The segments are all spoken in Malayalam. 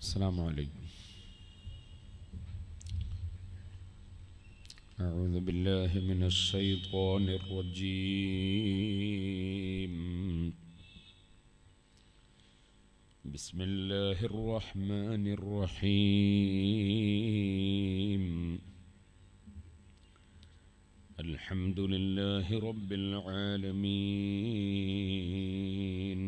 السلام عليكم أعوذ بالله من الشيطان الرجيم بسم الله الرحمن الرحيم الحمد لله رب العالمين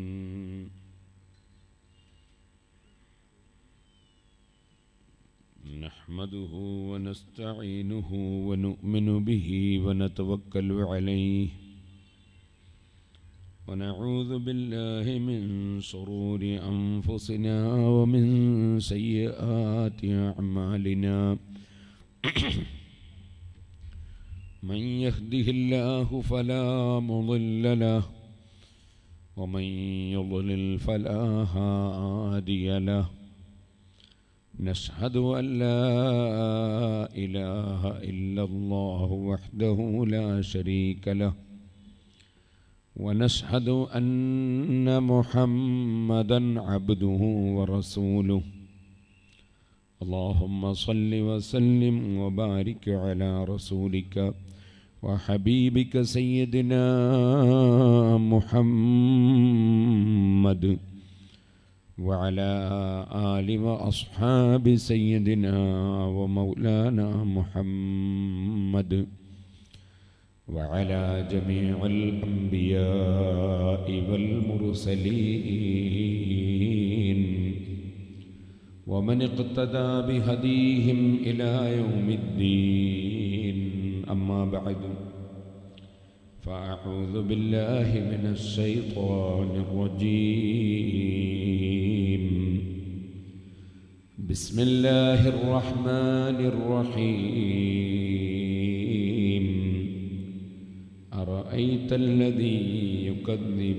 نحمده ونستعينه ونؤمن به ونتوكل عليه ونعوذ بالله من شرور أنفسنا ومن سيئات أعمالنا من يهده الله فلا مضل له ومن يضلل فلا هادي له نشهد أن لا إله إلا الله وحده لا شريك له ونشهد أن محمدا عبده ورسوله اللهم صل وسلم وبارك على رسولك وحبيبك سيدنا محمد وعلى آل وأصحاب سيدنا ومولانا محمد وعلى جميع الأنبياء والمرسلين ومن اقتدى بهديهم إلى يوم الدين أما بعد فأعوذ بالله من الشيطان الرجيم بسم الله الرحمن الرحيم أرأيت الذي يكذب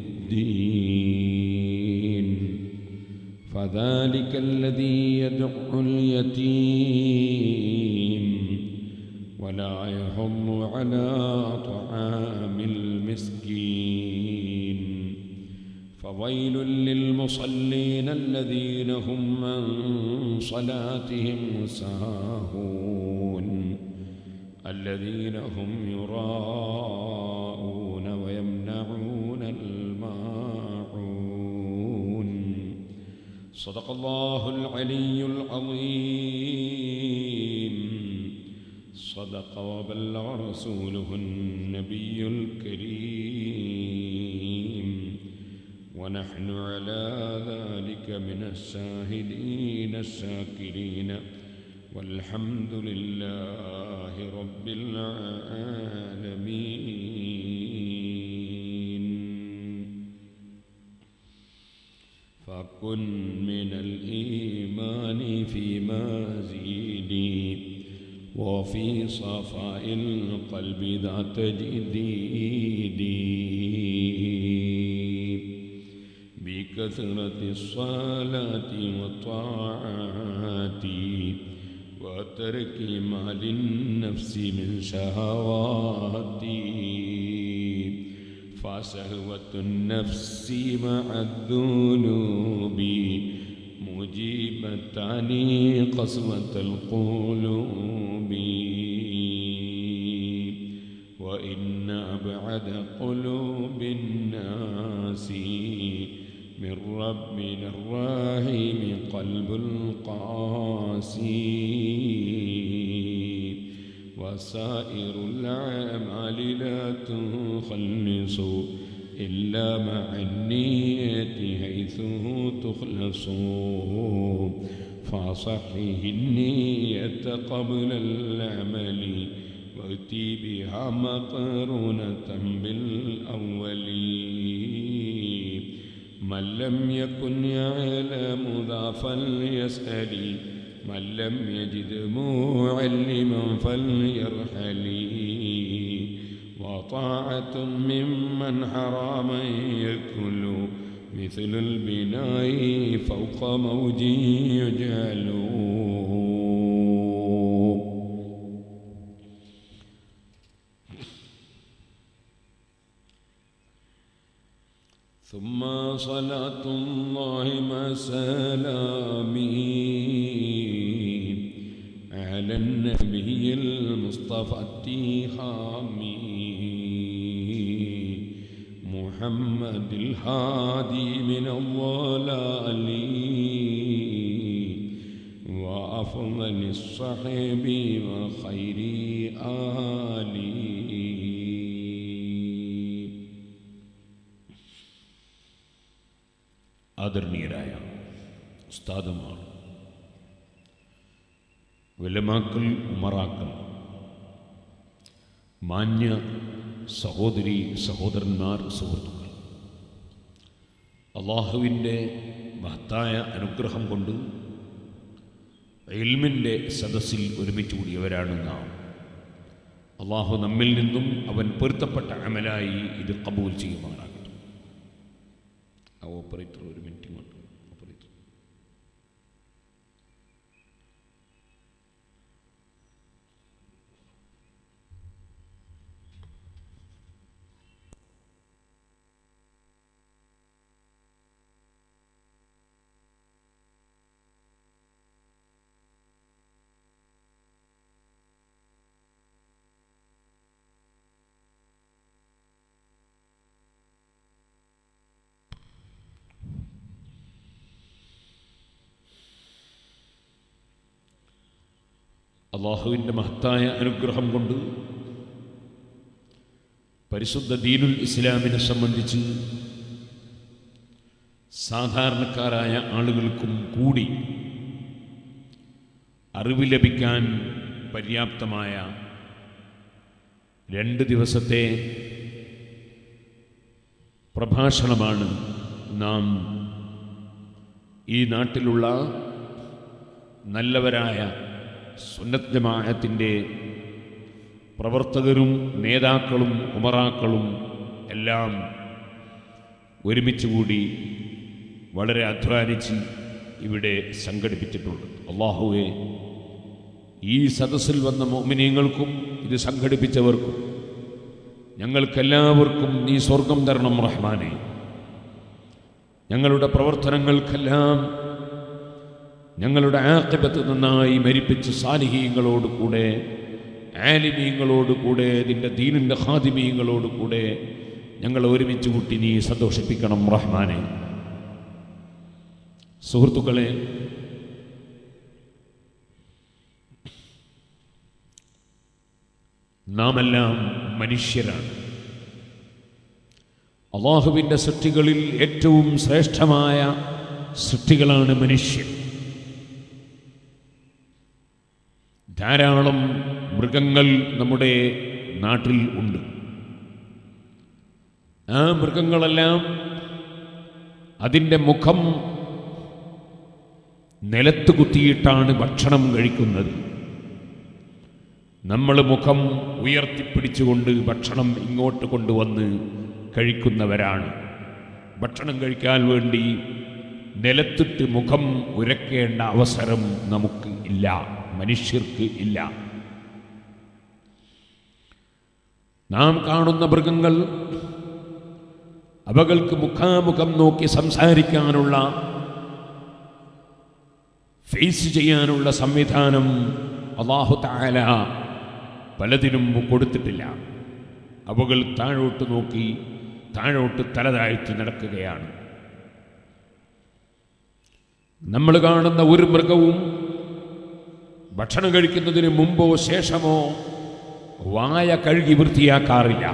بالدين فذلك الذي يدعو اليتيم ولا يهم على طعام المسكين فويل للمصلين الذين هم عن صلاتهم ساهون الذين هم يراءون ويمنعون الماعون صدق الله العلي العظيم صدق وبلغ رسوله النبي الكريم ونحن على ذلك من الشاهدين الشاكرين والحمد لله رب العالمين فكن من الإيمان في مزيدي وفي صفاء القلب ذات جديدي بكثرة الصلاة والطاعات وترك ما للنفس من شهواتي فسهوة النفس مع الذنوب مجيبتان قسوة القلوب وإن أبعد قلوب الناس من ربنا الراحم قلب القاسي وسائر الأعمال لا تخلص إلا مع النية حيث تخلص فصحه النية قبل العمل وأتي بها مقرونة بالأول من لم يكن يعلم ذا فليسأل من لم يجد معلما فليرحل وطاعة ممن حراما يكل مثل البناء فوق موج يجعل ثم صلاة الله وسلامه على النبي المصطفى التيحامي محمد الهادي من الضلال وأفضل الصحب وخير آله ആദരണീയരായ ഉസ്താദുമാർ വിലമാക്കൽ ഉമറാക്കൽ മാന്യ സഹോദരി സഹോദരന്മാർ സുഹൃത്തുക്കൾ അള്ളാഹുവിൻ്റെ മഹത്തായ അനുഗ്രഹം കൊണ്ട് ഇൽമിൻ്റെ സദസ്സിൽ ഒരുമിച്ച് കൂടിയവരാണ് നാം അള്ളാഹു നമ്മിൽ നിന്നും അവൻ പൊരുത്തപ്പെട്ട അമലായി ഇത് കബൂൽ ചെയ്യുമാറാകട്ടെ ആ ഓപ്പറേറ്റർ ഒരു മിനിറ്റ് കൊണ്ട് ഓപ്പറേറ്റർ അള്ളാഹുവിൻ്റെ മഹത്തായ അനുഗ്രഹം കൊണ്ട് പരിശുദ്ധ ദീനുൽ ഇസ്ലാമിനെ സംബന്ധിച്ച് സാധാരണക്കാരായ ആളുകൾക്കും കൂടി അറിവ് ലഭിക്കാൻ പര്യാപ്തമായ രണ്ട് ദിവസത്തെ പ്രഭാഷണമാണ് നാം ഈ നാട്ടിലുള്ള നല്ലവരായ സുന്നത്ത് ജമാഅത്തിൻ്റെ പ്രവർത്തകരും നേതാക്കളും ഉമറാക്കളും എല്ലാം ഒരുമിച്ച് കൂടി വളരെ അധ്വാനിച്ച് ഇവിടെ സംഘടിപ്പിച്ചിട്ടുണ്ട് അള്ളാഹുവെ ഈ സദസ്സിൽ വന്ന മോമിനിയങ്ങൾക്കും ഇത് സംഘടിപ്പിച്ചവർക്കും ഞങ്ങൾക്കെല്ലാവർക്കും നീ സ്വർഗം തരണം റഹ്മാനെ ഞങ്ങളുടെ പ്രവർത്തനങ്ങൾക്കെല്ലാം ഞങ്ങളുടെ ആക്കിബത്ത് നന്നായി മരിപ്പിച്ച് സാലിഹീങ്ങളോട് കൂടെ ആലിമീങ്ങളോട് കൂടെ നിന്റെ ദീനിൻ്റെ ഹാദിമീങ്ങളോട് കൂടെ ഞങ്ങൾ ഒരുമിച്ച് കൂട്ടി നീ സന്തോഷിപ്പിക്കണം റഹ്മാനെ സുഹൃത്തുക്കളെ നാമെല്ലാം മനുഷ്യരാണ് അള്ളാഹുവിൻ്റെ സൃഷ്ടികളിൽ ഏറ്റവും ശ്രേഷ്ഠമായ സൃഷ്ടികളാണ് മനുഷ്യൻ ധാരാളം മൃഗങ്ങൾ നമ്മുടെ നാട്ടിൽ ഉണ്ട് ആ മൃഗങ്ങളെല്ലാം അതിൻ്റെ മുഖം നിലത്ത് കുത്തിയിട്ടാണ് ഭക്ഷണം കഴിക്കുന്നത് നമ്മൾ മുഖം ഉയർത്തിപ്പിടിച്ചുകൊണ്ട് ഭക്ഷണം ഇങ്ങോട്ട് കൊണ്ടുവന്ന് കഴിക്കുന്നവരാണ് ഭക്ഷണം കഴിക്കാൻ വേണ്ടി നിലത്തിട്ട് മുഖം ഉരക്കേണ്ട അവസരം നമുക്ക് ഇല്ല മനുഷ്യർക്ക് ഇല്ല നാം കാണുന്ന മൃഗങ്ങൾ അവകൾക്ക് മുഖാമുഖം നോക്കി സംസാരിക്കാനുള്ള ഫേസ് ചെയ്യാനുള്ള സംവിധാനം അള്ളാഹു താല പലതിനും കൊടുത്തിട്ടില്ല അവകൾ താഴോട്ട് നോക്കി താഴോട്ട് തലതാഴ്ത്തി നടക്കുകയാണ് നമ്മൾ കാണുന്ന ഒരു മൃഗവും ഭക്ഷണം കഴിക്കുന്നതിന് മുമ്പോ ശേഷമോ വായ കഴുകി വൃത്തിയാക്കാറില്ല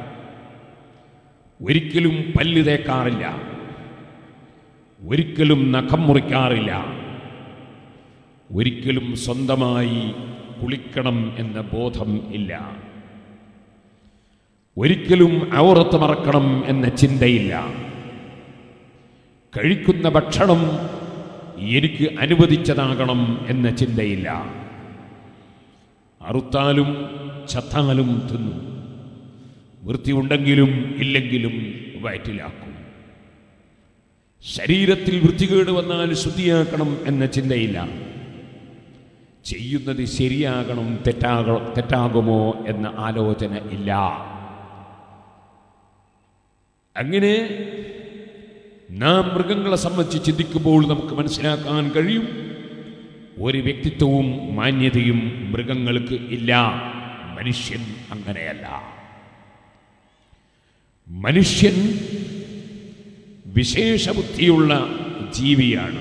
ഒരിക്കലും പല്ല് തേക്കാറില്ല ഒരിക്കലും നഖം മുറിക്കാറില്ല ഒരിക്കലും സ്വന്തമായി കുളിക്കണം എന്ന ബോധം ഇല്ല ഒരിക്കലും ഔറത്ത് മറക്കണം എന്ന ചിന്തയില്ല കഴിക്കുന്ന ഭക്ഷണം എനിക്ക് അനുവദിച്ചതാകണം എന്ന ചിന്തയില്ല അറുത്താലും ചത്താലും തിന്നു വൃത്തിയുണ്ടെങ്കിലും ഇല്ലെങ്കിലും വയറ്റിലാക്കും ശരീരത്തിൽ വൃത്തികേട് വന്നാൽ ശുദ്ധിയാക്കണം എന്ന ചിന്തയില്ല ചെയ്യുന്നത് ശരിയാകണം തെറ്റാക തെറ്റാകുമോ എന്ന ആലോചന ഇല്ല അങ്ങനെ നാം മൃഗങ്ങളെ സംബന്ധിച്ച് ചിന്തിക്കുമ്പോൾ നമുക്ക് മനസ്സിലാക്കാൻ കഴിയും ഒരു വ്യക്തിത്വവും മാന്യതയും മൃഗങ്ങൾക്ക് ഇല്ല മനുഷ്യൻ അങ്ങനെയല്ല മനുഷ്യൻ വിശേഷബുദ്ധിയുള്ള ജീവിയാണ്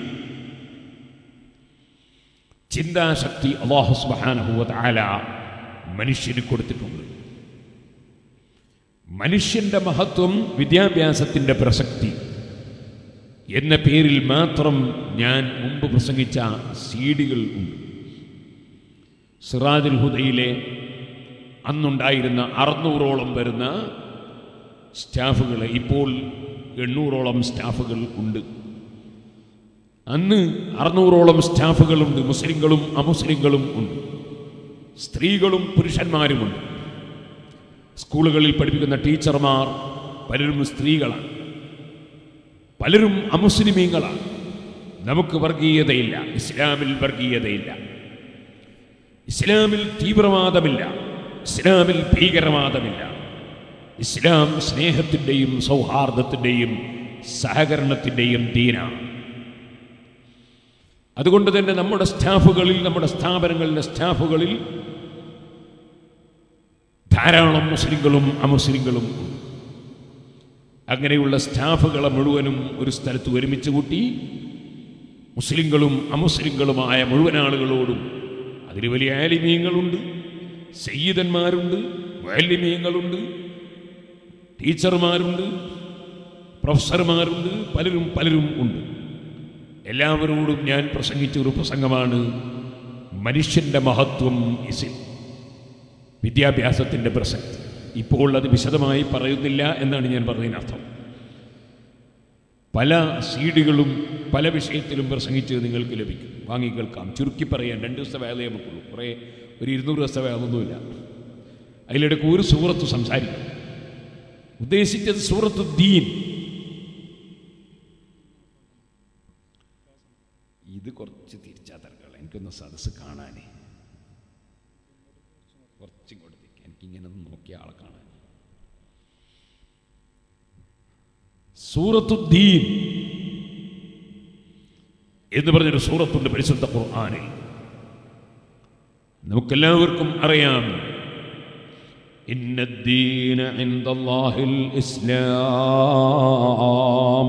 ചിന്താശക്തി അള്ളാഹു സുബാനഹുല മനുഷ്യന് കൊടുത്തിട്ടുണ്ട് മനുഷ്യന്റെ മഹത്വം വിദ്യാഭ്യാസത്തിന്റെ പ്രസക്തി എന്ന പേരിൽ മാത്രം ഞാൻ മുമ്പ് പ്രസംഗിച്ച സീഡികൾ ഉണ്ട് സിറാജുൽ ഹുദയിലെ അന്നുണ്ടായിരുന്ന അറുന്നൂറോളം വരുന്ന സ്റ്റാഫുകൾ ഇപ്പോൾ എണ്ണൂറോളം സ്റ്റാഫുകൾ ഉണ്ട് അന്ന് അറുന്നൂറോളം സ്റ്റാഫുകളുണ്ട് മുസ്ലിങ്ങളും അമുസ്ലിങ്ങളും ഉണ്ട് സ്ത്രീകളും പുരുഷന്മാരുമുണ്ട് സ്കൂളുകളിൽ പഠിപ്പിക്കുന്ന ടീച്ചർമാർ പലരും സ്ത്രീകളാണ് പലരും അമുസ്ലിമീങ്ങളാണ് നമുക്ക് വർഗീയതയില്ല ഇസ്ലാമിൽ വർഗീയതയില്ല ഇസ്ലാമിൽ തീവ്രവാദമില്ല ഇസ്ലാമിൽ ഭീകരവാദമില്ല ഇസ്ലാം സ്നേഹത്തിൻ്റെയും സൗഹാർദ്ദത്തിൻ്റെയും സഹകരണത്തിൻ്റെയും ദീനാണ് അതുകൊണ്ട് തന്നെ നമ്മുടെ സ്റ്റാഫുകളിൽ നമ്മുടെ സ്ഥാപനങ്ങളിലെ സ്റ്റാഫുകളിൽ ധാരാളം മുസ്ലിങ്ങളും അമുസ്ലിങ്ങളും ഉണ്ട് അങ്ങനെയുള്ള സ്റ്റാഫുകളെ മുഴുവനും ഒരു സ്ഥലത്ത് ഒരുമിച്ച് കൂട്ടി മുസ്ലിങ്ങളും അമുസ്ലിങ്ങളുമായ മുഴുവൻ ആളുകളോടും അതിൽ വലിയ ആലിമീങ്ങളുണ്ട് സയ്യിദന്മാരുണ്ട് വാലിമീങ്ങളുണ്ട് ടീച്ചർമാരുണ്ട് പ്രൊഫസർമാരുണ്ട് പലരും പലരും ഉണ്ട് എല്ലാവരോടും ഞാൻ പ്രസംഗിച്ച ഒരു പ്രസംഗമാണ് മനുഷ്യന്റെ മഹത്വം ഇസിൽ വിദ്യാഭ്യാസത്തിൻ്റെ പ്രസക്തി ഇപ്പോൾ അത് വിശദമായി പറയുന്നില്ല എന്നാണ് ഞാൻ പറഞ്ഞതിനർത്ഥം പല സീഡുകളും പല വിഷയത്തിലും പ്രസംഗിച്ച് നിങ്ങൾക്ക് ലഭിക്കും വാങ്ങി കേൾക്കാം ചുരുക്കി പറയാൻ രണ്ട് ദിവസത്തെ വേലയെ നമുക്കുള്ളൂ കുറേ ഒരു ഇരുന്നൂറ് ദിവസത്തെ വേലൊന്നുമില്ല അതിലിടയ്ക്ക് ഒരു സൂറത്ത് സംസാരിക്കും ഉദ്ദേശിച്ചത് സൂറത്ത് ദീൻ ഇത് കുറച്ച് തിരിച്ചാ തരക്കള എനിക്കൊന്ന് സദസ്സ് കാണാനേ കുറച്ചും കൊടുത്തേക്ക് എനിക്കിങ്ങനെ ഒന്ന് നോക്കിയ ആളെ കാണാൻ സൂറത്തുദ്ദീൻ എന്ന് പറഞ്ഞൊരു സൂറത്തുണ്ട് പരിശുദ്ധ ഖുർആനിൽ നമുക്കെല്ലാവർക്കും അറിയാം ഇന്ന الدين عند الله الإسلام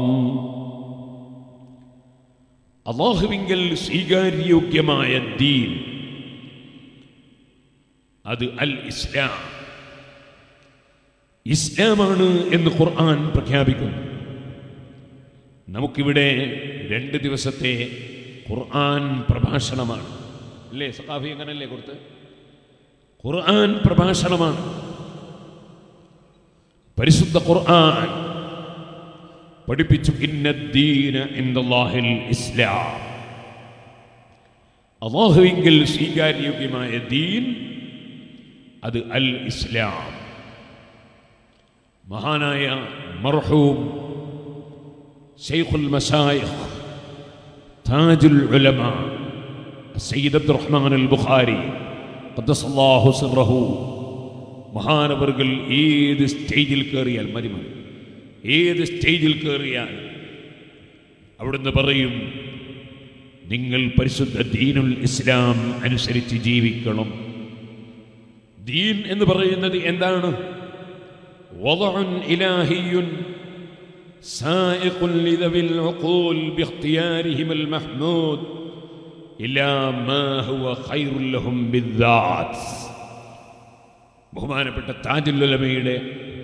അള്ളാഹുവിങ്കൽ സ്വീകാര്യോഗ്യമായ ദീൻ അത് അൽ ഇസ്ലാം ഇസ്ലാമാണ് എന്ന് ഖുർആൻ പ്രഖ്യാപിക്കുന്നു നമുക്കിവിടെ രണ്ട് ദിവസത്തെ ഖുർആൻ പ്രഭാഷണമാണ് അല്ലേ സഖാഫി അങ്ങനല്ലേ കൊടുത്ത് ഖുർആൻ പ്രഭാഷണമാണ് പരിശുദ്ധ ഖുർആൻ പഠിപ്പിച്ചു ഇന്നദ്ദീന ഇന്ദല്ലാഹിൽ ഇസ്ലാം അള്ളാഹുവിങ്കിൽ സ്വീകാര്യോഗ്യമായ ദീൻ അത് അൽ ഇസ്ലാം മഹാനായ മർഹൂം ഷെയ്ഖുൽ മസായിഖ് താജുൽ ഉലമ സയ്യിദ് അബ്ദുറഹ്മാൻ അൽ ബുഖാരി ഖദ്ദസല്ലാഹു സിർറഹു മഹാനവർകൾ ഏത് സ്റ്റേജിൽ കയറിയാൽ മതി മതി ഏത് സ്റ്റേജിൽ കയറിയാൽ അവിടുന്ന് പറയും നിങ്ങൾ പരിശുദ്ധ ദീനുൽ ഇസ്ലാം അനുസരിച്ച് ജീവിക്കണം ദീൻ എന്ന് പറയുന്നത് എന്താണ് وضع إلهي سائق لذوي العقول باختيارهم المحمود إلى ما هو خير لهم بالذات ബഹുമാനപ്പെട്ട താജുല്ലമയുടെ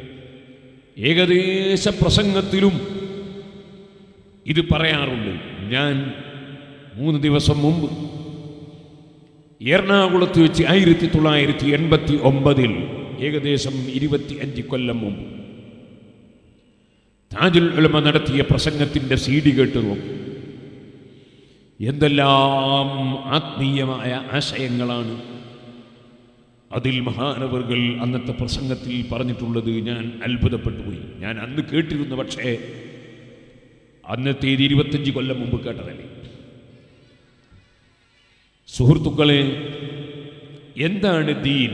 ഏകദേശ പ്രസംഗത്തിലും ഇത് പറയാറുണ്ട് ഞാൻ മൂന്ന് ദിവസം മുമ്പ് എറണാകുളത്ത് വെച്ച് ആയിരത്തി തൊള്ളായിരത്തി എൺപത്തി ഒമ്പതിൽ ഏകദേശം ഇരുപത്തി അഞ്ച് കൊല്ലം മുമ്പ് താജുൽ ഉലമ നടത്തിയ പ്രസംഗത്തിൻ്റെ സി ഡി കേട്ട് നോക്കും എന്തെല്ലാം ആത്മീയമായ ആശയങ്ങളാണ് അതിൽ മഹാനവറുകൾ അന്നത്തെ പ്രസംഗത്തിൽ പറഞ്ഞിട്ടുള്ളത് ഞാൻ അത്ഭുതപ്പെട്ടു പോയി ഞാൻ അന്ന് കേട്ടിരുന്നു പക്ഷേ അന്നത്തേത് ഇരുപത്തഞ്ച് കൊല്ലം മുമ്പ് കേട്ടതല്ലേ സുഹൃത്തുക്കളെ എന്താണ് ദീൻ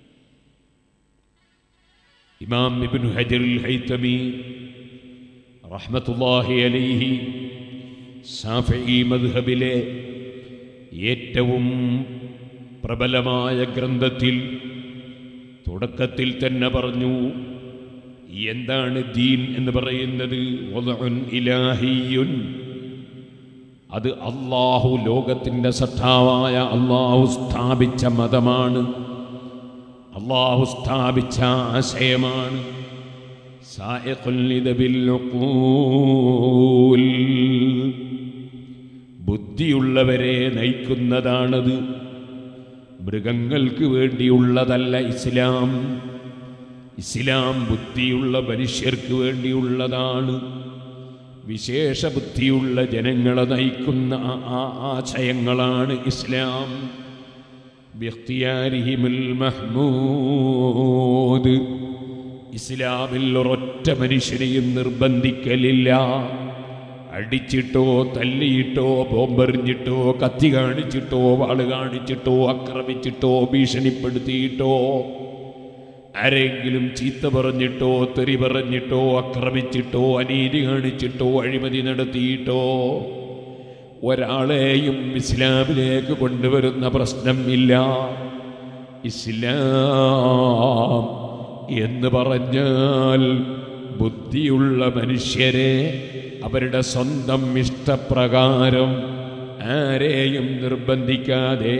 ഇമാം ഇബ്നു ഹജറുൽ ഹൈതമി റഹ്മത്തുല്ലാഹി അലൈഹി ഷാഫി മദ്ഹബിലെ ഏറ്റവും പ്രബലമായ ഗ്രന്ഥത്തിൽ തുടക്കത്തിൽ തന്നെ പറഞ്ഞു എന്താണ് ദീൻ എന്ന് പറയുന്നത് വദഉൻ ഇലാഹിയുൻ അത് അള്ളാഹു ലോകത്തിൻ്റെ സട്ടാവായ അള്ളാഹു സ്ഥാപിച്ച മതമാണ് അള്ളാഹു സ്ഥാപിച്ച ആശയമാണ് സായഖുൽ ലിദബിൽ ഉഖൂൽ. ബുദ്ധിയുള്ളവരെ നയിക്കുന്നതാണത് മൃഗങ്ങൾക്ക് വേണ്ടിയുള്ളതല്ല ഇസ്ലാം ഇസ്ലാം ബുദ്ധിയുള്ള മനുഷ്യർക്ക് വേണ്ടിയുള്ളതാണ് വിശേഷ ബുദ്ധിയുള്ള ജനങ്ങളെ നയിക്കുന്ന ആ- ആ ആശയങ്ങളാണ് ഇസ്ലാം ബിഖ്തിയാരിഹിമുൽ മഹ്മൂദ് ഇസ്ലാമിൽ ഒരൊറ്റ മനുഷ്യനെയും നിർബന്ധിക്കലില്ല അടിച്ചിട്ടോ തല്ലിയിട്ടോ ബോംബെറിഞ്ഞിട്ടോ കത്തി കാണിച്ചിട്ടോ വാള് കാണിച്ചിട്ടോ ആക്രമിച്ചിട്ടോ ഭീഷണിപ്പെടുത്തിയിട്ടോ ആരെങ്കിലും ചീത്ത പറഞ്ഞിട്ടോ തെറി പറഞ്ഞിട്ടോ ആക്രമിച്ചിട്ടോ അനീതി കാണിച്ചിട്ടോ അഴിമതി നടത്തിയിട്ടോ ഒരാളെയും ഇസ്ലാമിലേക്ക് കൊണ്ടുവരുന്ന പ്രശ്നം ഇല്ല ഇസ്ലാം എന്ന് പറഞ്ഞാൽ ബുദ്ധിയുള്ള മനുഷ്യരെ അവരുടെ സ്വന്തം ഇഷ്ടപ്രകാരം ആരെയും നിർബന്ധിക്കാതെ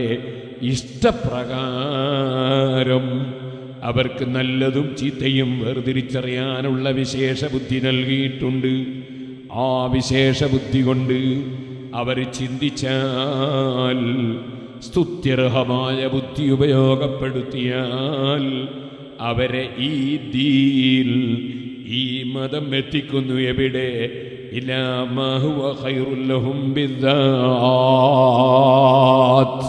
ഇഷ്ടപ്രകാരം അവർക്ക് നല്ലതും ചീത്തയും വേർതിരിച്ചറിയാനുള്ള വിശേഷ ബുദ്ധി നൽകിയിട്ടുണ്ട് ആ വിശേഷ ബുദ്ധി കൊണ്ട് അവർ ചിന്തിച്ചാൽ സ്തുത്യർഹമായ ബുദ്ധി ഉപയോഗപ്പെടുത്തിയാൽ അവരെ ഈ ദീൽ ഈ മതം എത്തിക്കുന്നു എവിടെ ഇലാ മാ ഹുവ ഖൈറുൽ ലഹും ബിദ്ദാത്ത്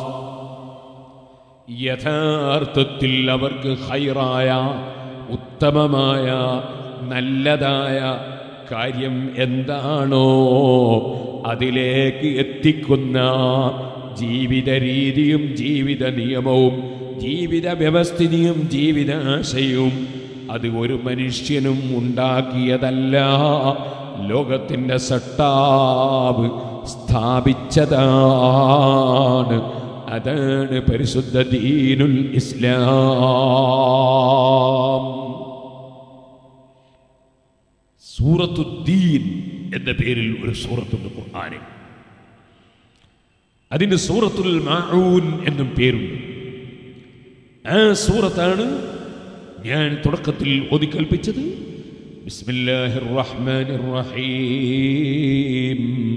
യഥാർത്ഥത്തിൽ അവർക്ക് ഹൈറായ ഉത്തമമായ നല്ലതായ കാര്യം എന്താണോ അതിലേക്ക് എത്തിക്കുന്ന ജീവിത രീതിയും ജീവിത നിയമവും ജീവിത വ്യവസ്ഥിതിയും ജീവിതാശയവും അത് ഒരു മനുഷ്യനും ഉണ്ടാക്കിയതല്ല ലോകത്തിൻ്റെ സട്ടാവ് സ്ഥാപിച്ചതാണ് അതാണ് പരിശുദ്ധ ദീനുൽ ഇസ്ലാം സൂറത്തുദ്ദീൻ എന്ന പേരിൽ ഒരു സൂറത്തുണ്ട് ഖുർആനിൽ അതിന് സൂറത്തുൽ മാഊൻ എന്നും പേരുണ്ട് ആ സൂറത്താണ് ഞാൻ തുടക്കത്തിൽ ഒതുക്കൽപ്പിച്ചത് ബിസ്മില്ലാഹിർ റഹ്മാനിർ റഹീം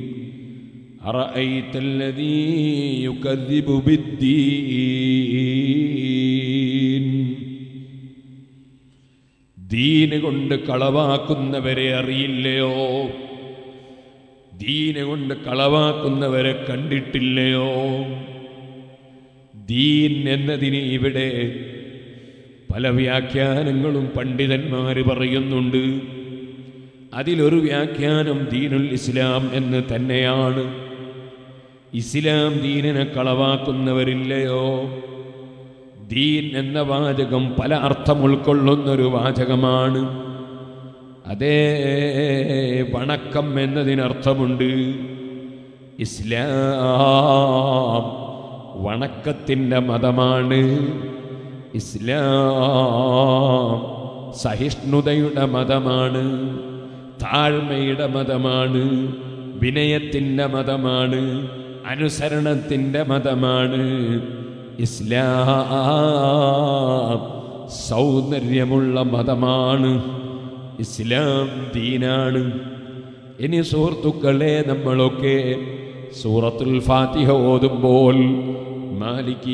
أرأيت الذي يكذب بالدين ദീന് കൊണ്ട് കളവാക്കുന്നവരെ അറിയില്ലയോ ദീന് കൊണ്ട് കളവാക്കുന്നവരെ കണ്ടിട്ടില്ലയോ ദീൻ എന്നതിന് ഇവിടെ പല വ്യാഖ്യാനങ്ങളും പണ്ഡിതന്മാർ പറയുന്നുണ്ട് അതിലൊരു വ്യാഖ്യാനം ദീനുൽ ഇസ്ലാം എന്ന് തന്നെയാണ് ഇസ്ലാം ദീനിനെ കളവാക്കുന്നവരില്ലയോ ദീൻ എന്ന വാചകം പല അർത്ഥം ഉൾക്കൊള്ളുന്നൊരു വാചകമാണ് അതേ വണക്കം എന്നതിനർത്ഥമുണ്ട് ഇസ്ലാം വണക്കത്തിൻ്റെ മതമാണ് ഇസ്ലാം സഹിഷ്ണുതയുടെ മതമാണ് താഴ്മയുടെ മതമാണ് വിനയത്തിൻ്റെ മതമാണ് അനുസരണത്തിൻ്റെ മതമാണ് ഇസ്ലാം സൗന്ദര്യമുള്ള മതമാണ് ഇസ്ലാം ദീനാണ് ഇനി സുഹൃത്തുക്കളെ നമ്മളൊക്കെ സൂറത്തുൽ ഫാത്തിഹ ഓതുമ്പോൾ മാലിക്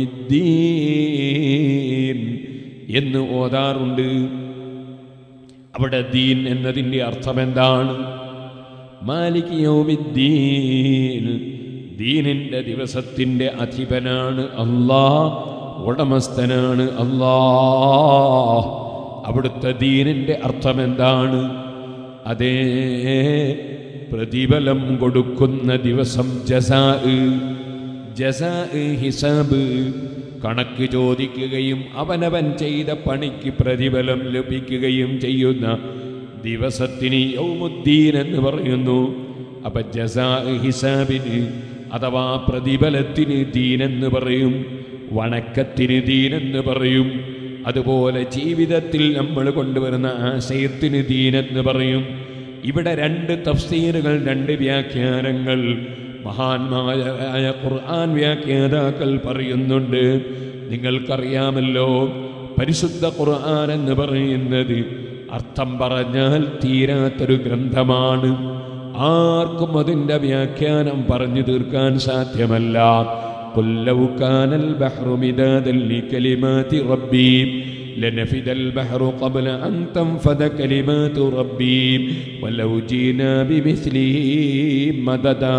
യൗമിദ്ദീൻ എന്ന് ഓതാറുണ്ട് അവിടെ ദീൻ എന്നതിൻ്റെ അർത്ഥം എന്താണ് മാലിക് യൗമിദ്ദീൻ ദീനിൻ്റെ ദിവസത്തിൻ്റെ അധിപനാണ് അല്ലാ ഉടമസ്ഥനാണ് അല്ലാ അവിടുത്തെ ദീനിൻ്റെ അർത്ഥം എന്താണ് അതേ പ്രതിഫലം കൊടുക്കുന്ന ദിവസം ജസാ ജസാ ഹിസാബ് കണക്ക് ചോദിക്കുകയും അവനവൻ ചെയ്ത പണിക്ക് പ്രതിഫലം ലഭിക്കുകയും ചെയ്യുന്ന ദിവസത്തിന് യൗമുദ്ദീൻ എന്ന് പറയുന്നു അപ്പൊ ജസാ ഹിസാബിന് അഥവാ പ്രതിഫലത്തിന് ദീനെന്ന് പറയും വണക്കത്തിന് ദീനെന്ന് പറയും അതുപോലെ ജീവിതത്തിൽ നമ്മൾ കൊണ്ടുവരുന്ന ആശയത്തിന് ദീനെന്ന് പറയും ഇവിടെ രണ്ട് തഫ്സീറുകൾ രണ്ട് വ്യാഖ്യാനങ്ങൾ മഹാന്മാരായ ഖുർആൻ വ്യാഖ്യാതാക്കൾ പറയുന്നുണ്ട് നിങ്ങൾക്കറിയാമല്ലോ പരിശുദ്ധ ഖുർആൻ എന്ന് പറയുന്നത് അർത്ഥം പറഞ്ഞാൽ തീരാത്തൊരു ഗ്രന്ഥമാണ് ആർക്കും അതിൻ്റെ വ്യാഖ്യാനം പറഞ്ഞു തീർക്കാൻ സാധ്യമല്ല قل لو كان البحر مدادا لكلمات ربي لنفد البحر قبل أن تنفد كلمات ربي ولو جينا بمثله مددا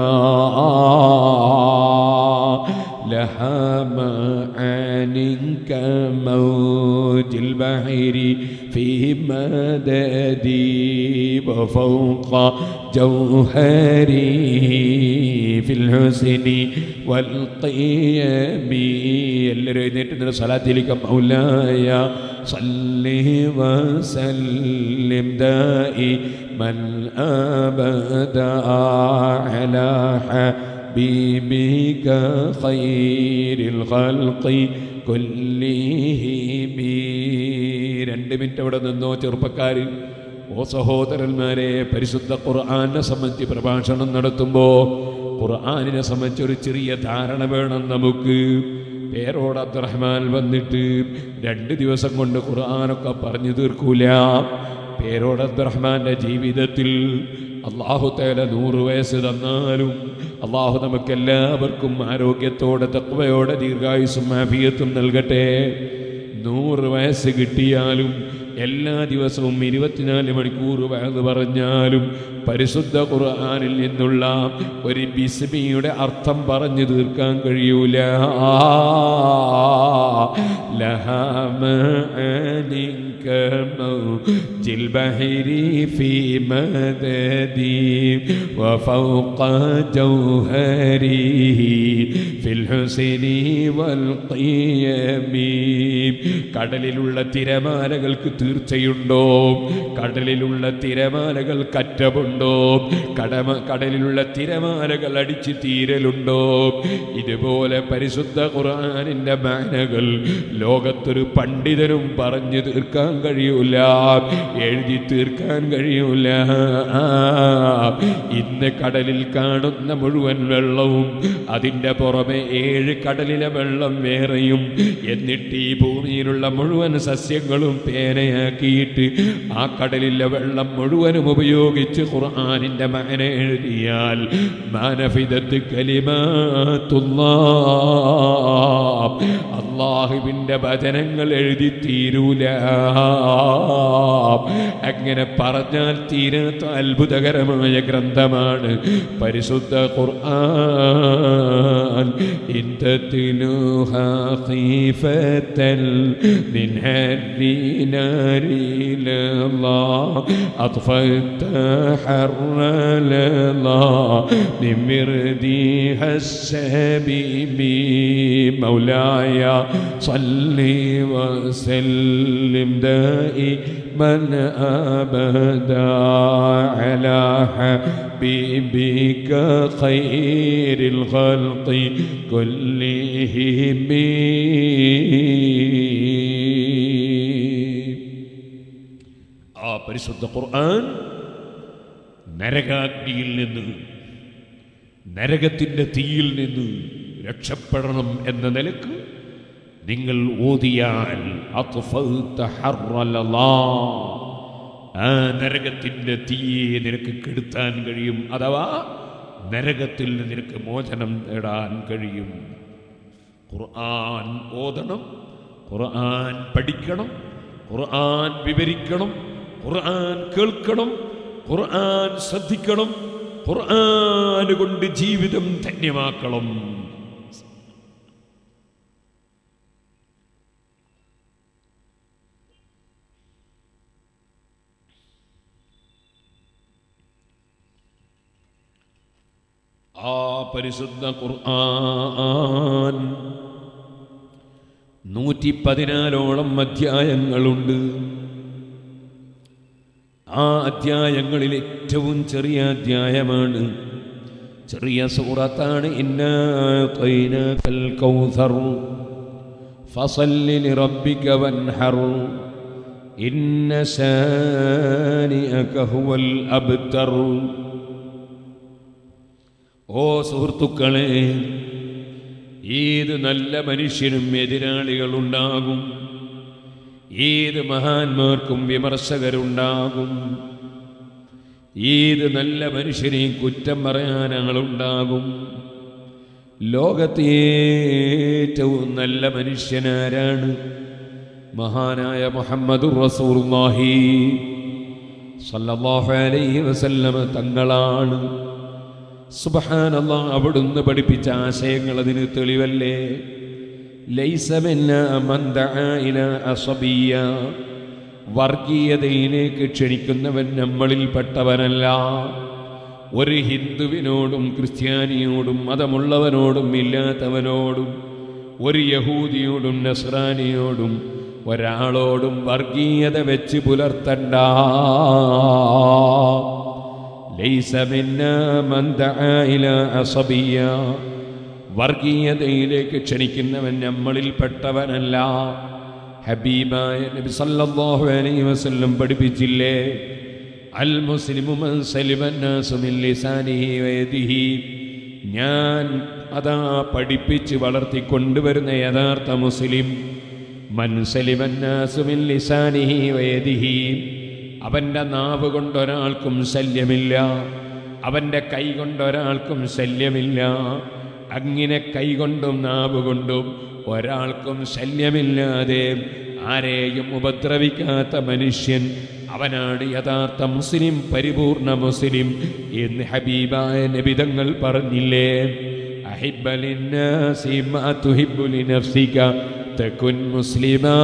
لها معان كموج البحر في مددي وفوق جوهري في الحسن والقيم എല്ലാവരും എഴുന്നേറ്റ് സ്ഥലത്തിലേക്ക് മൗലായ صلي وسلم دائما أبدا على حبيبك خير الخلق كلهم രണ്ട് മിനിറ്റ് അവിടെ നിന്നോ ചെറുപ്പക്കാർ ഓ സഹോദരന്മാരെ പരിശുദ്ധ ഖുർആാനെ സംബന്ധിച്ച് പ്രഭാഷണം നടത്തുമ്പോൾ ഖുർആാനിനെ സംബന്ധിച്ച് ഒരു ചെറിയ ധാരണ വേണം നമുക്ക് പേരോട് അബ്ദുറഹ്മാൻ വന്നിട്ട് രണ്ട് ദിവസം കൊണ്ട് ഖുർആാനൊക്കെ പറഞ്ഞു തീർക്കൂല പേരോട് അബ്ദുറഹ്മാന്റെ ജീവിതത്തിൽ അള്ളാഹു തേല നൂറ് വയസ്സ് തന്നാലും അള്ളാഹു നമുക്കെല്ലാവർക്കും ആരോഗ്യത്തോടെ തക്വയോടെ ദീർഘായുസും ആഫിയത്തും നൽകട്ടെ നൂറ് വയസ്സ് കിട്ടിയാലും എല്ലാ ദിവസവും ഇരുപത്തിനാല് മണിക്കൂർ വയത് പറഞ്ഞാലും പരിശുദ്ധ ഖുർആാനിൽ നിന്നുള്ള ഒരു ബിസ്മിയുടെ അർത്ഥം പറഞ്ഞു തീർക്കാൻ കഴിയൂല البحر في مددي وفوق جوهره في الحسن والقيم കടലിലുള്ള തിരമാലകൾക്ക് തീർച്ചയുണ്ടോ കടലിലുള്ള തിരമാലകൾ കറ്റമുണ്ടോ കടമ കടലിലുള്ള തിരമാലകൾ അടിച്ചു തീരലുണ്ടോ ഇതുപോലെ പരിശുദ്ധ ഖുർആനിന്റെ മാനകൾ ലോകത്തൊരു പണ്ഡിതനും പറഞ്ഞു തീർക്കാൻ കഴിയൂല എഴുതി തീർക്കാൻ കഴിയൂല ഇന്ന് കടലിൽ കാണുന്ന മുഴുവൻ വെള്ളവും അതിൻ്റെ പുറമെ ഏഴ് കടലിലെ വെള്ളം വേറെയും എന്നിട്ട് ഈ ഭൂമിയിലുള്ള മുഴുവൻ സസ്യങ്ങളും പേനയാക്കിയിട്ട് ആ കടലിലെ വെള്ളം മുഴുവനും ഉപയോഗിച്ച് ഖുർആാനിന്റെ മാന എഴുതിയാൽ മാനഫിദത്ത് കലിമാത്തുല്ലാ അള്ളാഹുവിൻ്റെ വചനങ്ങൾ എഴുതി തീരൂല അങ്ങനെ പറഞ്ഞാൽ തീരാത്ത അത്ഭുതകരമായ ഗ്രന്ഥമാണ് പരിശുദ്ധ ഖുർആൻ ഇന്തത്തിലൂഹ ഖീഫത്തൽ من هر نار الله أطفأت حر الله من مرديها السبيب مولاي صل وسلم دائما أبدا على حبيبك خير الخلق كلهم ആ പരിശുദ്ധ ഖുർആൻ നരകാഗ്നിയിൽ നിന്ന് നരകത്തിൻ്റെ തീയിൽ നിന്ന് രക്ഷപ്പെടണം എന്ന നിലക്ക് നിങ്ങൾ ഓതിയാൽ അത്ഫൗത ഹർറലല്ലാ. ആ നരകത്തിൻ്റെ തീയെ നിനക്ക് കെടുത്താൻ കഴിയും അഥവാ നരകത്തിൽ നിന്ന് നിനക്ക് മോചനം നേടാൻ കഴിയും ഖുർആൻ ഓതണം ഖുർആൻ പഠിക്കണം ഖുർആൻ വിവരിക്കണം ഖുർആൻ കേൾക്കണം ഖുർആൻ ശ്രദ്ധിക്കണം ഖുർആൻ കൊണ്ട് ജീവിതം ധന്യമാക്കണം ആ പരിശുദ്ധ ഖുർആൻ നൂറ്റി പതിനാലോളം അധ്യായങ്ങളുണ്ട് ആ അധ്യായങ്ങളിൽ ഏറ്റവും ചെറിയ അധ്യായമാണ് ചെറിയ സൂറത്താണ് ഇന്നാ ഖൈനാക്കൽ കൗസർ ഫസല്ലി ലിറബ്ബിക വൻഹർ ഇന്ന ശാനിഅക ഹുവൽ അബ്തർ ഓ സുഹൃത്തുക്കളെ ഏത് നല്ല മനുഷ്യനും എതിരാളികളുണ്ടാകും ഏത് മഹാന്മാർക്കും വിമർശകരുണ്ടാകും ഏത് നല്ല മനുഷ്യനെയും കുറ്റം പറയാൻ ആളുണ്ടാകും ലോകത്തെ ഏറ്റവും നല്ല മനുഷ്യനാരാണ് മഹാനായ മുഹമ്മദ് റസൂർഹി സല്ലല്ലാഹു അലൈഹി വസല്ലമ തങ്ങളാണ് സുബ്ഹാനല്ലാ അവിടുന്ന് പഠിപ്പിച്ച ആശയങ്ങൾ അതിന് തെളിവല്ലേ ലൈസ മിന്നാ മൻ ദആ ഇലാ അസബിയ്യ വർഗീയതയിലേക്ക് ക്ഷണിക്കുന്നവൻ നമ്മളിൽപ്പെട്ടവനല്ല ഒരു ഹിന്ദുവിനോടും ക്രിസ്ത്യാനിയോടും മതമുള്ളവനോടും ഇല്ലാത്തവനോടും ഒരു യഹൂദിയോടും നസ്രാനിയോടും ഒരാളോടും വർഗീയത വെച്ച് പുലർത്തണ്ട ലൈസ മിന്നാ മൻ ദആ ഇലാ അസബിയ്യ വർഗീയതയിലേക്ക് ക്ഷണിക്കുന്നവൻ നമ്മളിൽപ്പെട്ടവനല്ല ഹബീബായ നബി സല്ലല്ലാഹു അലൈഹി വസല്ലം പഠിപ്പിച്ചില്ലേ അൽ മുസ്ലിമു മൻ സലിമന്നാസു മിൻ ലിസാനിഹി വയദിഹി ഞാൻ അതാ പഠിപ്പിച്ച് വളർത്തിക്കൊണ്ടുവരുന്ന യഥാർത്ഥ മുസ്ലിം മൻ സലിമന്നാസു മിൻ ലിസാനിഹി വയദിഹി അവൻ്റെ നാവ് കൊണ്ടൊരാൾക്കും ശല്യമില്ല അവൻ്റെ കൈ കൊണ്ടൊരാൾക്കും ശല്യമില്ല അങ്ങനെ കൈകൊണ്ടും നാവ് കൊണ്ടും ഒരാൾക്കും ശല്യമില്ലാതെ ആരെയും ഉപദ്രവിക്കാത്ത മനുഷ്യൻ അവനാണ് യഥാർത്ഥ മുസ്ലിം പരിപൂർണ മുസ്ലിം എന്ന് ഹബീബായ നബിതങ്ങൾ പറഞ്ഞില്ലേ അഹിബലിന്നാസി മാ തുഹിബ്ബു ലിനഫ്സിക തകുൻ മുസ്ലിമാ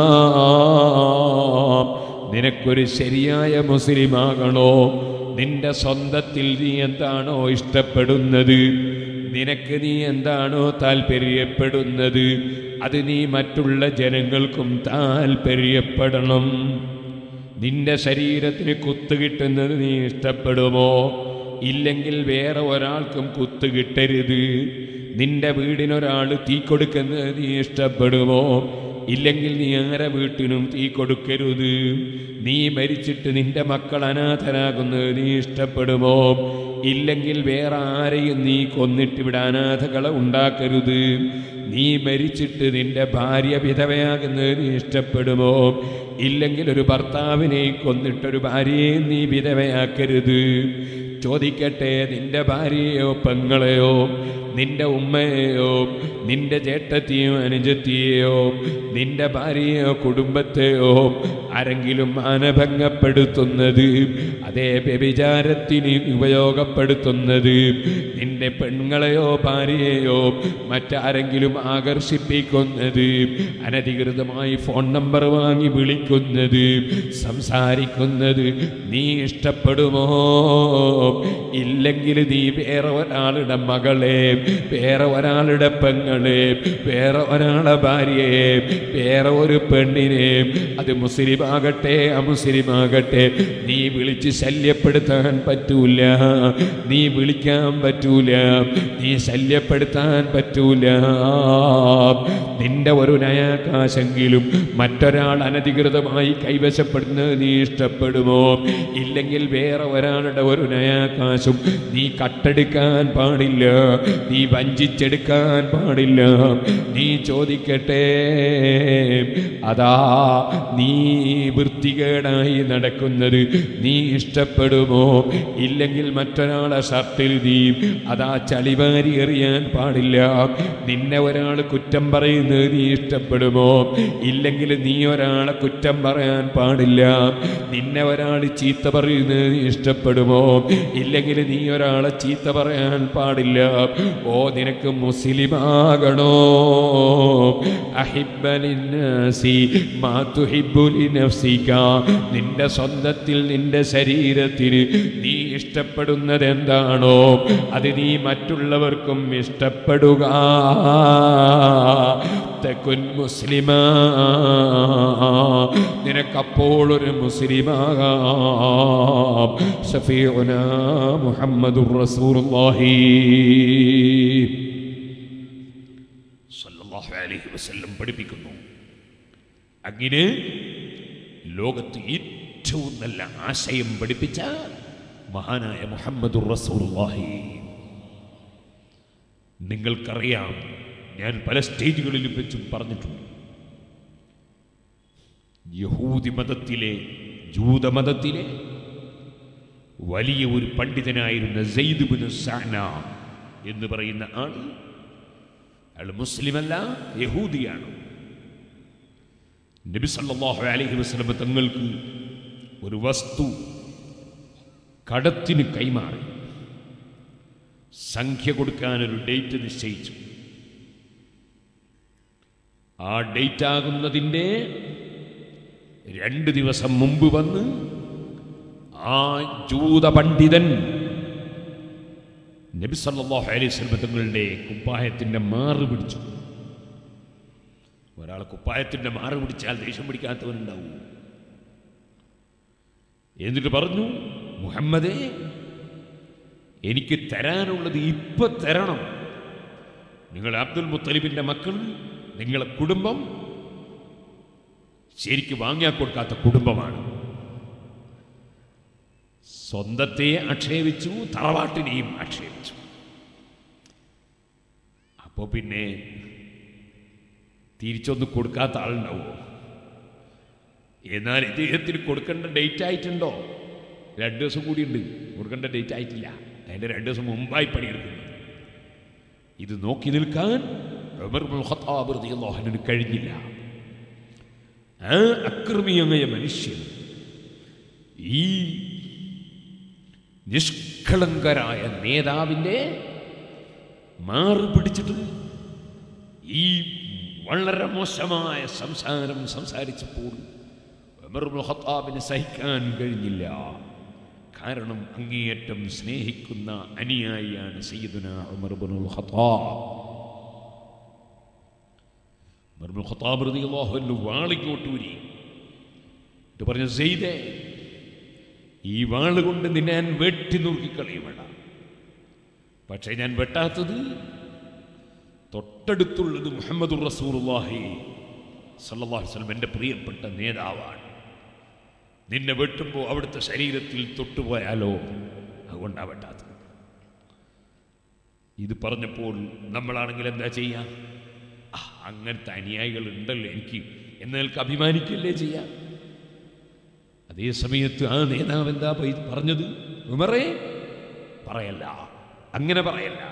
നിനക്കൊരു ശരിയായ മുസ്ലിമാകണോ നിന്റെ സ്വന്തത്തിൽ നീ എന്താണോ ഇഷ്ടപ്പെടുന്നത് നിനക്ക് നീ എന്താണോ താല്പര്യപ്പെടുന്നത് അത് നീ മറ്റുള്ള ജനങ്ങൾക്കും താല്പര്യപ്പെടണം നിന്റെ ശരീരത്തിന് കുത്ത് കിട്ടുന്നത് നീ ഇഷ്ടപ്പെടുമോ ഇല്ലെങ്കിൽ വേറെ ഒരാൾക്കും കുത്ത് കിട്ടരുത് നിന്റെ വീടിനൊരാൾ തീ കൊടുക്കുന്നത് നീ ഇഷ്ടപ്പെടുമോ ഇല്ലെങ്കിൽ നീ ആരെ വീട്ടിനും തീ കൊടുക്കരുത് നീ മരിച്ചിട്ട് നിന്റെ മക്കൾ അനാഥരാകുന്നത് നീ ഇഷ്ടപ്പെടുമോ ഇല്ലെങ്കിൽ വേറെ ആരെയും നീ കൊന്നിട്ട് ഇവിടെ അനാഥകളെ ഉണ്ടാക്കരുത് നീ മരിച്ചിട്ട് നിന്റെ ഭാര്യ വിധവയാകുന്നത് നീ ഇഷ്ടപ്പെടുമോ ഇല്ലെങ്കിൽ ഒരു ഭർത്താവിനെ കൊന്നിട്ടൊരു ഭാര്യയെ നീ വിധവയാക്കരുത് ചോദിക്കട്ടെ നിന്റെ ഭാര്യയോ പെങ്ങളെയോ നിന്റെ ഉമ്മയെയോ നിന്റെ ചേട്ടത്തെയോ അനുജത്തിയെയോ നിന്റെ ഭാര്യയോ കുടുംബത്തെയോ ആരെങ്കിലും മാനഭംഗപ്പെടുത്തുന്നത് അതേ വ്യഭിചാരത്തിന് ഉപയോഗപ്പെടുത്തുന്നത് നിന്റെ പെണ്ണുങ്ങളെയോ ഭാര്യയെയോ മറ്റാരെങ്കിലും ആകർഷിപ്പിക്കുന്നത് അനധികൃതമായി ഫോൺ നമ്പർ വാങ്ങി വിളിക്കുന്നത് സംസാരിക്കുന്നത് നീ ഇഷ്ടപ്പെടുമോ ഇല്ലെങ്കിൽ നീ വേറെ ഒരാളുടെ മകളെ വേറെ ഒരാളുടെ പെങ്ങളെ വേറെ ഒരാളെ ഭാര്യയെ വേറെ ഒരു പെണ്ണിനെ അത് മുസ്ലിം ആകട്ടെ അമുസ്ലിം ആകട്ടെ നീ വിളിച്ച് ശല്യപ്പെടുത്താൻ പറ്റൂല നീ വിളിക്കാൻ പറ്റൂല നീ ശല്യപ്പെടുത്താൻ പറ്റൂല നിന്റെ ഒരു നയാകാശെങ്കിലും മറ്റൊരാൾ അനധികൃതമായി കൈവശപ്പെടുന്നത് നീ ഇഷ്ടപ്പെടുമോ ഇല്ലെങ്കിൽ വേറെ ഒരാളുടെ ഒരു നയാകാശം നീ കട്ടെടുക്കാൻ പാടില്ല നീ വഞ്ചിച്ചെടുക്കാൻ പാടില്ല നീ ചോദിക്കട്ടെ അതാ നീ വൃത്തികേടായി നടക്കുന്നത് നീ ഇഷ്ടപ്പെടുമോ ഇല്ലെങ്കിൽ മറ്റൊരാളെ ഷർട്ടിൽ നീ അതാ ചളിവാരി എറിയാൻ പാടില്ല നിന്നെ ഒരാൾ കുറ്റം പറയുന്നത് നീ ഇഷ്ടപ്പെടുമോ ഇല്ലെങ്കിൽ നീ ഒരാളെ കുറ്റം പറയാൻ പാടില്ല നിന്നെ ഒരാൾ ചീത്ത പറയുന്നത് നീ ഇഷ്ടപ്പെടുമോ ഇല്ലെങ്കിൽ നീ ഒരാളെ ചീത്ത പറയാൻ പാടില്ല ഓ നിനക്ക് മുസ്ലിമാകണോ അഹിബലിന്നാസി മാ തുഹിബ്ബു ലിനഫ്സിക നിന്റെ സ്വന്തത്തിൽ നിന്റെ ശരീരത്തിന് നീ ഇഷ്ട ഇഷ്ടപ്പെടുന്നത് എന്താണോ അത് നീ മറ്റുള്ളവർക്കും ഇഷ്ടപ്പെടുക തെക്കുൻ മുസ്ലിമ നിനക്കപ്പോൾ ഒരു മുസ്ലിമാകാം ഷഫീഉന മുഹമ്മദുർ റസൂലുള്ളാഹി സല്ലല്ലാഹു അലൈഹി വസല്ലം പഠിപ്പിക്കുന്നു അങ്ങനെ ലോകത്ത് ഏറ്റവും നല്ല ആശയം പഠിപ്പിച്ച മഹാനായ മുഹമ്മദുർ റസൂലുള്ളാഹി നിങ്ങൾക്കറിയാം ഞാൻ പല സ്റ്റേജുകളിലും വെച്ചും പറഞ്ഞിട്ടുണ്ട് യഹൂദി മതത്തിലെ ജൂതമതത്തിലെ വലിയ ഒരു പണ്ഡിതനായിരുന്ന സെയ്ദ് ബിൻ സാന എന്ന് പറയുന്ന ആൾ അയാൾ മുസ്ലിമല്ല യഹൂദിയാണ് നബി സല്ലല്ലാഹു അലൈഹി വസല്ലം തങ്ങൾക്ക് ഒരു വസ്തു കടത്തിന് കൈമാറി സംഖ്യ കൊടുക്കാൻ ഒരു ഡേറ്റ് നിശ്ചയിച്ചു ആ ഡേറ്റ് ആകുന്നതിൻ്റെ രണ്ട് ദിവസം മുമ്പ് വന്ന് ആ ജൂത പണ്ഡിതൻ നബി സല്ലല്ലാഹു അലൈഹി വസല്ലം തങ്ങളുടെ കുപ്പായത്തിൻ്റെ മാറ് പിടിച്ചു ഒരാൾ കുപ്പായത്തിൻ്റെ മാറ് പിടിച്ചാൽ ദേഷ്യം പിടിക്കാത്തവനുണ്ടാവും എന്നിട്ട് പറഞ്ഞു മുഹമ്മദേ എനിക്ക് തരാനുള്ളത് ഇപ്പൊ തരണം നിങ്ങൾ അബ്ദുൽ മുത്തലിബിന്റെ മക്കൾ നിങ്ങളെ കുടുംബം ശരിക്ക് വാങ്ങിയാൽ കൊടുക്കാത്ത കുടുംബമാണ് സ്വന്തത്തെ ആക്ഷേപിച്ചു തറവാട്ടിനെയും ആക്ഷേപിച്ചു അപ്പോൾ പിന്നെ തിരിച്ചൊന്ന് കൊടുക്കാത്ത ആളുണ്ടാവുമോ എന്നാൽ ഇദ്ദേഹത്തിന് കൊടുക്കേണ്ട ഡേറ്റ് ആയിട്ടുണ്ടോ രണ്ട് ദിവസം കൂടിയുണ്ട് കൊടുക്കേണ്ട ഡേറ്റ് ആയിട്ടില്ല അതിൻ്റെ രണ്ട് ദിവസം മുമ്പായി പണിയെടുക്കുന്നു ഇത് നോക്കി നിൽക്കാൻ ഉമർ ഇബ്നുൽ ഖത്താബ് റളിയല്ലാഹു അൻഹുവിന് കഴിഞ്ഞില്ല ആ അക്രമിയമായ മനുഷ്യൻ ഈ നിഷ്കളങ്കരായ നേതാവിൻ്റെ മാറ് പിടിച്ചിട്ട് ഈ വളരെ മോശമായ സംസാരം സംസാരിച്ചപ്പോൾ ഉമർ ഇബ്നുൽ ഖത്താബിന് സഹിക്കാൻ കഴിഞ്ഞില്ല കാരണം അങ്ങേയറ്റം സ്നേഹിക്കുന്ന അനുയായിയാണ് സയ്യിദുന Umar Ibnul Khattab Umar Ibnul Khattab റളിയല്ലാഹു അൻഹു വാളിങ്ങോട്ടൂരി എന്നിട്ട് പറഞ്ഞു സെയ്ദേ ഈ വാള് കൊണ്ട് നിന്നെ ഞാൻ വെട്ടി നുറുക്കിക്കളയുമേണ്ട പക്ഷേ ഞാൻ വെട്ടാത്തത് തൊട്ടടുത്തുള്ളത് മുഹമ്മദ് റസൂറുല്ലാഹി സല്ലല്ലാഹു അലൈഹി വസല്ലം എൻ്റെ പ്രിയപ്പെട്ട നേതാവാണ് നിന്നെ വെട്ടുമ്പോൾ അവിടുത്തെ ശരീരത്തിൽ തൊട്ടുപോയാലോ അതുകൊണ്ടാണ് വെട്ടാത്തത് ഇത് പറഞ്ഞപ്പോൾ നമ്മളാണെങ്കിൽ എന്താ ചെയ്യാ ആ, അങ്ങനത്തെ അനുയായികൾ ഉണ്ടല്ലോ എനിക്ക് എന്നേൽക്ക് അഭിമാനിക്കല്ലേ ചെയ്യാം അതേ സമയത്ത് ആ നേതാവ് എന്താ പോയി പറഞ്ഞത് ഉമറേ പറയല്ല അങ്ങനെ പറയല്ല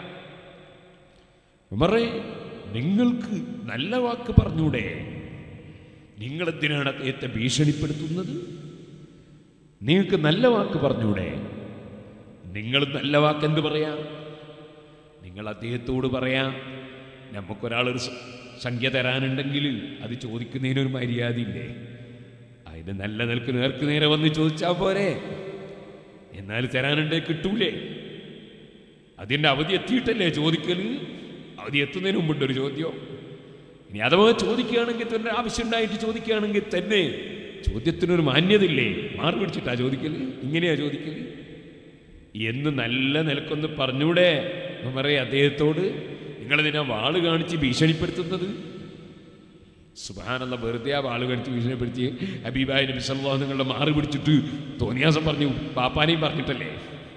ഉമറേ നിങ്ങൾക്ക് നല്ല വാക്ക് പറഞ്ഞൂടെ നിങ്ങളെന്തിനാണ് അദ്ദേഹത്തെ ഭീഷണിപ്പെടുത്തുന്നത് നിങ്ങൾക്ക് നല്ല വാക്ക് പറഞ്ഞൂടെ നിങ്ങൾ നല്ല വാക്ക് എന്ത് പറയാം നിങ്ങൾ അദ്ദേഹത്തോട് പറയാം നമുക്കൊരാളൊരു സ- സംഖ്യ തരാനുണ്ടെങ്കിൽ അത് ചോദിക്കുന്നതിനൊരു മര്യാദയില്ലേ അതിന് നല്ല നിൽക്ക് നേർക്ക് നേരെ വന്ന് ചോദിച്ചാൽ പോരെ എന്നാൽ തരാനുണ്ടേ കിട്ടൂലേ അതിൻ്റെ അവധി എത്തിയിട്ടല്ലേ ചോദിക്കൽ അവധി എത്തുന്നതിന് മുമ്പുണ്ട് ഒരു ചോദ്യം ഇനി അഥവാ ചോദിക്കുകയാണെങ്കിൽ തന്നെ ആവശ്യമുണ്ടായിട്ട് ചോദിക്കുകയാണെങ്കിൽ തന്നെ ചോദ്യത്തിനൊരു മാന്യതയില്ലേ മാറി പിടിച്ചിട്ടാ ചോദിക്കൽ ഇങ്ങനെയാ ചോദിക്കൽ എന്ന് നല്ല നിലക്കൊന്ന് പറഞ്ഞൂടെ എന്ന് പറയേ അദ്ദേഹത്തോട് നിങ്ങളതിനാ വാള് കാണിച്ച് ഭീഷണിപ്പെടുത്തുന്നത് സുബാനുള്ള വെറുതെ ആ വാള് കാണിച്ച് ഭീഷണിപ്പെടുത്തി ഹബീബായ നബി സല്ലല്ലാഹു നിങ്ങളുടെ മാറി പിടിച്ചിട്ട് തോന്നിയാസം പറഞ്ഞു പാപ്പാനെയും പറഞ്ഞിട്ടല്ലേ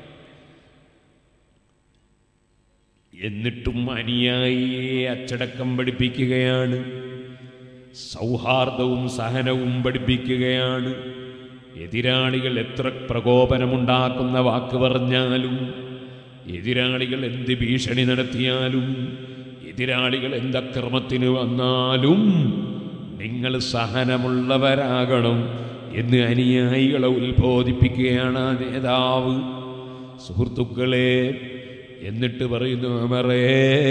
എന്നിട്ടും അനുയായിയെ അച്ചടക്കം പഠിപ്പിക്കുകയാണ് സൗഹാർദ്ദവും സഹനവും പഠിപ്പിക്കുകയാണ് എതിരാളികൾ എത്ര പ്രകോപനമുണ്ടാക്കുന്ന വാക്ക് പറഞ്ഞാലും എതിരാളികൾ എന്ത് ഭീഷണി നടത്തിയാലും എതിരാളികൾ എന്തക്രമത്തിന് വന്നാലും നിങ്ങൾ സഹനമുള്ളവരാകണം എന്ന് അനുയായികളെ ഉത്ബോധിപ്പിക്കുകയാണ് ആ നേതാവ് സുഹൃത്തുക്കളെ എന്നിട്ട് പറയുന്നു അമറേ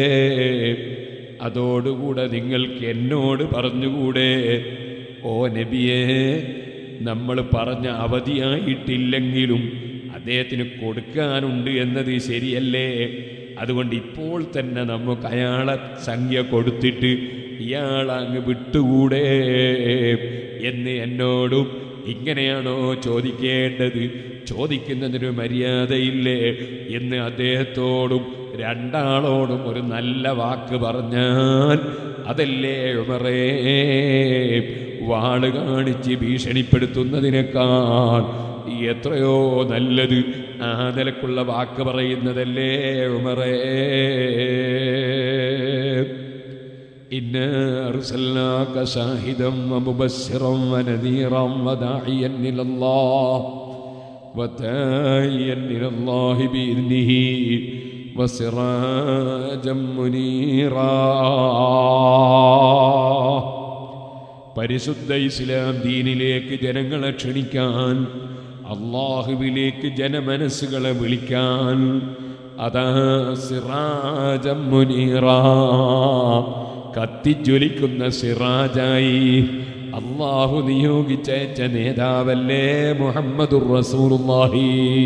അതോടുകൂടെ നിങ്ങൾക്ക് എന്നോട് പറഞ്ഞുകൂടെ ഓ നബിയേ നമ്മൾ പറഞ്ഞ അവധിയായിട്ടില്ലെങ്കിലും അദ്ദേഹത്തിന് കൊടുക്കാനുണ്ട് എന്നത് ശരിയല്ലേ അതുകൊണ്ട് ഇപ്പോൾ തന്നെ നമുക്ക് അയാളെ സംഖ്യ കൊടുത്തിട്ട് ഇയാൾ അങ്ങ് വിട്ടുകൂടെ എന്ന് എന്നോടും ഇങ്ങനെയാണോ ചോദിക്കേണ്ടത് ചോദിക്കുന്നതിന് മര്യാദയില്ലേ എന്ന് അദ്ദേഹത്തോടും രണ്ടാളോടും ഒരു നല്ല വാക്ക് പറഞ്ഞാൽ അതല്ലേ ഉമറേ വാള് കാണിച്ച് ഭീഷണിപ്പെടുത്തുന്നതിനേക്കാൾ എത്രയോ നല്ലത് ആ നിലക്കുള്ള വാക്ക് പറയുന്നതല്ലേ ഉമറേ إنا أرسلناك شاهدا ومبشرا ونذيرا وداعيا إلى الله وداعيا إلى الله بإذنه وسراجا منيرا പരിശുദ്ധ ഇസ്ലാം ദീനിലേക്ക് ജനങ്ങളെ ക്ഷണിക്കാൻ അള്ളാഹുവിലേക്ക് ജനമനസ്സുകളെ വിളിക്കാൻ അതാ സിറാജം മുനീറ കത്തിജ്വലിക്കുന്ന സിറാജായി അള്ളാഹു നിയോഗിച്ചയച്ച നേതാവല്ലേ മുഹമ്മദുർ റസൂലുള്ളാഹി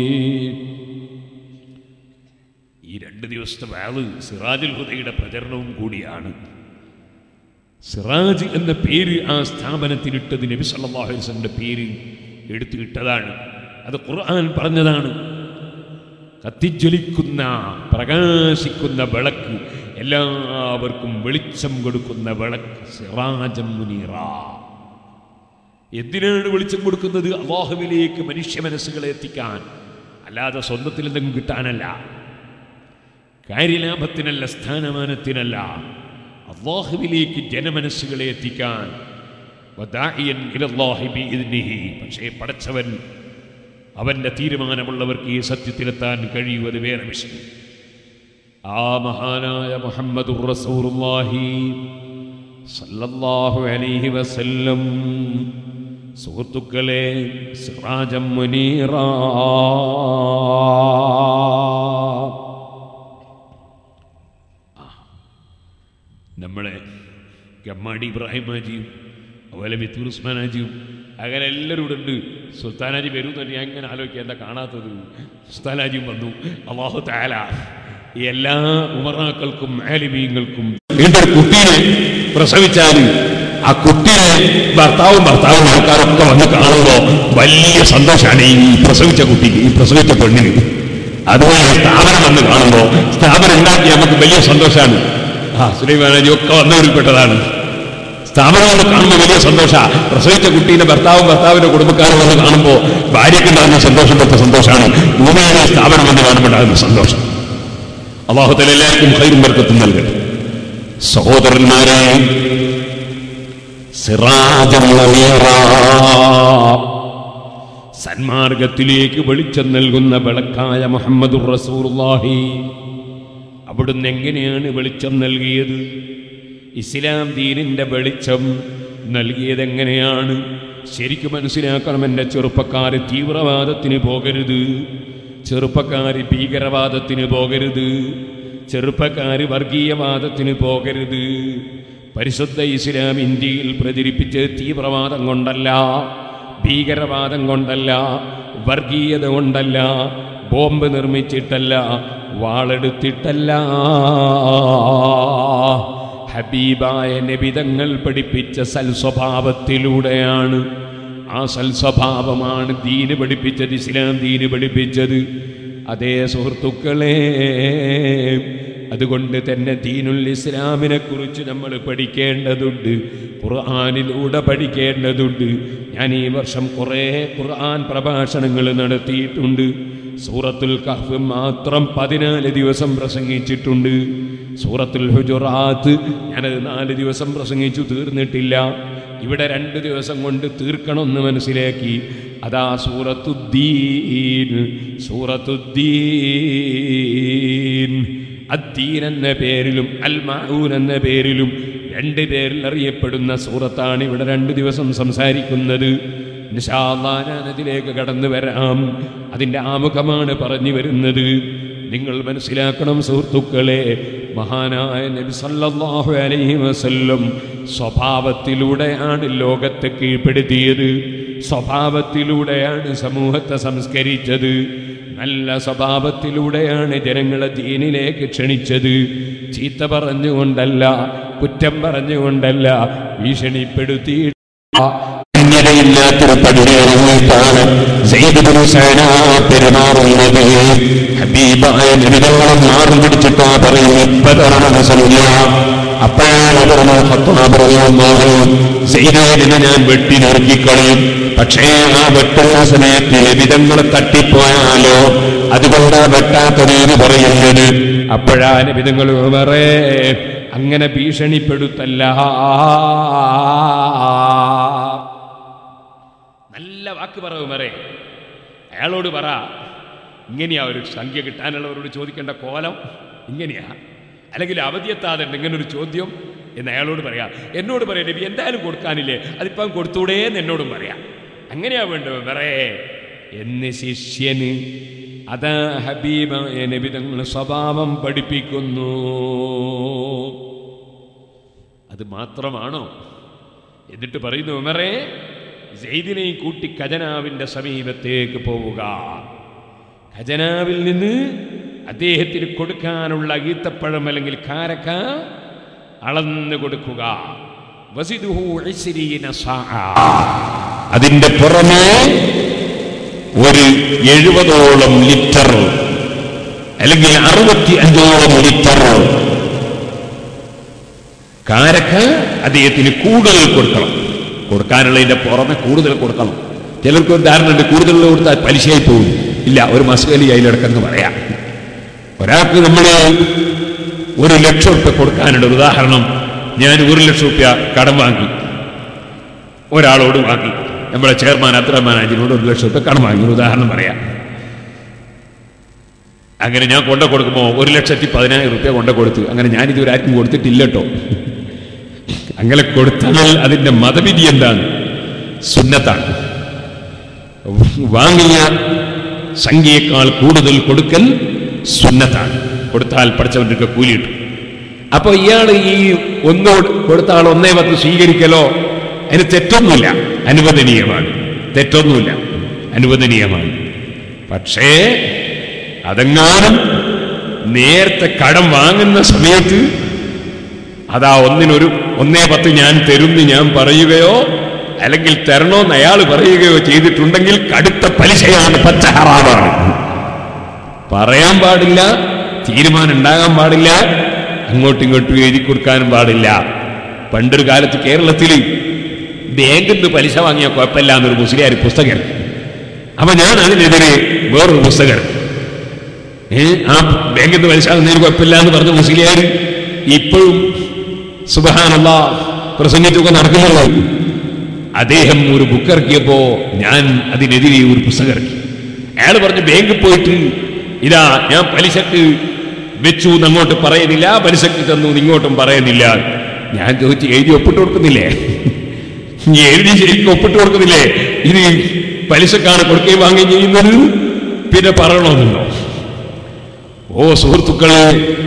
ഈ രണ്ട് ദിവസത്തെ വാള് സിറാജുൽ ഹുദയുടെ പ്രചരണവും കൂടിയാണ് സിറാജ് എന്ന പേര് ആ സ്ഥാപനത്തിനിട്ടത് നബി സല്ലല്ലാഹു അലൈഹി വസല്ലമയുടെ പേര് എടുത്തു ഇട്ടതാണ് അത് ഖുർആൻ പറഞ്ഞതാണ് കത്തിജ്വലിക്കുന്ന പ്രകാശിക്കുന്ന വിളക്ക് എല്ലാവർക്കും വെളിച്ചം കൊടുക്കുന്ന വിളക്ക് സിറാജം മുനീറ എന്തിനാണ് വെളിച്ചം കൊടുക്കുന്നത് അള്ളാഹുവിലേക്ക് മനുഷ്യ മനസ്സുകളെ എത്തിക്കാൻ അല്ലാതെ സ്വന്തത്തിൽ എന്തെങ്കിലും കിട്ടാനല്ല കാര്യലാഭത്തിനല്ല സ്ഥാനമാനത്തിനല്ല അള്ളാഹുവിലേക്ക് ജനമനസ്സുകളെ എത്തിക്കാൻ വദാഇയൻ ഇലല്ലാഹി ബിഇദ്നിഹി. പക്ഷേ പടച്ചവൻ അവന്റെ തീരുമാനമുള്ളവർക്ക് ഈ സത്യത്തിലെത്താൻ കഴിയുന്നത് വേറെ വിഷയം ആ മഹാനായ മുഹമ്മദുർ റസൂലുള്ളാഹി സല്ലല്ലാഹു അലൈഹി വസല്ലം സുഹൃത്തുക്കളെ സിറാജം മുനീറ നമ്മളെ ഗമ്മാടി ഇബ്രാഹിം ഹാജിയും അതുപോലെ മിത്തൂർ ഉസ്മാൻ ഹാജിയും അങ്ങനെ എല്ലാവരും ഇവിടെ ഉണ്ട് സുൽത്താൻ ഹാജി വരും എന്ന് ഞാൻ ഇങ്ങനെ ആലോചിക്കുക എന്താ കാണാത്തത് സുൽത്താൻ ഹാജിയും വന്നു അള്ളാഹു താല ഈ എല്ലാ ഉമറാക്കൾക്കും ആലിമീങ്ങൾക്കും വീണ്ടൊരു കുട്ടീനെ പ്രസവിച്ചാൽ ആ കുട്ടിയെ ഭർത്താവും ഭർത്താവും ആൾക്കാരൊക്കെ വന്ന് കാണുമ്പോൾ വലിയ സന്തോഷമാണ് ഈ പ്രസവിച്ച കുട്ടിക്ക് ഈ പ്രസവിച്ച പെണ്ണിന് അതുപോലെ സ്ഥാപനം വന്ന് കാണുമ്പോൾ സ്ഥാപനം ഉണ്ടാക്കി നമുക്ക് വലിയ സന്തോഷമാണ് ആ സുലൈമാനജി ഒക്കെ വന്നവരിൽപ്പെട്ടതാണ് സ്ഥാപനം വന്ന് കാണുമ്പോൾ വലിയ സന്തോഷ പ്രസവിച്ച കുട്ടീന്റെ ഭർത്താവും ഭർത്താവിന്റെ കുടുംബക്കാരും വന്ന് കാണുമ്പോൾ ഭാര്യയ്ക്ക് ഉണ്ടാകുന്ന സന്തോഷം തൊട്ട് സന്തോഷമാണ് മൂന്നാമത് സ്ഥാപനം വന്ന് കാണുമ്പോൾ ഉണ്ടാകുന്ന സന്തോഷം അള്ളാഹുത്തല എല്ലാവർക്കും ഹൈറും വർക്കത്തും നൽകട്ടെ സഹോദരന്മാരെ സിറാജം മുനീറാ. സന്മാർഗത്തിലേക്ക് വെളിച്ചം നൽകുന്ന വിളക്കായ മുഹമ്മദുർ റസൂലുള്ളാഹി അവിടുന്ന് എങ്ങനെയാണ് വെളിച്ചം നൽകിയത് ഇസ്ലാം ദീനിന്റെ വെളിച്ചം നൽകിയത് എങ്ങനെയാണ് ശരിക്കും മനസ്സിലാക്കണം എൻ്റെ ചെറുപ്പക്കാർ തീവ്രവാദത്തിന് പോകരുത് ചെറുപ്പക്കാർ ഭീകരവാദത്തിന് പോകരുത് ചെറുപ്പക്കാർ വർഗീയവാദത്തിന് പോകരുത് പരിശുദ്ധ ഇസ്ലാം ഇന്ത്യയിൽ പ്രചരിപ്പിച്ച് തീവ്രവാദം കൊണ്ടല്ല ഭീകരവാദം കൊണ്ടല്ല വർഗീയത കൊണ്ടല്ല ബോംബ് നിർമ്മിച്ചിട്ടല്ല വാളെടുത്തിട്ടല്ല ഹബീബായ നബിതങ്ങൾ പഠിപ്പിച്ച സൽസ്വഭാവത്തിലൂടെയാണ് ആ സൽസ്വഭാവമാണ് ദീന് പഠിപ്പിച്ചത് ഇസ്ലാം ദീന് പഠിപ്പിച്ചത് അതേ സുഹൃത്തുക്കളെ അതുകൊണ്ട് തന്നെ ദീനുൽ ഇസ്ലാമിനെ കുറിച്ച് നമ്മൾ പഠിക്കേണ്ടതുണ്ട് ഖുർആാനിലൂടെ പഠിക്കേണ്ടതുണ്ട് ഞാൻ ഈ വർഷം കുറേ ഖുർആൻ പ്രഭാഷണങ്ങൾ നടത്തിയിട്ടുണ്ട് സൂറത്തുൽ കഹ്ഫ് മാത്രം പതിനാല് ദിവസം പ്രസംഗിച്ചിട്ടുണ്ട് സൂറത്തുൽ ഹുജുറാത്ത് ഞാനത് നാല് ദിവസം പ്രസംഗിച്ചു തീർന്നിട്ടില്ല ഇവിടെ രണ്ട് ദിവസം കൊണ്ട് തീർക്കണമെന്ന് മനസ്സിലാക്കി അതാ സൂറത്തുദ്ദീൻ സൂറത്തുദ്ദീൻ അദ്ദീൻ എന്ന പേരിലും അൽ മഊൻ എന്ന പേരിലും രണ്ട് പേരിൽ അറിയപ്പെടുന്ന സൂറത്താണ് ഇവിടെ രണ്ട് ദിവസം സംസാരിക്കുന്നത് ഇൻഷാ അല്ലാഹ് ഞാൻ അതിലേക്ക് കടന്നു വരാം അതിൻ്റെ ആമുഖമാണ് പറഞ്ഞു വരുന്നത് നിങ്ങൾ മനസ്സിലാക്കണം സുഹൃത്തുക്കളെ മഹാനായ നബി സല്ലല്ലാഹു അലൈഹി വസല്ലം സ്വഭാവത്തിലൂടെയാണ് ലോകത്തെ കീഴ്പ്പെടുത്തിയത് സ്വഭാവത്തിലൂടെയാണ് സമൂഹത്തെ സംസ്കരിച്ചത് നല്ല സ്വഭാവത്തിലൂടെയാണ് ജനങ്ങളെ ദീനിലേക്ക് ക്ഷണിച്ചത് ചീത്ത പറഞ്ഞുകൊണ്ടല്ല കുറ്റം പറഞ്ഞുകൊണ്ടല്ല ഭീഷണിപ്പെടുത്തി അന്യതയില്ലാത്തൊരു പടിയിറങ്ങിയിട്ടാണ് സെയ്ദുബിന് സേന പെരുമാറുന്നത് ഹബീബായ നിമിതങ്ങളും മാറി പിടിച്ചിട്ടാ പറയുന്നത് ഇപ്പതാണ് സന്ധ്യ അപ്പോഴാണ് പറഞ്ഞു ഫത്വാബ് റളിയല്ലാഹു സെയ്ദാദിനെ ഞാൻ വെട്ടി നുറുക്കിക്കളയും പക്ഷേ ആ വെട്ടുന്ന സമയത്ത് വിധങ്ങൾ തട്ടിപ്പോയാലോ അതുകൊണ്ടാ വെട്ടാത്തത് എന്ന് പറയുന്നത് അപ്പോഴാണ് വിധങ്ങൾ ഉമറേ അങ്ങനെ ഭീഷണിപ്പെടുത്തല്ല നല്ല വാക്ക് പറ ഉമറേ അയാളോട് പറ ഇങ്ങനെയാ ഒരു സംഖ്യ കിട്ടാനുള്ളവരോട് ചോദിക്കേണ്ട കോലം ഇങ്ങനെയാ അല്ലെങ്കിൽ അവധിയെത്താതുണ്ട് ഇങ്ങനെ ഒരു ചോദ്യം എന്ന് അയാളോട് പറയാം എന്നോട് പറയാം നബി എന്തായാലും കൊടുക്കാനില്ലേ അതിപ്പം കൊടുത്തൂടേ എന്ന് എന്നോടും പറയാം അങ്ങനെയാ വേണ്ടത് വേറെ എന്ന് ശിഷ്യന് അതാ ഹബീബ നബി തങ്ങൾ സ്വഭാവം പഠിപ്പിക്കുന്നു അത് മാത്രമാണോ എന്നിട്ട് പറയുന്നു ഉമറേ സെയ്ദിനെയും കൂട്ടി ഖജനാവിന്റെ സമീപത്തേക്ക് പോവുക ഖജനാവിൽ നിന്ന് അദ്ദേഹത്തിന് കൊടുക്കാനുള്ള ഈത്തപ്പഴം അല്ലെങ്കിൽ കാരക്ക അളന്നു കൊടുക്കുക വസിദുഹു ഇസ്രീന സാഅ. അതിന്റെ പുറമെ ഒരു എഴുപതോളം ലിറ്റർ അല്ലെങ്കിൽ അറുപത്തി അഞ്ചോളം ലിറ്റർ കാരക്ക അദ്ദേഹത്തിന് കൂടുതൽ കൊടുക്കണം കൊടുക്കാനുള്ളതിന്റെ പുറമെ കൂടുതൽ കൊടുക്കണം ചിലർക്ക് ഒരു ധാരണ ഉണ്ട് കൂടുതൽ കൊടുത്താൽ പലിശയായി പോകും ഇല്ല ഒരു മസ്കലി അതിലെടുക്കെന്ന് പറയാം ഒരാൾക്ക് നമ്മൾ ഒരു ലക്ഷം റുപ്യ കൊടുക്കാനുണ്ട് ഒരു ഉദാഹരണം ഞാൻ ഒരു ലക്ഷം റുപ്യ കടം വാങ്ങി ഒരാളോട് വാങ്ങി നമ്മളെ ചെയർമാൻ അത്രമാൻ അജിനോട് ഒരു ലക്ഷം റുപ്യ കടം വാങ്ങി ഒരു ഉദാഹരണം പറയാം അങ്ങനെ ഞാൻ കൊണ്ട കൊടുക്കുമ്പോൾ ഒരു ലക്ഷത്തി പതിനായിരം റുപ്യ കൊണ്ട കൊടുത്തു അങ്ങനെ ഞാൻ ഇതുവരെ ആർക്കും കൊടുത്തിട്ടില്ല കേട്ടോ അങ്ങനെ കൊടുത്താൽ അതിന്റെ മതവിധി എന്താണ് സുന്നത്താണ് വാങ്ങിയ സംഖ്യയേക്കാൾ കൂടുതൽ കൊടുക്കൽ സുന്നത്താണ് കൊടുത്താൽ പഠിച്ചവൻ്റെ കൂലി കിട്ടും അപ്പൊ ഇയാൾ ഈ ഒന്നോട് കൊടുത്ത ആൾ ഒന്നേ പത്ത് സ്വീകരിക്കലോ അതിന് തെറ്റൊന്നുമില്ല അനുവദനീയമാണ് തെറ്റൊന്നുമില്ല അനുവദനീയമാണ് പക്ഷേ അതെങ്ങാനും നേരത്തെ കടം വാങ്ങുന്ന സമയത്ത് അതാ ഒന്നിനൊരു ഒന്നേ പത്ത് ഞാൻ തരുന്ന് ഞാൻ പറയുകയോ അല്ലെങ്കിൽ തരണോന്ന് അയാൾ പറയുകയോ ചെയ്തിട്ടുണ്ടെങ്കിൽ കടുത്ത പലിശയാണ് പച്ച ഹറാമാണ് പറയാൻ പാടില്ല തീരുമാനം ഉണ്ടാകാൻ പാടില്ല അങ്ങോട്ടും ഇങ്ങോട്ടും എഴുതി കൊടുക്കാനും പാടില്ല പണ്ടൊരു കാലത്ത് കേരളത്തിൽ ബാങ്കിൽ നിന്ന് പലിശ വാങ്ങിയ കുഴപ്പമില്ല എന്നൊരു മുസ്ലിയാർ പുസ്തകം ഇറക്കി. അപ്പൊ ഞാൻ അതിനെതിരെ വേറൊരു പുസ്തകം ഇറക്കി. ഏ ആ ബാങ്കിൽ നിന്ന് പലിശ വാങ്ങുന്നതിന് കുഴപ്പമില്ല എന്ന് പറഞ്ഞ മുസ്ലിയാർ ഇപ്പോഴും സുബഹാനല്ല പ്രസംഗിച്ചൊക്കെ നടക്കുന്നുള്ളൂ അദ്ദേഹം ഒരു ബുക്ക് ഇറക്കിയപ്പോ ഞാൻ അതിനെതിരെ ഒരു പുസ്തകം ഇറക്കി അയാൾ പറഞ്ഞു ബാങ്കിൽ പോയിട്ട് ഇതാ ഞാൻ പലിശക്ക് വെച്ചു എന്ന് അങ്ങോട്ട് പറയുന്നില്ല പലിശക്ക് തന്നു എന്ന് ഇങ്ങോട്ടും പറയുന്നില്ല ഞാൻ ചോദിച്ചു എഴുതി ഒപ്പിട്ട് കൊടുക്കുന്നില്ലേ നീ എഴുതി ശരിക്കും ഒപ്പിട്ട് കൊടുക്കുന്നില്ലേ ഇത് പലിശക്കാണ് കൊടുക്കുകയും വാങ്ങുകയും ചെയ്യുന്നത് പിന്നെ പറയണമെന്നുണ്ടോ ഓ സുഹൃത്തുക്കളെ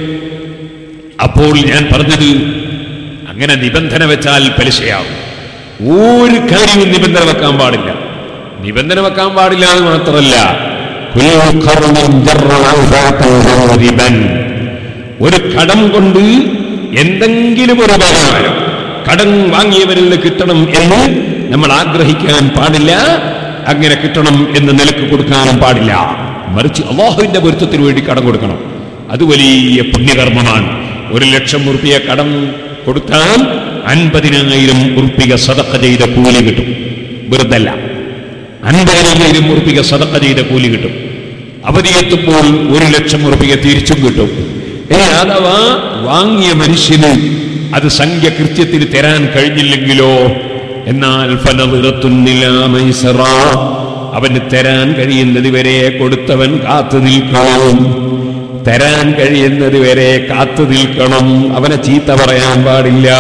അപ്പോൾ ഞാൻ പറഞ്ഞത് അങ്ങനെ നിബന്ധന വെച്ചാൽ പലിശയാവും ഒരു കാര്യവും നിബന്ധന വെക്കാൻ പാടില്ല നിബന്ധന വെക്കാൻ പാടില്ല എന്ന് മാത്രമല്ല كل قرن جر أوفاقا غالبا ഒരു കടം കൊണ്ട് എന്തെങ്കിലും ഒരു ഉപകാരം കടം വാങ്ങിയവരിൽ നിന്ന് കിട്ടണം എന്ന് നമ്മൾ ആഗ്രഹിക്കാൻ പാടില്ല അങ്ങനെ കിട്ടണം എന്ന് നിലക്ക് കൊടുക്കാനും പാടില്ല മറിച്ച് അള്ളാഹുവിന്റെ പൊരുത്തത്തിന് വേണ്ടി കടം കൊടുക്കണം അത് വലിയ പുണ്യകർമ്മമാണ് ഒരു ലക്ഷം ഉറുപ്പിയ കടം കൊടുത്താൽ അൻപതിനായിരം ഉറുപ്പിക സതക്ക ചെയ്ത കൂലി കിട്ടും വെറുതല്ല അൻപതിനായിരം ഉറുപ്പിക സതക്ക ചെയ്ത കൂലി കിട്ടും അവധിയെത്തുമ്പോൾ ഒരു ലക്ഷം ഉറുപ്പിക തിരിച്ചും കിട്ടും ഇനി അഥവാ വാങ്ങിയ മനുഷ്യന് അത് സംഖ്യ കൃത്യത്തിന് തരാൻ കഴിഞ്ഞില്ലെങ്കിലോ എന്നാൽ ഫലവിറത്തുന്നില്ല അവന് തരാൻ കഴിയുന്നത് വരെ കൊടുത്തവൻ കാത്തു നിൽക്കണം തരാൻ കഴിയുന്നത് വരെ കാത്തു നിൽക്കണം അവനെ ചീത്ത പറയാൻ പാടില്ല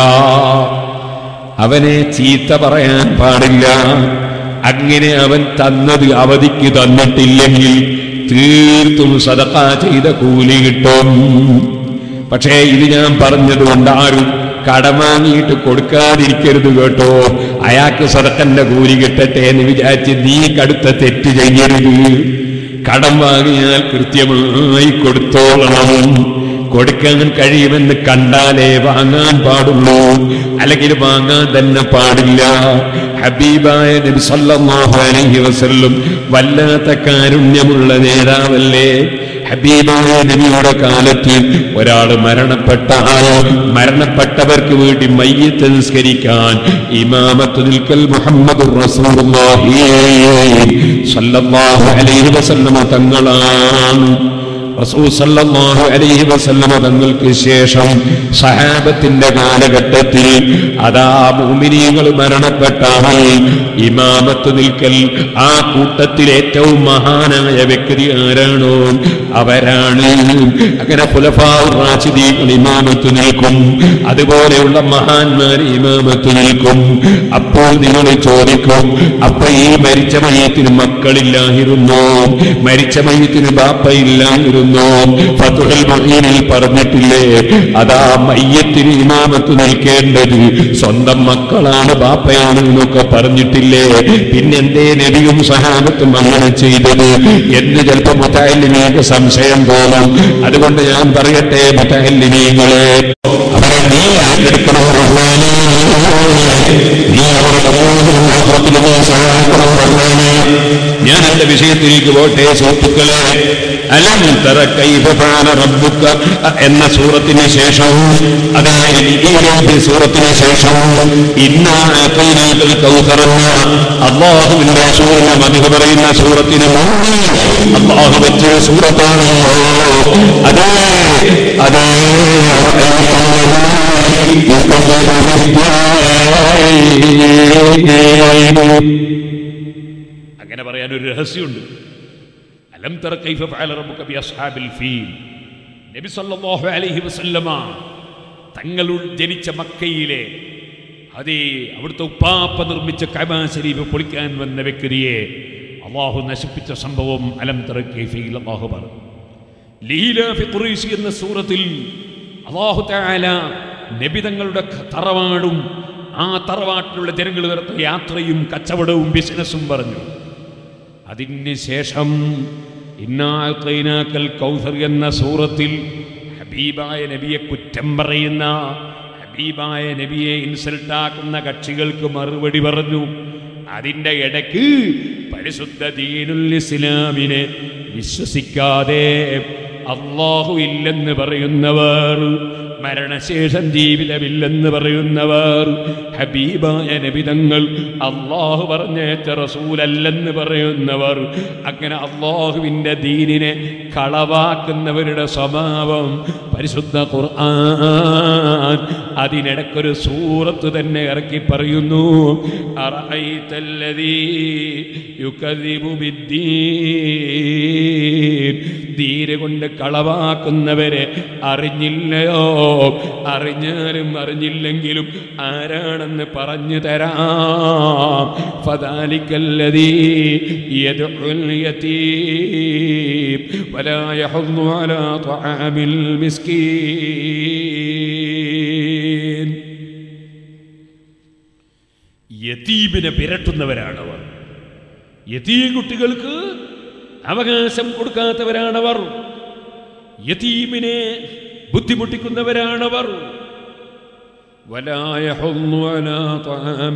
അവനെ ചീത്ത പറയാൻ പാടില്ല അങ്ങനെ അവൻ തന്നത് അവധിക്ക് തന്നിട്ടില്ലെങ്കിൽ തീർത്തും സദക്ക ചെയ്ത കൂലി കിട്ടും പക്ഷേ ഇത് ഞാൻ പറഞ്ഞതുകൊണ്ട് ആരും കടം വാങ്ങിയിട്ട് കൊടുക്കാതിരിക്കരുത് കേട്ടോ അയാൾക്ക് സദക്കന്റെ കൂലി കിട്ടട്ടെ എന്ന് വിചാരിച്ച് നീ കടുത്ത തെറ്റ് ചെയ്യരുത് കടം വാങ്ങിയാൽ കൃത്യമായി കൊടുത്തോളണം കൊടുക്കാൻ കഴിയുമെന്ന് കണ്ടാലേ വാങ്ങാൻ പാടുള്ളൂ അല്ലെങ്കിൽ വാങ്ങാൻ തന്നെ പാടില്ല ഹബീബായ നബി സല്ലല്ലാഹു അലൈഹി വസല്ലം വല്ലാത്ത കാരുണ്യമുള്ള നേതാവല്ലേ ഹബീബായ നബിയുടെ കാലത്ത് ഒരാൾ മരണപ്പെട്ടാൽ മരണപ്പെട്ടവർക്ക് വേണ്ടി മയ്യത്ത് നിസ്കരിക്കാൻ ഇമാമത്ത് നിൽക്കൽ മുഹമ്മദ് റസൂലുള്ളാഹി സല്ലല്ലാഹു അലൈഹി വസല്ലമ തങ്ങളാണ് റസൂൽ സല്ലല്ലാഹു അലൈഹി വസല്ലമ തങ്ങൾക്ക് ശേഷം സഹാബത്തിന്റെ കാലഘട്ടത്തിൽ അതാ മുഅ്മിനീങ്ങൾ മരണപ്പെട്ടാൽ ഇമാമത്ത് നിൽക്കൽ ആ കൂട്ടത്തിൽ ഏറ്റവും മഹാനായ വ്യക്തി ആരാണോ അവരാണ് അങ്ങനെ ഖുലഫാഉ റാഷിദീങ്ങൾ ഇമാമത്ത് നിൽക്കും അതുപോലെയുള്ള മഹാന്മാർ ഇമാമത്ത് നിൽക്കും അപ്പോൾ നിങ്ങൾ ചോദിക്കും അപ്പൊ ഈ മരിച്ച മയത്തിന് മക്കളില്ലായിരുന്നു മരിച്ച മയത്തിന് ബാപ്പയില്ലായിരുന്നു ഫതുഹൽ മഹീനിൽ പറഞ്ഞിട്ടില്ലേ അതാ മയ്യത്തിന് ഇമാമത്ത് നിൽക്കേണ്ടത് സ്വന്തം മക്കളാണ് ബാപ്പയാണ് എന്നൊക്കെ പറഞ്ഞിട്ടില്ലേ പിന്നെന്തേ നബിയും സഹാബത്തും അങ്ങനെ ചെയ്തത് എന്ന് ചിലപ്പോ മുത്താലിമീക്ക് സംശയം തോന്നും അതുകൊണ്ട് ഞാൻ പറയട്ടെ മുത്താലിമീങ്ങളെ അവരെ നീ ആരെടുക്കണം റഹ്മാനേ. നീ അവരുടെ മൂന്ന് സഹായിക്കണം റഹ്മാനേ. ഞാൻ എന്റെ വിഷയത്തിലേക്ക് പോട്ടെ സുഹൃത്തുക്കളെ അലം തറ കൈഫ ഫഅല റബ്ബുക എന്ന സൂറത്തിന് ശേഷം അതായത് ഈ രണ്ട് സൂറത്തിന് ശേഷം ഇന്നാ അഅതൈനാകൽ കൗസർ എന്ന അള്ളാഹുവിന്റെ സൂറിനെ മതിഹ് പറയുന്ന സൂറത്തിന് മുന്നിൽ അള്ളാഹു വെച്ച സൂറത്താണ് അതെ അതെ അങ്ങനെ പറയാൻ ഒരു രഹസ്യമുണ്ട് അലം തറ കൈഫ ഫഅല റബ്ബുക ബി അസ്ഹാബിൽ ഫീൽ നബി സല്ലല്ലാഹു അലൈഹി വസല്ലമ തങ്ങൾ ജനിച്ച മക്കയിലെ അതേ അവിടുത്തെ ഉപ്പാപ്പ നിർമ്മിച്ച കഅബ ശരീഫ് പൊളിക്കാൻ വന്ന വ്യക്തിയെ അള്ളാഹു നശിപ്പിച്ച സംഭവം അലം തറ കൈഫയിൽ അള്ളാഹു പറഞ്ഞു ലീലാഫി ഖുറൈശി എന്ന സൂറത്തിൽ അള്ളാഹു തആല നബി തങ്ങളുടെ തറവാടും ആ തറവാട്ടിലുള്ള ജനങ്ങൾ നടത്തിയ യാത്രയും കച്ചവടവും ബിസിനസ്സും പറഞ്ഞു അതിന് ശേഷം ഇന്നാക്കൽ കൗസർ എന്ന സൂറത്തിൽ ഹബീബായ നബിയെ കുറ്റം പറയുന്ന ഹബീബായ നബിയെ ഇൻസൾട്ടാക്കുന്ന കക്ഷികൾക്ക് മറുപടി പറഞ്ഞു അതിൻ്റെ ഇടയ്ക്ക് പരിശുദ്ധ ദീനുൽ ഇസ്ലാമിനെ വിശ്വസിക്കാതെ അള്ളാഹു ഇല്ലെന്ന് പറയുന്നവർ മരണശേഷം ജീവിതമില്ലെന്ന് പറയുന്നവർ ഹബീബായ നബിതങ്ങൾ അള്ളാഹു പറഞ്ഞേച്ച റസൂലല്ലെന്ന് പറയുന്നവർ അങ്ങനെ അള്ളാഹുവിൻ്റെ ദീനിനെ കളവാക്കുന്നവരുടെ സ്വഭാവം പരിശുദ്ധ ഖുർആൻ അതിനിടയ്ക്കൊരു സൂറത്ത് തന്നെ ഇറക്കി പറയുന്നു അറഅയ്തല്ലദീ യുകദ്ദിബു ബിദ്ദീൻ ധീര കൊണ്ട് കളവാക്കുന്നവരെ അറിഞ്ഞില്ലയോ അറിഞ്ഞാലും അറിഞ്ഞില്ലെങ്കിലും ആരാണെന്ന് പറഞ്ഞു തരാം ഫദാലിക്കല്ലദീ യദ്ഉൽ യതീം വലാ യഹുദ്ദു അലാ ത്വആമിൽ മിസ്കീൻ യതീമിനെ വിരട്ടുന്നവരാണവർ യതീം കുട്ടികൾക്ക് അവകാശം കൊടുക്കാത്തവരാണവർ യതീമിനെ ബുദ്ധിമുട്ടിക്കുന്നവരാണവർ ولا يحض على طعام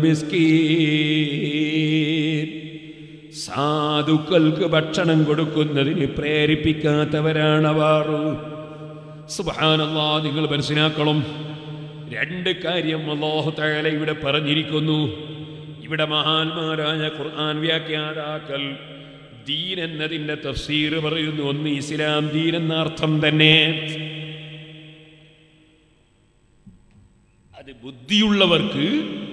المسكين സാധുക്കൾക്ക് ഭക്ഷണം കൊടുക്കുന്നതിന് പ്രേരിപ്പിക്കാത്തവരാണവർ സുബാനല്ലാ നിങ്ങൾ മനസ്സിലാക്കണം രണ്ട് കാര്യം അള്ളാഹു തആല ഇവിടെ പറഞ്ഞിരിക്കുന്നു ഇവിടെ മഹാന്മാരായ ഖുർആൻ വ്യാഖ്യാതാക്കൾ ദീൻ എന്നതിൻ്റെ തഫ്സീർ പറയുന്നു ഒന്ന് ഇസ്ലാം ദീൻ എന്ന അർത്ഥം തന്നെ അത് ബുദ്ധിയുള്ളവർക്ക്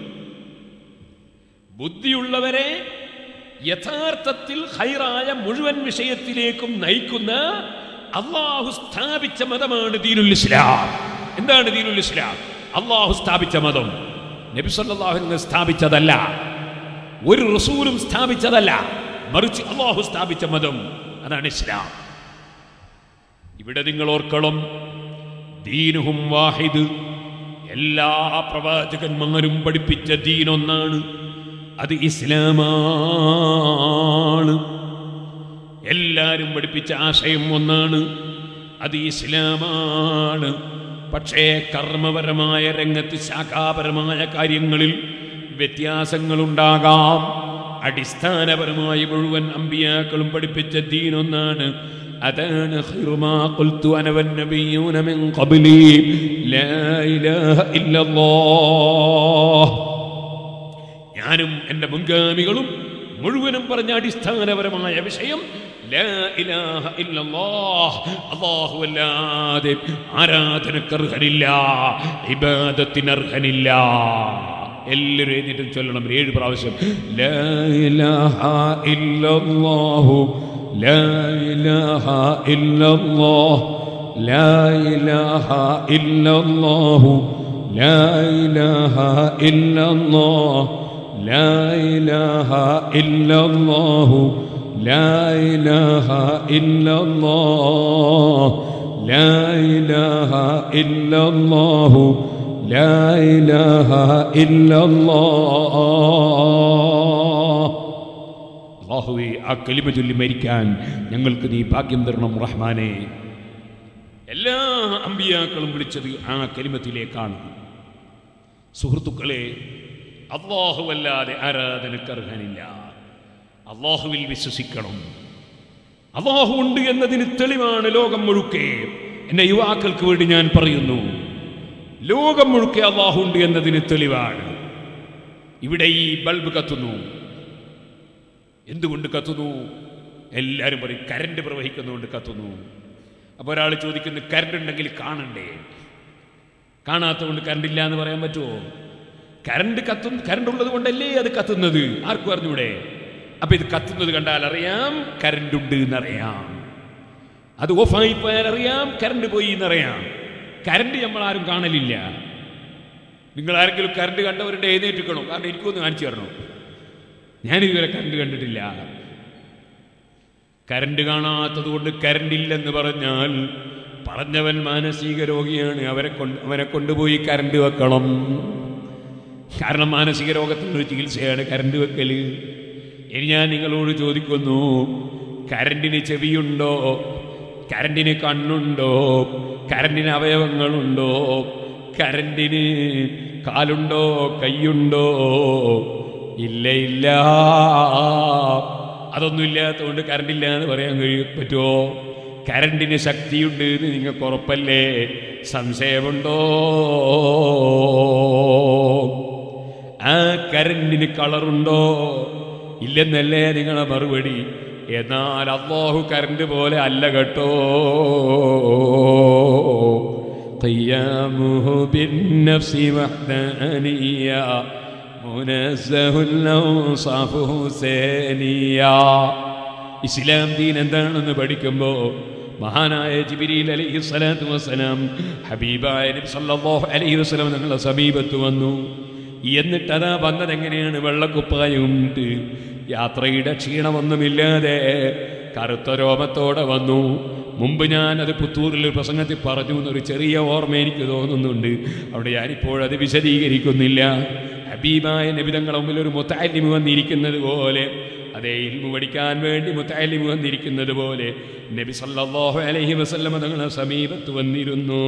ബുദ്ധിയുള്ളവരെ യഥാർത്ഥത്തിൽ ഹൈറായ മുഴുവൻ വിഷയത്തിലേക്കും നയിക്കുന്ന അള്ളാഹു സ്ഥാപിച്ച മതമാണ് ദീനുൽ ഇസ്ലാം എന്താണ് ദീനുൽ ഇസ്ലാം അള്ളാഹു സ്ഥാപിച്ച മതം നബി സല്ലല്ലാഹു അലൈഹി വസല്ലം സ്ഥാപിച്ചതല്ല ഒരു റസൂലും സ്ഥാപിച്ചതല്ല മറിച്ച് അള്ളാഹു സ്ഥാപിച്ച മതം അതാണ് ഇസ്ലാം ഇവിടെ നിങ്ങൾ ഓർക്കണം ദീനുഹും വാഹിദ് എല്ലാ പ്രവാചകന്മാരും പഠിപ്പിച്ച ദീനൊന്നാണ് അത് ഇസ്ലാമാണ് എല്ലാവരും പഠിപ്പിച്ച ആശയം ഒന്നാണ് അത് ഇസ്ലാമാണ് പക്ഷേ കർമ്മപരമായ രംഗത്ത് ശാഖാപരമായ കാര്യങ്ങളിൽ വ്യത്യാസങ്ങളുണ്ടാകാം അടിസ്ഥാനപരമായി മുഴുവൻ അമ്പിയാക്കളും പഠിപ്പിച്ച ദീനൊന്നാണ് അതാണ് ഖൈറുമാ ഖുൽതു അന വന്നബിയ്യൂന മിൻ ഖബ്ലി ലാ ഇലാഹ ഇല്ലല്ലാഹ് ഞാനും എൻ്റെ മുൻഗാമികളും മുഴുവനും പറഞ്ഞ അടിസ്ഥാനപരമായ വിഷയം ലാ ഇലാഹ ഇല്ലല്ലാഹ്. അല്ലാഹുവല്ലാതെ ആരാധനക്കർഹനില്ല ഇബാദത്തിനർഹനില്ല എല്ലാവരും എഴുതിയിട്ട് ചൊല്ലണം ഒരു ഏഴ് പ്രാവശ്യം ലാ ഇലാഹ ഇല്ലല്ലാഹു ലാ ഇലാഹ ഇല്ലല്ലാഹ് ലാ ഇലാഹ ഇല്ലല്ലാഹു ലാ ഇലാഹ ഇല്ലല്ലാഹ് لا إله إلا الله لا إله إلا الله لا إله إلا الله لا إله إلا الله അള്ളാഹുവെ ആ കലിമ ചൊല്ലി മരിക്കാൻ ഞങ്ങൾക്ക് നീ ഭാഗ്യം തരണം റഹ്മാനെ എല്ലാ അമ്പിയാക്കളും വിളിച്ചത് ആ കലിമത്തിലേക്കാണ് സുഹൃത്തുക്കളെ അള്ളാഹുവല്ലാതെ ആരാധനക്കർഹനില്ല അള്ളാഹുവിൽ വിശ്വസിക്കണം അള്ളാഹു ഉണ്ട് എന്നതിന് തെളിവാണ് ലോകം മുഴുക്കെ എന്റെ യുവാക്കൾക്ക് വേണ്ടി ഞാൻ പറയുന്നു ലോകം മുഴുക്കെ അള്ളാഹു ഉണ്ട് എന്നതിന് തെളിവാണ് ഇവിടെ ഈ ബൾബ് കത്തുന്നു എന്തുകൊണ്ട് കത്തുന്നു എല്ലാവരും പറയും കരണ്ട് പ്രവഹിക്കുന്നതുകൊണ്ട് കത്തുന്നു അപ്പോൾ ഒരാൾ ചോദിക്കുന്നു കരണ്ട് ഉണ്ടെങ്കിൽ കാണണ്ടേ കാണാത്തതുകൊണ്ട് കരണ്ട് ഇല്ല എന്ന് പറയാൻ പറ്റുമോ കരണ്ട് കത്തും കരണ്ട് ഉള്ളത് കൊണ്ടല്ലേ അത് കത്തുന്നത് ആർക്കും അറിഞ്ഞൂടെ അപ്പൊ ഇത് കത്തുന്നത് കണ്ടാൽ അറിയാം കരണ്ട് ഉണ്ട് എന്നറിയാം അത് ഓഫായി പോയാൽ അറിയാം കരണ്ട് പോയി എന്നറിയാം കരണ്ട് നമ്മൾ ആരും കാണലില്ല നിങ്ങൾ ആരെങ്കിലും കരണ്ട് കണ്ടവരുടെ എഴുന്നേറ്റിക്കണം കാരണം എനിക്കൊന്ന് കാണിച്ചു തരണം ഞാനിതുവരെ കരണ്ട് കണ്ടിട്ടില്ല കരണ്ട് കാണാത്തത് കൊണ്ട് കരണ്ട് ഇല്ലെന്ന് പറഞ്ഞാൽ പറഞ്ഞവൻ മാനസിക രോഗിയാണ് അവരെ കൊണ്ട് അവനെ കൊണ്ടുപോയി കരണ്ട് വെക്കണം കാരണം മാനസിക രോഗത്തിനൊരു ചികിത്സയാണ് കരണ്ട് വെക്കൽ ഇനി ഞാൻ നിങ്ങളോട് ചോദിക്കുന്നു കരണ്ടിന് ചെവിയുണ്ടോ കരണ്ടിന് കണ്ണുണ്ടോ കരണ്ടിന് അവയവങ്ങളുണ്ടോ കരണ്ടിന് കാലുണ്ടോ കൈയുണ്ടോ ഇല്ല ഇല്ല അതൊന്നും ഇല്ലാത്തതുകൊണ്ട് കറണ്ട് ഇല്ല എന്ന് പറയാൻ കഴിയും പറ്റുമോ കരണ്ടിന് ശക്തിയുണ്ട് എന്ന് നിങ്ങൾക്ക് ഉറപ്പല്ലേ സംശയമുണ്ടോ ആ കരണ്ടിന് കളറുണ്ടോ ഇല്ലെന്നല്ലേ നിങ്ങളെ മറുപടി എന്നാൽ അള്ളാഹു കരണ്ട് പോലെ അല്ല കേട്ടോ قيامه بالنفس وحدانية منزه الأوصافه سانية ഇസ്ലാം ദീൻ എന്താണെന്ന് പഠിക്കുമ്പോൾ മഹാനായ ജിബിരിൽ അലൈഹി സ്വലാത്തു വസ്സലാം ഹബീബായ നബി സല്ലല്ലാഹു അലൈഹി വസല്ലം ഞങ്ങളുടെ സമീപത്ത് വന്നു എന്നിട്ട് അതാ വന്നത് എങ്ങനെയാണ് വെള്ളക്കുപ്പായുണ്ട് യാത്രയുടെ ക്ഷീണമൊന്നുമില്ലാതെ കറുത്ത രോമത്തോടെ വന്നു മുമ്പ് ഞാൻ അത് പുത്തൂരിൽ ഒരു പ്രസംഗത്തിൽ പറഞ്ഞു എന്നൊരു ചെറിയ ഓർമ്മ എനിക്ക് തോന്നുന്നുണ്ട് അവിടെ ഞാനിപ്പോഴത് വിശദീകരിക്കുന്നില്ല ഹബീബായ നബിതങ്ങളുടെ മുമ്പിൽ ഒരു മുത്താലിമ് വന്നിരിക്കുന്നത് പോലെ അതേ ഇൽമു പഠിക്കാൻ വേണ്ടി മുത്താലിമ് വന്നിരിക്കുന്നത് പോലെ നബി സല്ലല്ലാഹു അലൈഹി വസല്ലമ തങ്ങളുടെ സമീപത്ത് വന്നിരുന്നു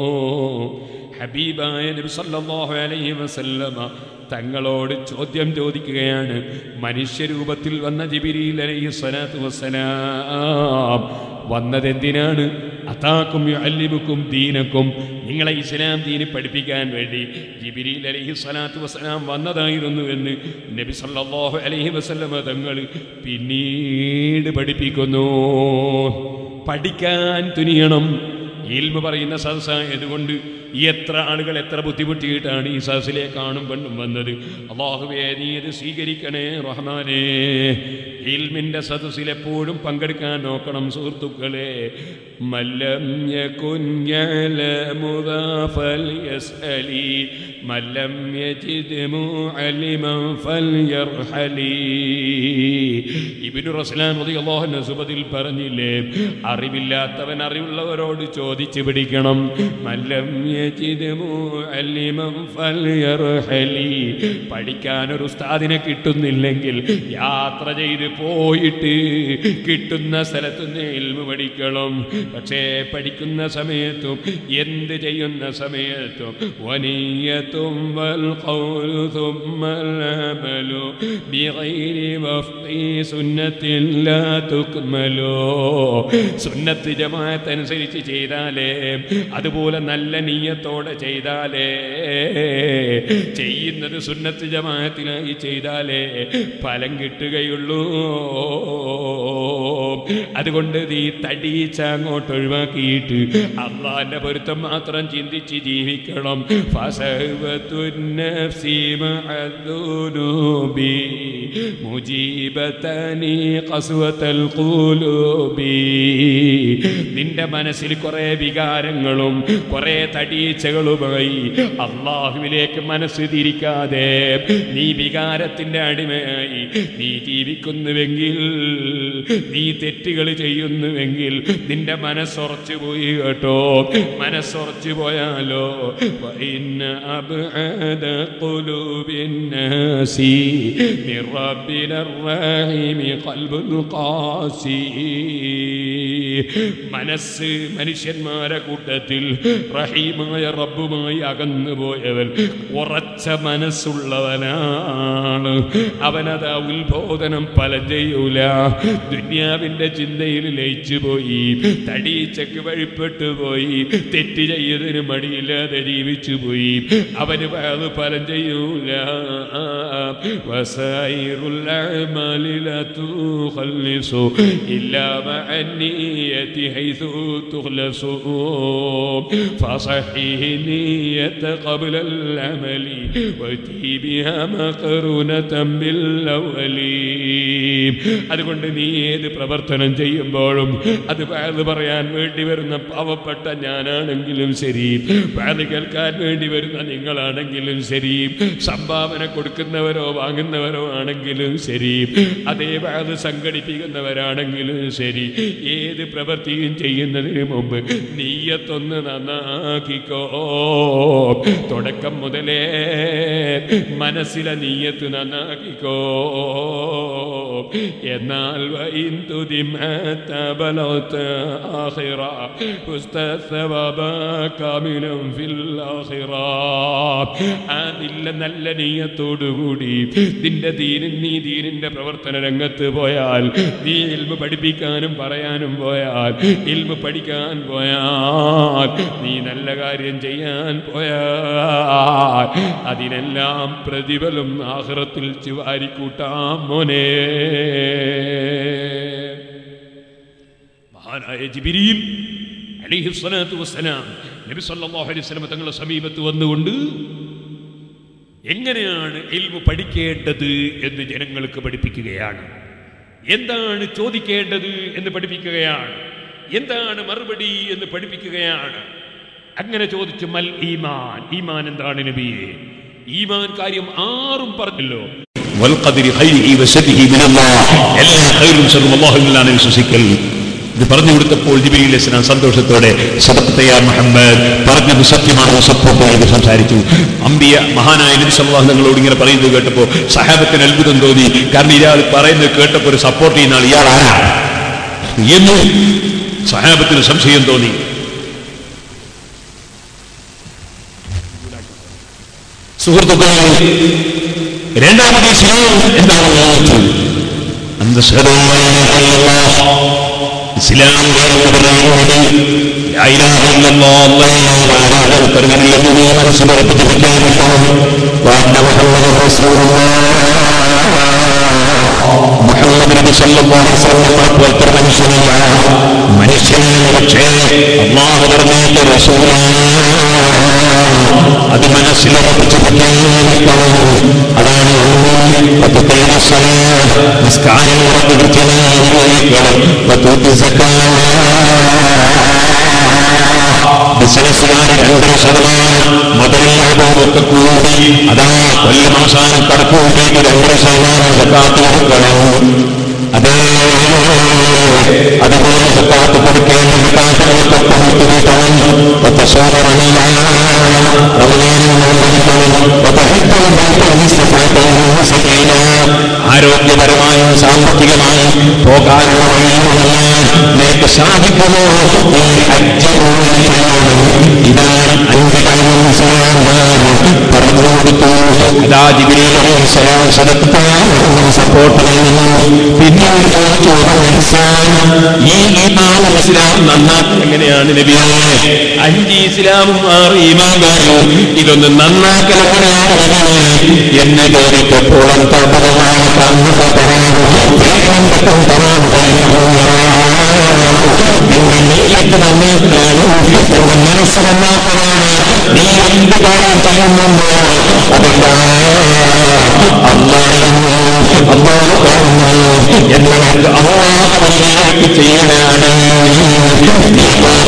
ഹബീബായ നബി സല്ലല്ലാഹു അലൈഹി വസല്ലമ തങ്ങളോട് ചോദ്യം ചോദിക്കുകയാണ് മനുഷ്യരൂപത്തിൽ വന്ന ജിബിരിൽ അലൈഹി സ്വലാത്തു വസ്സലാം വന്നതെന്തിനാണ് അതാക്കും അല്ലിമുക്കും ദീനക്കും നിങ്ങളെ ഇസ്ലാം ദീന് പഠിപ്പിക്കാൻ വേണ്ടി ജിബിരിൽ അലൈഹി സ്വലാത്തു വസ്സലാം വന്നതായിരുന്നു എന്ന് നബി സല്ലല്ലാഹു അലൈഹി വസല്ലമ തങ്ങൾ പിന്നീട് പഠിപ്പിക്കുന്നു പഠിക്കാൻ തുനിയണം ഇൽമ പറയുന്ന സദസ്സായതുകൊണ്ട് എത്ര ആളുകൾ എത്ര ബുദ്ധിമുട്ടിയിട്ടാണ് ഈ സദസ്സിലേക്ക് കാണും പെണ്ണും വന്നത് അള്ളാഹുവേ നീ ഇത് സ്വീകരിക്കണേ റഹ്മാനേ ഇൽമിൻ്റെ സദസ്സിൽ എപ്പോഴും പങ്കെടുക്കാൻ നോക്കണം സുഹൃത്തുക്കളെ മല്ലം യകുൻ യഅലമു ദാ ഫൽയസ്അലി മല്ലം യജിദ് മുഅല്ലിമൻ ഫൽയർഹലി ഇബ്നു റസ്ലാൻ റളിയല്ലാഹു അൻഹു സുബദിൽ പറഞ്ഞില്ലേ അറിവില്ലാത്തവൻ അറിവുള്ളവരോട് ചോദിച്ചു പിടിക്കണം മല്ലം يجد معلما فليرحلي പഠിക്കാൻ ഒരു ഉസ്താദിനെ കിട്ടുന്നില്ലെങ്കിൽ യാത്ര ചെയ്ത് പോയിട്ട് കിട്ടുന്ന സ്ഥലത്ത് നിന്ന് ഇൽമു പഠിക്കണം പക്ഷേ പഠിക്കുന്ന സമയത്തും എന്ത് ചെയ്യുന്ന സമയത്തും വനീയത്തും വൽ ഖൗലു ثم العمل بغير وفق سنة لا تكمل സുന്നത്ത് ജമാഅത്ത് അനുസരിച്ച് ചെയ്താലേ അതുപോലെ നല്ല നീയത്തോടെ ചെയ്താലേ ചെയ്യുന്നത് സുന്നത്ത് ജമാഅത്തിനായി ചെയ്താലേ ഫലം കിട്ടുകയുള്ളൂ അതുകൊണ്ട് നീ തടീച്ച അങ്ങോട്ട് ഒഴിവാക്കിയിട്ട് അള്ളാന്റെ പൊരുത്തം മാത്രം ചിന്തിച്ച് ജീവിക്കണം ഫസഹ്വത്തുന്നഫ്സി മഅദ്ദുനൂബി മുജീബതനി ഖസ്വതൽ ഖുലൂബി നിന്റെ മനസ്സിൽ കുറെ വികാരങ്ങളും കുറെ തടീച്ചകളുമായി അള്ളാഹുവിലേക്ക് മനസ്സ് തിരിക്കാതെ നീ വികാരത്തിന്റെ അടിമയായി നീ ജീവിക്കുന്നുവെങ്കിൽ നീ തെറ്റുകൾ ചെയ്യുന്നുവെങ്കിൽ നിന്റെ മനസ്സുറച്ചു പോയി കേട്ടോ മനസ്സുറച്ചു പോയാലോ وإن أبعد قلوب الناس من ربنا الرحيم قلب القاسي മനസ്സ് മനുഷ്യന്മാരെ കൂട്ടത്തിൽ റഹീമായ റബ്ബുമായി അകന്നു പോയവൻ ഉറച്ച മനസ്സുള്ളവനാണ് അവനത് ഉത്ബോധനം ഫലം ചെയ്യൂല ദുന്യാവിന്റെ ചിന്തയിൽ ലയിച്ചു പോയി തടീച്ചക്ക് വഴിപ്പെട്ടു പോയി തെറ്റ് ചെയ്തതിന് മടിയില്ലാതെ ജീവിച്ചു പോയി അവന് അത് ഫലം ചെയ്യൂല വസൈറുൽ അഅ്മാലി ലാ തുഖല്ലിസു ഇല്ലാ മഅ النية حيث تخلص فصحيه النية قبل العمل واتي بها مقرونة بالأول അതുകൊണ്ട് നീ ഏത് പ്രവർത്തനം ചെയ്യുമ്പോഴും അത് അത് പറയാൻ വേണ്ടി വരുന്ന പാവപ്പെട്ട ഞാനാണെങ്കിലും ശരി അത് കേൾക്കാൻ വേണ്ടി വരുന്ന നിങ്ങളാണെങ്കിലും ശരി സംഭാവന കൊടുക്കുന്നവരോ വാങ്ങുന്നവരോ ആണെങ്കിലും ശരി അതേ അത് സംഘടിപ്പിക്കുന്നവരാണെങ്കിലും ശരി ഏത് പ്രവൃത്തിയും ചെയ്യുന്നതിന് മുമ്പ് നീയത്തൊന്ന് നന്നാക്കിക്കോ തുടക്കം മുതലേ മനസ്സിലെ നീയത്ത് നന്നാക്കിക്കോ എന്നാൽ അതില്ല നല്ല നീയത്തോടുകൂടി നിന്റെ ദീനിൻ നീ ദീനിന്റെ പ്രവർത്തന രംഗത്ത് പോയാൽ നീ ഇൽമ പഠിപ്പിക്കാനും പറയാനും പോയാൽ ഇൽമ പഠിക്കാൻ പോയാൽ നീ നല്ല കാര്യം ചെയ്യാൻ പോയാൽ അതിനെല്ലാം പ്രതിഫലം ആഹ്റത്തിൽ ചിവാരിക്കൂട്ടാം മോനെ മഹാനായ ജിബിരിയിൽ അലിഹിസ്വലാത്തു വസ്സലാം നബി സല്ലല്ലാഹു അലൈഹി വസല്ലം തങ്ങളുടെ സമീപത്ത് വന്നുകൊണ്ട് എങ്ങനെയാണ് ഇൽമു പഠിക്കേണ്ടത് എന്ന് ജനങ്ങൾക്ക് പഠിപ്പിക്കുകയാണ് എന്താണ് ചോദിക്കേണ്ടത് എന്ന് പഠിപ്പിക്കുകയാണ് എന്താണ് മറുപടി എന്ന് പഠിപ്പിക്കുകയാണ് അങ്ങനെ ചോദിച്ചു മൽ ഈമാൻ ഈമാൻ എന്താണ് നബിയെ ഈമാൻ കാര്യം ആറും പറഞ്ഞല്ലോ والقدر خيره وشره من الله എല്ലാ ഖൈറും ഷറും അല്ലാഹുവിൽ നിന്നാണ് വിശ്വസിക്കൽ ഇത് പറഞ്ഞു കൊടുത്തപ്പോൾ ജിബിലി ഇസ്ലാം സന്തോഷത്തോടെ സദഖത്തയാ മുഹമ്മദ് പറഞ്ഞത് സത്യമാണ് സപ്പോർട്ട് ചെയ്ത് സംസാരിച്ചു അമ്പിയ മഹാനായ നബി സല്ലല്ലാഹു നിങ്ങളോട് ഇങ്ങനെ പറയുന്നത് കേട്ടപ്പോൾ സഹാബത്തിന് അത്ഭുതം തോന്നി കാരണം ഇയാൾ പറയുന്നത് കേട്ടപ്പോൾ ഒരു സപ്പോർട്ട് ചെയ്യുന്ന ആൾ ഇയാൾ ആരാ എന്ന് സഹാബത്തിന് സംശയം തോന്നി സുഹൃത്തുക്കളെ രണ്ടാമത് ഇസ്ലാം എന്താണ് ലോകത്ത് അന്തസ്സരോ ഇസ്ലാം എന്ന് പറയുന്നത് ലാ ഇലാഹ ഇല്ലല്ലാഹ് അല്ലാഹു അക്ബർ കരുതലില്ലെന്ന് മനസ്സിൽ ഉറപ്പിച്ചിരിക്കാൻ വഅന്ന മുഹമ്മദ് റസൂലുള്ളാഹ് മുഹമ്മദ് നബി സല്ലല്ലാഹു അലൈഹി വസല്ലം പോലത്തെ മനുഷ്യനില്ല മനുഷ്യൻ പക്ഷേ അള്ളാഹു പറഞ്ഞ റസൂലാണ് അത് മനസ്സിലുറപ്പിച്ച് അതാണ് നിസ്കാരം ഉറപ്പ് കൃത്യമായി ബിസിനസ്സുകാരൻ രണ്ടര ശതമാനം മുതലാകുമൊക്കെ കൂടി അതാ കൊല്ലം അവസാനം കടക്കൂട്ടിയിട്ട് രണ്ടര ശതമാനം സക്കാത്ത് കൊടുക്കണം അതേ അതുപോലെ സക്കാത്ത് കൊടുക്കേണ്ട സക്കാത്ത് وتقوم وتصور عليها وتحب البيت من استطعت منه سبيلا ആരോഗ്യപരമായും സാമ്പത്തികമായും പോകാനുള്ള വഴിയുമെല്ലാം നിനക്ക് സാധിക്കുമോ ഈ ഹജ്ജ് ഇതാണ് അഞ്ച് കാര്യം പറഞ്ഞു കൊടുത്തു അതാ ജിബിരിയിലെ സപ്പോർട്ട് നൽകുന്നു പിന്നീട് ചോദിച്ചു ഈ ഈമാൻ ഇസ്ലാം നന്നാക്കി എങ്ങനെയാണ് നബിയെ അഞ്ച് ഇസ്ലാമും ആറ് ഈമാനും ഇതൊന്ന് നന്നാക്കൽ എങ്ങനെയാണ് നബിയെ? എന്ന് ചോദിച്ചപ്പോൾ തപരമായ മനസ്സിലാക്കലാണ് നീ എന്ത് കാര്യം ചെയ്യുന്നുണ്ടോ അതെന്താ എന്നവർക്ക് അള്ളാഹുവിലേക്ക് ചെയ്യലാണ് നീ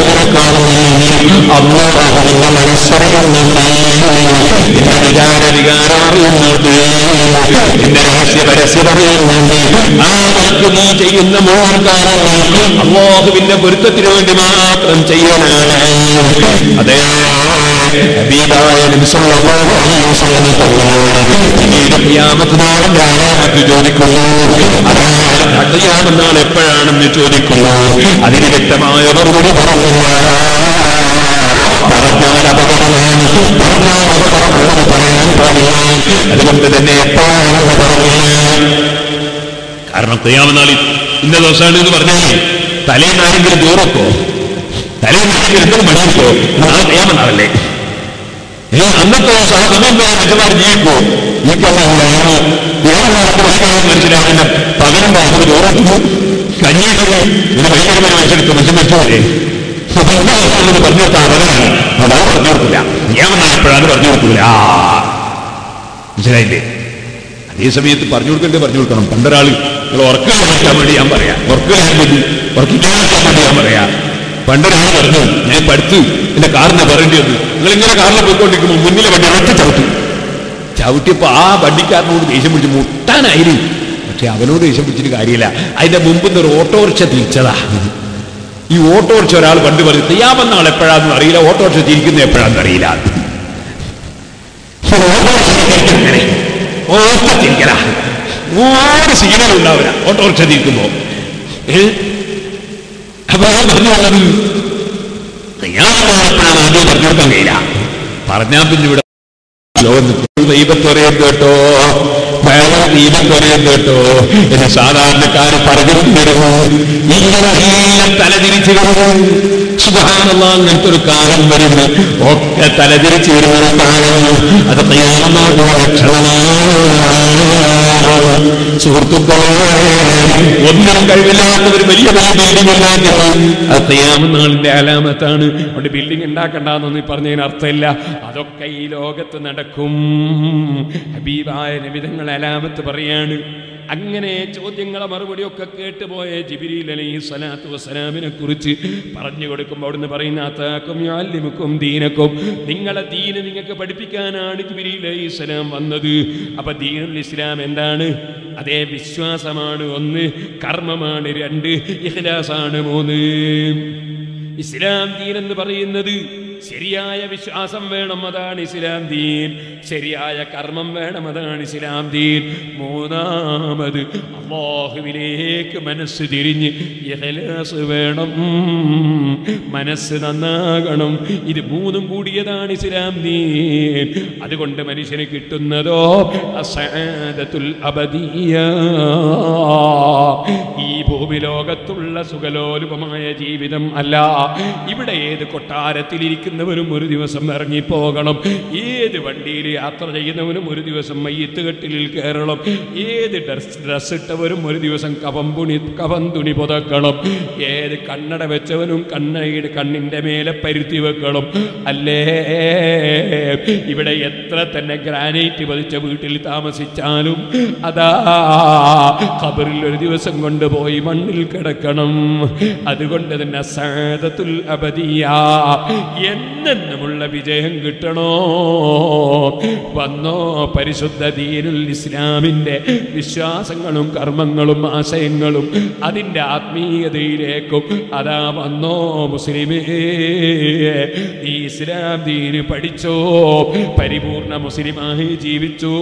അള്ളാഹുവിന്റെ മനസ്സറിയുന്നുണ്ട് എന്റെ വിചാരവികാരം അറിയുന്നുണ്ട് എന്റെ രഹസ്യ പരസ്യം അറിയുന്നുണ്ട് ആർക്ക് നീ ചെയ്യുന്ന മോഹൻ കാരണം അള്ളാഹുവിന്റെ പൊരുത്തത്തിന് വേണ്ടി മാത്രം ചെയ്യലാണ് അതെ ഹബീബായ നബി സല്ലല്ലാഹു അലൈഹി വസല്ലം തങ്ങളോട് പിന്നീട് ഖിയാമത്ത് നാളെ ഞാനാക്കി ചോദിക്കുന്നു അതാണ് ഖിയാമത്ത് നാൾ എപ്പോഴാണെന്ന് ചോദിക്കുന്നു അതിന് വ്യക്തമായ മറുപടി പറഞ്ഞു പറഞ്ഞാൽ അപകടമാണ് പറഞ്ഞാൽ അപകടമുള്ളത് പറയാൻ പാടില്ല അതുകൊണ്ട് തന്നെ എപ്പോഴാണെന്ന് പറഞ്ഞില്ല കാരണം ഖിയാമനാളിൽ ഇന്ന ദിവസമാണ് എന്ന് പറഞ്ഞാൽ തലേന്നാരെങ്കിലും ദൂരക്കോ തലേന്നാരെങ്കിലും എന്തെങ്കിലും മണിക്കോ നാളെ ഖിയാമനാളല്ലേ ഈ അന്നത്തെ ദിവസം ആ സമയം വരെ മനുഷ്യന്മാർ ജീവിക്കോ ഈ മനസ്സിലാക്കുന്ന പകരം വാങ്ങുന്നത് ദൂരത്തുന്നു കഞ്ഞിയിട്ടത് ഇത് ഭയങ്കരമായ മനുഷ്യർക്ക് മനുഷ്യൻ മരിച്ചോരെ പറഞ്ഞു കൊടുത്ത അവരാണ് അതാ പറഞ്ഞു കൊടുക്കില്ല ഖിയാമനാൾ എപ്പോഴാണ് പറഞ്ഞു കൊടുക്കില്ല മനസ്സിലായില്ലേ അതേ സമയത്ത് പറഞ്ഞു കൊടുക്കേണ്ടത് പറഞ്ഞു കൊടുക്കണം പണ്ടൊരാൾ നിങ്ങൾ ഉറക്കം മാറ്റാൻ വേണ്ടി ഞാൻ പറയാം ഉറക്കം വേണ്ടി ഉറക്കിക്കാൻ വേണ്ടി ഞാൻ പറയാം പണ്ടൊരാൾ പറഞ്ഞു ഞാൻ പഠിച്ചു എന്റെ കാറിനെ പറയേണ്ടി വന്നു നിങ്ങൾ ഇങ്ങനെ കാറിൽ പോയിക്കൊണ്ടിരിക്കുമ്പോൾ മുന്നിലെ വണ്ടി ഒറ്റ ചവിട്ടി ചവിട്ടിയപ്പോ ആ വണ്ടിക്കാരനോട് ദേഷ്യം പിടിച്ച് മുട്ടാനായിരുന്നു പക്ഷെ അവനോട് ദേഷ്യം പിടിച്ചിട്ട് കാര്യമില്ല അതിന്റെ മുമ്പ് ഒരു ഓട്ടോറിക്ഷ തിരിച്ചതാ ഈ ഓട്ടോറിക്ഷ ഒരാൾ പണ്ട് പറഞ്ഞു ചെയ്യാമെന്ന ആൾ എപ്പോഴാണെന്ന് അറിയില്ല ഓട്ടോറിക്ഷ തിരിക്കുന്നത് എപ്പോഴാണെന്ന് അറിയില്ല അങ്ങനെ ഓട്ടത്തിരിക്കല ഒരുപാട് സീനുകൾ ഉണ്ടാവില്ല ഓട്ടോറിക്ഷ തിരിക്കുമ്പോ ഏ? അപ്പൊ ഞാൻ പറഞ്ഞു വന്നത് ഞാൻ എപ്പോഴാണ് ആദ്യം പറഞ്ഞു കൊടുക്കാൻ കഴിയില്ല പറഞ്ഞാൽ പിന്നെ ഇവിടെ ദൈവത്തൊരയും കേട്ടോ വേറെ ദീപത്തൊരയും കേട്ടോ എന്ന് സാധാരണക്കാര് പറഞ്ഞിരുന്നു ഇങ്ങനെ തലതിരിച്ചു കിടന്നു സുഖാനുള്ള അങ്ങനത്തെ ഒരു കാലം വരുന്നു ഒക്കെ തലതിരിച്ചു വരുന്ന കാലം അത് കയ്യാമെന്നോട് സുഹൃത്തുക്കളെ ഒന്നിനും കഴിവില്ലാത്ത ഒരു വലിയ ബിൽഡിംഗ് അത് കയ്യാമെന്നാളിന്റെ അലാമത്താണ് അവിടെ ബിൽഡിംഗ് ഉണ്ടാക്കണ്ടെന്നൊന്നും ഈ പറഞ്ഞതിന് അർത്ഥമില്ല അതൊക്കെ ഈ ലോകത്ത് നടക്കും ഹബീബായ നബിതങ്ങൾ അലാമത്ത് പറയാണ് അങ്ങനെ ചോദ്യങ്ങളെ മറുപടിയൊക്കെ കേട്ടുപോയ ജിബിരിൽ അലൈഹി സ്വലാത്തു വസ്സലാമിനെ കുറിച്ച് പറഞ്ഞു കൊടുക്കുമ്പോൾ അവിടുന്ന് പറയുന്ന അത്താക്കും യാലിമുക്കും ദീനക്കും നിങ്ങളെ ദീന് നിങ്ങൾക്ക് പഠിപ്പിക്കാനാണ് ജിബിരിൽ അലൈഹി സ്വലാം വന്നത് അപ്പൊ ദീനുൽ ഇസ്ലാം എന്താണ് അതേ വിശ്വാസമാണ് ഒന്ന് കർമ്മമാണ് രണ്ട് ഇഖ്ലാസാണ് മൂന്ന് ഇസ്ലാം ദീൻ എന്ന് പറയുന്നത് ശരിയായ വിശ്വാസം വേണം അതാണ് ഇസ്ലാം ദീൻ ശരിയായ കർമ്മം വേണം അതാണ് ഇസ്ലാം ദീൻ മൂന്നാമത് അള്ളാഹുവിലേക്ക് മനസ്സ് തിരിഞ്ഞ് ഇഖ്ലാസ് വേണം മനസ്സ് നന്നാകണം ഇത് മൂന്നും കൂടിയതാണ് ഇസ്ലാം ദീൻ അതുകൊണ്ട് മനുഷ്യന് കിട്ടുന്നതോ അസഅദത്തുൽ അബദിയ ഈ ഭൂമി ലോകത്തുള്ള സുഖലോലുപമായ ജീവിതം അല്ല ഇവിടെ ഏത് കൊട്ടാരത്തിലിരിക്കുന്നവരും ഒരു ദിവസം ഇറങ്ങിപ്പോകണം ഏത് വണ്ടിയിൽ യാത്ര ചെയ്യുന്നവനും ഒരു ദിവസം മയ്യത്ത് കെട്ടിലിൽ കയറണം ഏത് ഡ്രസ് ഡ്രസ് ഇട്ടവരും ഒരു ദിവസം കവം തുണി കവം തുണി പുതക്കണം ഏത് കണ്ണട വെച്ചവനും കണ്ണയുടെ കണ്ണിന്റെ മേലെ പരുത്തി വെക്കണം അല്ലേ ഇവിടെ എത്ര തന്നെ ഗ്രാനൈറ്റ് പതിച്ച വീട്ടിൽ താമസിച്ചാലും അതാ ഖബറിൽ ഒരു ദിവസം കൊണ്ടുപോയി മണ്ണ് മണ്ണിൽ കിടക്കണം അതുകൊണ്ട് തന്നെ സാദത്തുൽ അബദിയ എന്നെന്നുമുള്ള വിജയം കിട്ടണോ വന്നോ പരിശുദ്ധ ദീനുൽ ഇസ്ലാമിൻ്റെ വിശ്വാസങ്ങളും കർമ്മങ്ങളും ആശയങ്ങളും അതിൻ്റെ ആത്മീയതയിലേക്കും അതാ വന്നോ മുസ്ലിമേ നീ ഇസ്ലാം ദീന് പഠിച്ചോ പരിപൂർണ മുസ്ലിമായി ജീവിച്ചോ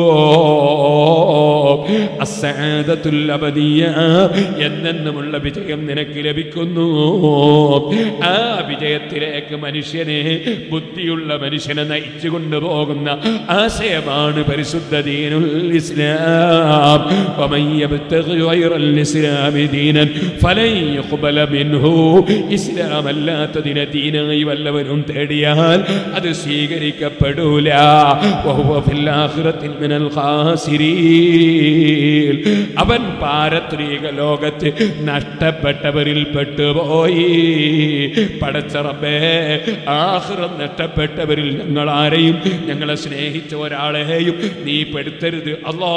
അസാദത്തുൽ അബദിയ എന്നെന്നുമുള്ള വിജയം നിനക്ക് ലഭിക്കുന്നു ആ വിജയത്തിലേക്ക് മനുഷ്യനെ ബുദ്ധിയുള്ള മനുഷ്യനെ നയിച്ചു കൊണ്ടുപോകുന്ന ആശയമാണ് പരിശുദ്ധ ദീനുൽ ഇസ്ലാം ومن يبتغي غير الإسلام دينا فلن يقبل منه ഇസ്ലാം അല്ലാത്തതിനെ ദീനായി വല്ലവരും തേടിയാൽ അത് സ്വീകരിക്കപ്പെടൂല وهو في الآخرة من الخاسرين അവൻ പാരത്രിക ലോകത്ത് നഷ്ടപ്പെട്ടവരിൽ പെട്ടുപോയി പടച്ചറബേ ആഹ്റം നഷ്ടപ്പെട്ടവരിൽ ഞങ്ങൾ ആരെയും ഞങ്ങളെ സ്നേഹിച്ച ഒരാളെയും നീ പെടുത്തരുത് അല്ലാ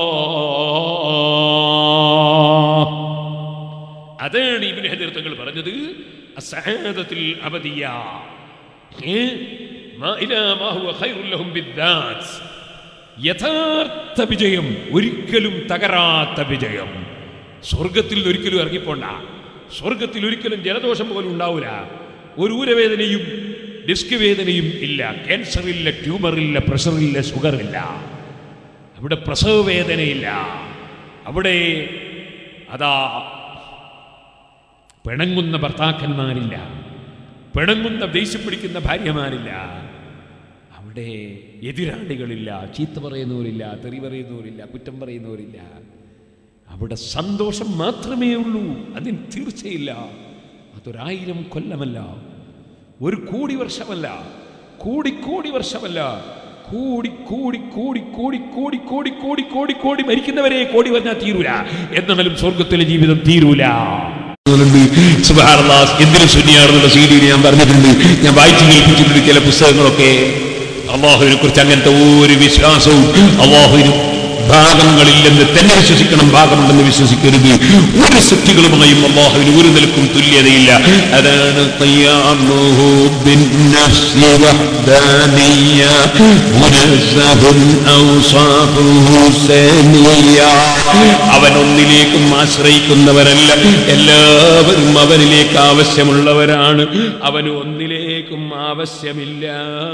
അതാണ് ഇബിന് ഹജർ തങ്ങൾ പറഞ്ഞത് അസഹാദത്തിൽ അബദിയ ഏ? മാ ഇലാ മാ ഹുവ ഖൈറുൽ ലഹും ബിദ്ദാത്ത്. യഥാർത്ഥ വിജയം ഒരിക്കലും തകരാത്ത വിജയം സ്വർഗത്തിൽ ഒരിക്കലും ഇറങ്ങിപ്പോണ്ട സ്വർഗത്തിൽ ഒരിക്കലും ജലദോഷം പോലും ഉണ്ടാവില്ല ഒരു ഊരവേദനയും ഡിസ്ക് വേദനയും ഇല്ല ക്യാൻസർ ഇല്ല ട്യൂമർ ഇല്ല പ്രഷർ ഇല്ല ഷുഗർ ഇല്ല അവിടെ പ്രസവ വേദനയില്ല അവിടെ അതാ പിണങ്ങുന്ന ഭർത്താക്കന്മാരില്ല പിണങ്ങുന്ന ദേഷ്യം പിടിക്കുന്ന ഭാര്യമാരില്ല അവിടെ എതിരാളികളില്ല ചീത്ത പറയുന്നവരില്ല തെറി പറയുന്നവരില്ല കുറ്റം പറയുന്നവരില്ല അവിടെ സന്തോഷം മാത്രമേ ഉള്ളൂ അതിന് തീർച്ചയില്ല അതൊരായിരം കൊല്ലമല്ല ഒരു കോടി വർഷമല്ല കോടി കോടി വർഷമല്ല കൂടി കൂടി കൂടി കൂടി കൂടി കൂടി കൂടി കൂടി കൂടി മരിക്കുന്നവരെ കോടി പറഞ്ഞാൽ തീരൂല എന്നാലും സ്വർഗത്തിലെ ജീവിതം തീരൂല സുബ്ഹാനല്ലാഹ്, എന്തിനു ശുദ്ധിയാണെന്നുള്ള സി ഡിയിൽ ഞാൻ പറഞ്ഞിട്ടുണ്ട് ഞാൻ വായിച്ചു കേൾപ്പിച്ചിട്ടുണ്ട് ചില പുസ്തകങ്ങളൊക്കെ അള്ളാഹുവിനെ കുറിച്ച് അങ്ങനത്തെ ഒരു വിശ്വാസവും അള്ളാഹുവിന് ഭാഗങ്ങളില്ലെന്ന് തന്നെ വിശ്വസിക്കണം ഭാഗമുണ്ടെന്ന് വിശ്വസിക്കരുത് ഒരു സൃഷ്ടികളുമായും അള്ളാഹുവിന് ഒരു നിലക്കും തുല്യതയില്ല അതാണ് തയ്യാറുഹു ബിന്നഫ്സി വഹ്ദാനിയ മുനസ്സഹുൻ ഔസാഫുഹു സനിയ അവൻ ഒന്നിലേക്കും ആശ്രയിക്കുന്നവരല്ല എല്ലാവരും അവനിലേക്ക് ആവശ്യമുള്ളവരാണ് അവന് ഒന്നിലേക്കും ആവശ്യമില്ല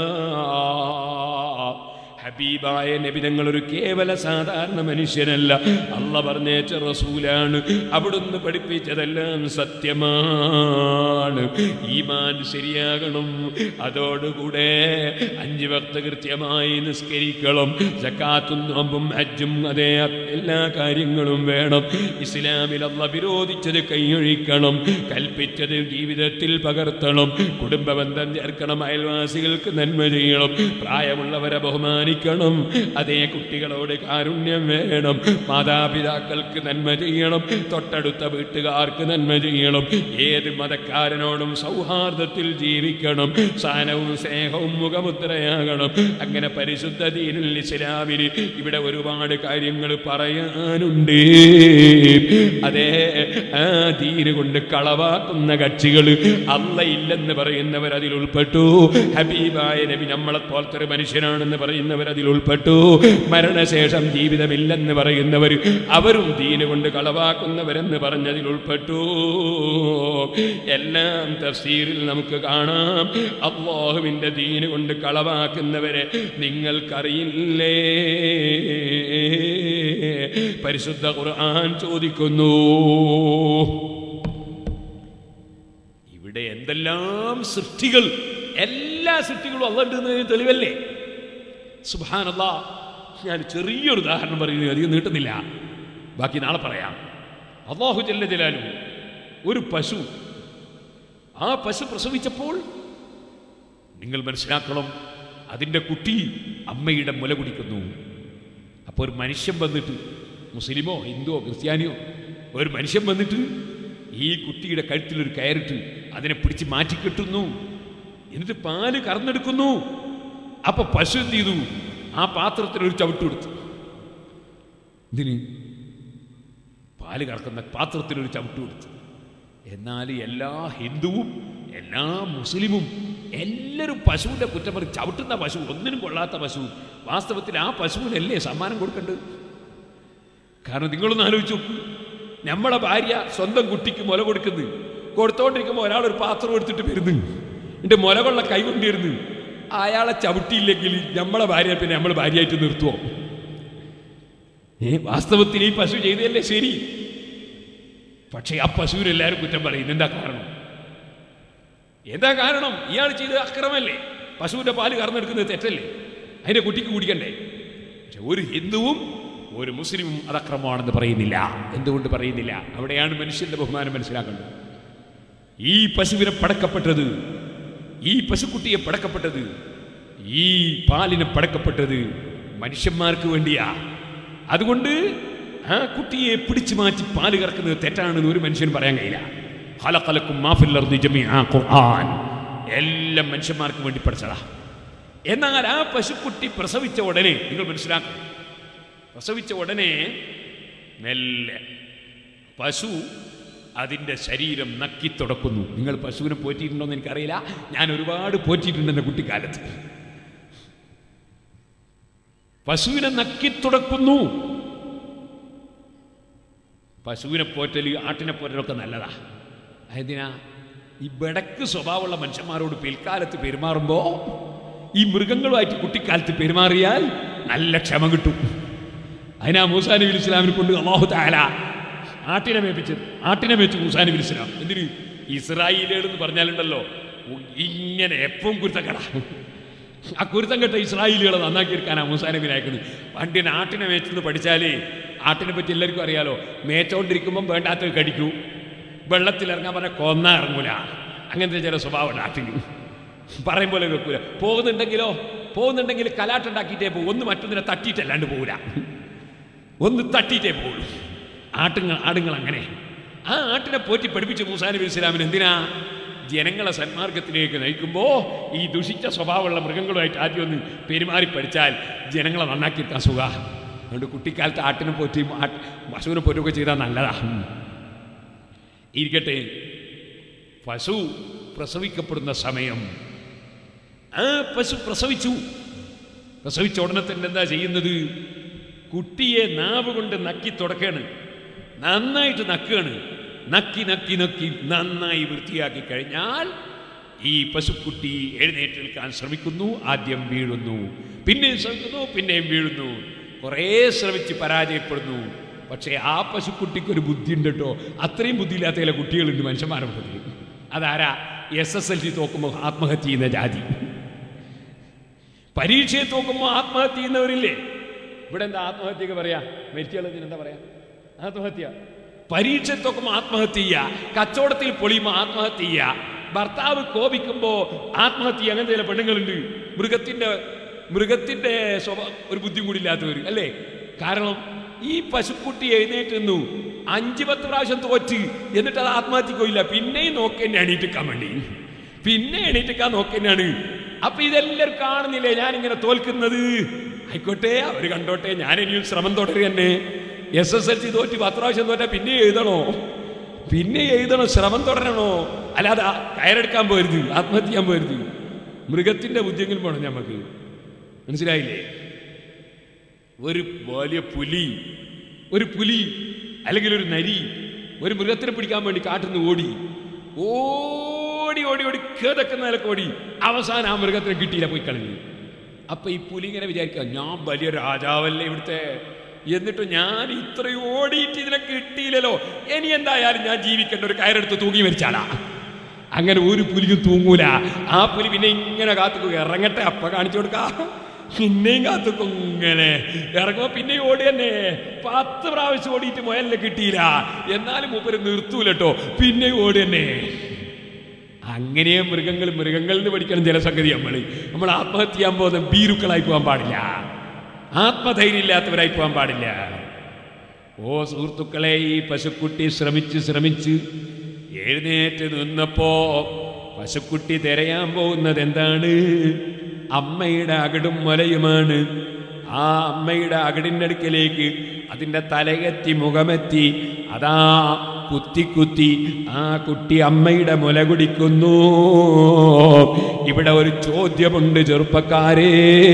ഹബീബായ നബി തങ്ങൾ ഒരു കേവല സാധാരണ മനുഷ്യനല്ല അല്ല പറഞ്ഞേച്ച റസൂലാണ് അവിടുന്ന് പഠിപ്പിച്ചതെല്ലാം സത്യമാണ് ഈമാൻ ശരിയാകണം അതോടുകൂടെ അഞ്ച് ഭക്ത കൃത്യമായി നിസ്കരിക്കണം ജക്കാത്തും നോമ്പും ഹജ്ജും അതേ എല്ലാ കാര്യങ്ങളും വേണം ഇസ്ലാമിൽ അല്ല വിരോധിച്ചത് കൈയൊഴിക്കണം കൽപ്പിച്ചത് ജീവിതത്തിൽ പകർത്തണം കുടുംബ ബന്ധം ചേർക്കണം അയൽവാസികൾക്ക് നന്മ ചെയ്യണം പ്രായമുള്ളവരെ ബഹുമാനിക്കണം അതേ കുട്ടികളോട് കാരുണ്യം വേണം മാതാപിതാക്കൾക്ക് നന്മ ചെയ്യണം തൊട്ടടുത്ത വീട്ടുകാർക്ക് നന്മ ചെയ്യണം ഏത് മതക്കാരനോടും സൗഹാർദ്ദത്തിൽ ജീവിക്കണം സാനവും സ്നേഹവും മുഖമുദ്രയാകണം അങ്ങനെ പരിശുദ്ധ ദീനുൽ ഇസ്ലാമിന് ഇവിടെ ഒരുപാട് കാര്യങ്ങൾ പറയാനുണ്ട് അതേ ആ ദീന് കൊണ്ട് കളവാക്കുന്ന കക്ഷികൾ അല്ല ഇല്ലെന്ന് പറയുന്നവർ അതിൽ ഉൾപ്പെട്ടു ഹബീബായ നബി നമ്മളെ പോലത്തെ ഒരു മനുഷ്യനാണെന്ന് പറയുന്നവർ അതിൽ ഉൾപ്പെട്ടു മരണശേഷം ജീവിതമില്ലെന്ന് പറയുന്നവർ അവരും ദീന് കൊണ്ട് കളവാക്കുന്നവരെന്ന് പറഞ്ഞതിൽ ഉൾപ്പെട്ടു എല്ലാം തഫ്സീറിൽ നമുക്ക് കാണാം അള്ളാഹുവിൻ്റെ ദീന് കൊണ്ട് കളവാക്കുന്നവരെ നിങ്ങൾക്കറിയില്ലേ പരിശുദ്ധ ഖുർആൻ ചോദിക്കുന്നു ഇവിടെ എന്തെല്ലാം സൃഷ്ടികൾ എല്ലാ സൃഷ്ടികളും അള്ളണ്ടെന്ന് തെളിവല്ലേ സുബാനല്ല ഞാൻ ചെറിയൊരു ഉദാഹരണം പറയുന്നു അധികം നീട്ടുന്നില്ല ബാക്കി നാളെ പറയാം അള്ളാഹു ജല്ല ജലാലു ഒരു പശു ആ പശു പ്രസവിച്ചപ്പോൾ നിങ്ങൾ മനസ്സിലാക്കണം അതിൻ്റെ കുട്ടി അമ്മയുടെ മുല കുടിക്കുന്നു അപ്പോൾ ഒരു മനുഷ്യൻ വന്നിട്ട് മുസ്ലിമോ ഹിന്ദുവോ ക്രിസ്ത്യാനിയോ ഒരു മനുഷ്യൻ വന്നിട്ട് ഈ കുട്ടിയുടെ കഴുത്തിലൊരു കയറിട്ട് അതിനെ പിടിച്ച് മാറ്റിക്കെട്ടുന്നു എന്നിട്ട് പാല് കറന്നെടുക്കുന്നു അപ്പൊ പശു എന്ത് ചെയ്തു ആ പാത്രത്തിൽ ഒരു ചവിട്ട് കൊടുത്തു എന്തിന് പാല് പാല് കറക്കുന്ന പാത്രത്തിലൊരു ചവിട്ട് കൊടുത്തു എന്നാൽ എല്ലാ ഹിന്ദുവും എല്ലാ മുസ്ലിമും എല്ലാവരും പശുവിൻ്റെ കുറ്റം പറയും ചവിട്ടുന്ന പശു ഒന്നിനും കൊള്ളാത്ത പശു വാസ്തവത്തിൽ ആ പശുവിനല്ലേ സമ്മാനം കൊടുക്കേണ്ടത് കാരണം നിങ്ങളൊന്ന് ആലോചിച്ച് നോക്കൂ നമ്മളെ ഭാര്യ സ്വന്തം കുട്ടിക്ക് മുല കൊടുക്കുന്നു കൊടുത്തോണ്ടിരിക്കുമ്പോൾ ഒരാൾ ഒരു പാത്രം എടുത്തിട്ട് വരുന്നു എന്നിട്ട് മുല കൊള്ള കൈ കൊണ്ടിരുന്നു അയാളെ ചവിട്ടിയില്ലെങ്കിൽ നമ്മളെ ഭാര്യ പിന്നെ നമ്മൾ ഭാര്യയായിട്ട് നിർത്തുവോ ഏ വാസ്തവത്തിൽ ഈ പശു ചെയ്തതല്ലേ ശരി പക്ഷേ ആ പശുവിന് എല്ലാവരും കുറ്റം പറയും എന്താ കാരണം എന്താ കാരണം ഇയാൾ ചെയ്തത് അക്രമല്ലേ പശുവിന്റെ പാല് കറന്നെടുക്കുന്നത് തെറ്റല്ലേ അതിന്റെ കുട്ടിക്ക് കുടിക്കണ്ടേ പക്ഷെ ഒരു ഹിന്ദുവും ഒരു മുസ്ലിമും അത് അക്രമമാണെന്ന് പറയുന്നില്ല എന്തുകൊണ്ട് പറയുന്നില്ല അവിടെയാണ് മനുഷ്യന്റെ ബഹുമാനം മനസ്സിലാക്കേണ്ടത് ഈ പശുവിനെ പടക്കപ്പെട്ടത് ഈ പശുക്കുട്ടിയെ പടക്കപ്പെട്ടത് ഈ പാലിനെ പടക്കപ്പെട്ടത് മനുഷ്യന്മാർക്ക് വേണ്ടിയാ അതുകൊണ്ട് ആ കുട്ടിയെ പിടിച്ചു മാറ്റി പാല് കറക്കുന്നത് തെറ്റാണെന്ന് ഒരു മനുഷ്യനും പറയാൻ കഴിയില്ല ഖലഖലക്കും മാഫിൽ അർദി ജമീഅ ഖുർആൻ എല്ലാം മനുഷ്യന്മാർക്ക് വേണ്ടി പഠിച്ചതാ എന്നാൽ ആ പശുക്കുട്ടി പ്രസവിച്ച ഉടനെ നിങ്ങൾ മനസ്സിലാക്കണം പ്രസവിച്ച ഉടനെ മെല്ലെ പശു അതിൻ്റെ ശരീരം നക്കി തുടക്കുന്നു നിങ്ങൾ പശുവിനെ പോറ്റിയിട്ടുണ്ടോ എന്ന് എനിക്കറിയില്ല ഞാൻ ഒരുപാട് പോറ്റിയിട്ടുണ്ട് എൻ്റെ കുട്ടിക്കാലത്ത് പശുവിനെ നക്കി തുടക്കുന്നു പശുവിനെ പോറ്റല് ആട്ടിനെ പോറ്റലൊക്കെ നല്ലതാ എന്തിനാ ഈ ബടക്ക് സ്വഭാവമുള്ള മനുഷ്യന്മാരോട് പിൽക്കാലത്ത് പെരുമാറുമ്പോൾ ഈ മൃഗങ്ങളുമായിട്ട് കുട്ടിക്കാലത്ത് പെരുമാറിയാൽ നല്ല ക്ഷമ കിട്ടും അതിനാ മൂസാ നബി ഇസ്ലാമിനെ കൊണ്ട് അള്ളാഹു താല ആട്ടിനെ മേപ്പിച്ചത് ആട്ടിനെ മേച്ച് മൂസാ നബി ഇസ്ലാം എന്തിന് ഇസ്രായേലുകൾ എന്ന് പറഞ്ഞാലുണ്ടല്ലോ ഇങ്ങനെ എപ്പം കുരുത്തക്കട ആ കുരുത്തം കെട്ട ഇസ്രായേലുകളെ നന്നാക്കി എടുക്കാനാ മൂസാ നബി അയക്കുന്നത് പണ്ടിന് ആട്ടിനെ മേച്ചെന്ന് പഠിച്ചാലേ ആട്ടിനെ പറ്റി എല്ലാവർക്കും അറിയാലോ മേച്ചോണ്ടിരിക്കുമ്പം വേണ്ടാത്തത് കടിക്കൂ വെള്ളത്തിൽ ഇറങ്ങാൻ പറഞ്ഞാൽ കൊന്ന ഇറങ്ങൂല അങ്ങനത്തെ ചില സ്വഭാവമുണ്ട് ആട്ടിന് പറയും പോലെ വെക്കൂല പോകുന്നുണ്ടെങ്കിലോ പോകുന്നുണ്ടെങ്കിൽ കലാട്ടുണ്ടാക്കിയിട്ടേ പോകും ഒന്ന് മറ്റൊന്നിനെ തട്ടിയിട്ടല്ലാണ്ട് പോകൂല ഒന്ന് തട്ടിയിട്ടേ പോകുള്ളൂ ആട്ടുങ്ങൾ ആടുങ്ങൾ അങ്ങനെ ആ ആട്ടിനെ പോറ്റി പഠിപ്പിച്ച മൂസാ നബി ഇസ്ലാമിന് എന്തിനാ ജനങ്ങളെ സന്മാർഗത്തിലേക്ക് നയിക്കുമ്പോൾ ഈ ദുഷിച്ച സ്വഭാവമുള്ള മൃഗങ്ങളുമായിട്ട് ആദ്യം ഒന്ന് പെരുമാറി പഠിച്ചാൽ ജനങ്ങളെ നന്നാക്കിയെടുക്കാൻ സുഖ അതുകൊണ്ട് കുട്ടിക്കാലത്ത് ആട്ടിനെ പോറ്റിയും ആട്ട് പശുവിനെ പോറ്റുകയൊക്കെ ചെയ്താൽ നല്ലതാ ഉം. ഇരിക്കട്ടെ പശു പ്രസവിക്കപ്പെടുന്ന സമയം ആ പശു പ്രസവിച്ചു പ്രസവിച്ച ഉടനെ തന്നെ എന്താ ചെയ്യുന്നത് കുട്ടിയെ നാവ് കൊണ്ട് നക്കി തുടക്കാണ് നന്നായിട്ട് നക്കുകയാണ് നക്കി നക്കി നക്കി നന്നായി വൃത്തിയാക്കി കഴിഞ്ഞാൽ ഈ പശുക്കുട്ടി എഴുന്നേറ്റ് നിൽക്കാൻ ശ്രമിക്കുന്നു ആദ്യം വീഴുന്നു പിന്നെയും ശ്രമിക്കുന്നു പിന്നെയും വീഴുന്നു കുറേ ശ്രമിച്ച് പരാജയപ്പെടുന്നു പക്ഷേ ആ പശുക്കുട്ടിക്ക് ഒരു ബുദ്ധി ഉണ്ട് കേട്ടോ അത്രയും ബുദ്ധിയില്ലാത്ത ചില കുട്ടികളുണ്ട് മനുഷ്യന്മാരുടെ മുതൽ അതാരാ എസ് എസ് എൽ സി തോക്കുമ്പോൾ ആത്മഹത്യ ചെയ്യുന്ന ജാതി പരീക്ഷയെ തോക്കുമ്പോൾ ആത്മഹത്യ ചെയ്യുന്നവരില്ലേ ഇവിടെ എന്താ ആത്മഹത്യക്ക് പറയാ മരിച്ചുള്ളതിന് എന്താ പറയാ ആത്മഹത്യ പരീക്ഷ തോക്കുമ്പോൾ ആത്മഹത്യ ചെയ്യുക കച്ചവടത്തിൽ പൊളിയുമ്പോൾ ആത്മഹത്യ ചെയ്യുക ഭർത്താവ് കോപിക്കുമ്പോ ആത്മഹത്യ ചെയ്യുക അങ്ങനത്തെ ചില പെണ്ണുങ്ങളുണ്ട് മൃഗത്തിന്റെ മൃഗത്തിന്റെ സ്വഭാവ ഒരു ബുദ്ധിയും കൂടി ഇല്ലാത്തവർ അല്ലേ കാരണം ഈ പശുക്കുട്ടി എഴുന്നേറ്റ് നിന്നു അഞ്ച് പത്ത് പ്രാവശ്യം തോറ്റ് എന്നിട്ട് അത് ആത്മഹത്യക്കില്ല പിന്നെയും നോക്കേണ്ടി എണീറ്റിക്കാൻ വേണ്ടി പിന്നെ എണീറ്റിക്കാൻ നോക്കുന്നതാണ് അപ്പൊ ഇതെല്ലാവരും കാണുന്നില്ലേ ഞാൻ ഇങ്ങനെ തോൽക്കുന്നത് ആയിക്കോട്ടെ അവര് കണ്ടോട്ടെ ഞാൻ ഇനിയും ശ്രമം തുടരുക തന്നെ എസ് എസ് എൽ സി തോറ്റ് പത്ത് പ്രാവശ്യം തോറ്റാ പിന്നെ എഴുതണോ പിന്നെ എഴുതണോ ശ്രമം തുടരണോ അല്ലാതെ ആ കയറെടുക്കാൻ പോരുത് ആത്മഹത്യ ചെയ്യാൻ പോരുത് മൃഗത്തിന്റെ ബുദ്ധിയെങ്കിലും പോണം നമുക്ക് മനസ്സിലായില്ലേ ഒരു വലിയ പുലി ഒരു പുലി അല്ലെങ്കിൽ ഒരു നരി ഒരു മൃഗത്തിനെ പിടിക്കാൻ വേണ്ടി കാട്ടുന്ന ഓടി ഓടി ഓടി ഓടി കേതക്കുന്ന നിലക്ക് ഓടി അവസാനം ആ മൃഗത്തിനെ കിട്ടിയില്ല പോയി കളഞ്ഞു അപ്പൊ ഈ പുലി ഇങ്ങനെ വിചാരിക്കുക ഞാൻ വലിയ രാജാവല്ലേ ഇവിടുത്തെ എന്നിട്ട് ഞാൻ ഇത്രയും ഓടിയിട്ട് ഇതിനെ കിട്ടിയില്ലല്ലോ ഇനി എന്തായാലും ഞാൻ ജീവിക്കേണ്ട ഒരു കയറെടുത്ത് തൂങ്ങി മരിച്ചാലാ അങ്ങനെ ഒരു പുലിയും തൂങ്ങൂല ആ പുലി പിന്നെ ഇങ്ങനെ കാത്തുക്കുക ഇറങ്ങട്ടെ അപ്പ കാണിച്ചു കൊടുക്ക പിന്നെയും കാത്തുക്കും ഇങ്ങനെ ഇറങ്ങുമ്പോ പിന്നെയും ഓടി തന്നെ പത്ത് പ്രാവശ്യം ഓടിയിട്ട് മുയലിനെ കിട്ടിയില്ല എന്നാലും മൂപ്പര് നിർത്തൂല കേട്ടോ പിന്നെയും ഓടി തന്നെ അങ്ങനെ മൃഗങ്ങൾ മൃഗങ്ങളിൽ നിന്ന് പഠിക്കണം ചില സംഗതി നമ്മൾ നമ്മൾ ആത്മഹത്യ ചെയ്യാൻ പോകുന്ന ഭീരുക്കളായി പോകാൻ പാടില്ല ആത്മധൈര്യം ഇല്ലാത്തവരായി പോകാൻ പാടില്ല ഓ സുഹൃത്തുക്കളെ ഈ പശുക്കുട്ടി ശ്രമിച്ച് ശ്രമിച്ച് എഴുന്നേറ്റ് നിന്നപ്പോ പശുക്കുട്ടി തിരയാൻ പോകുന്നത് എന്താണ് അമ്മയുടെ അകടും മുലയുമാണ് ആ അമ്മയുടെ അകടിൻ്റെ അടുക്കലേക്ക് അതിൻ്റെ തലയെത്തി മുഖമെത്തി അതാ കുത്തി കുത്തി ആ കുട്ടി അമ്മയുടെ മുല കുടിക്കുന്നു ഇവിടെ ഒരു ചോദ്യമുണ്ട് ചെറുപ്പക്കാരേ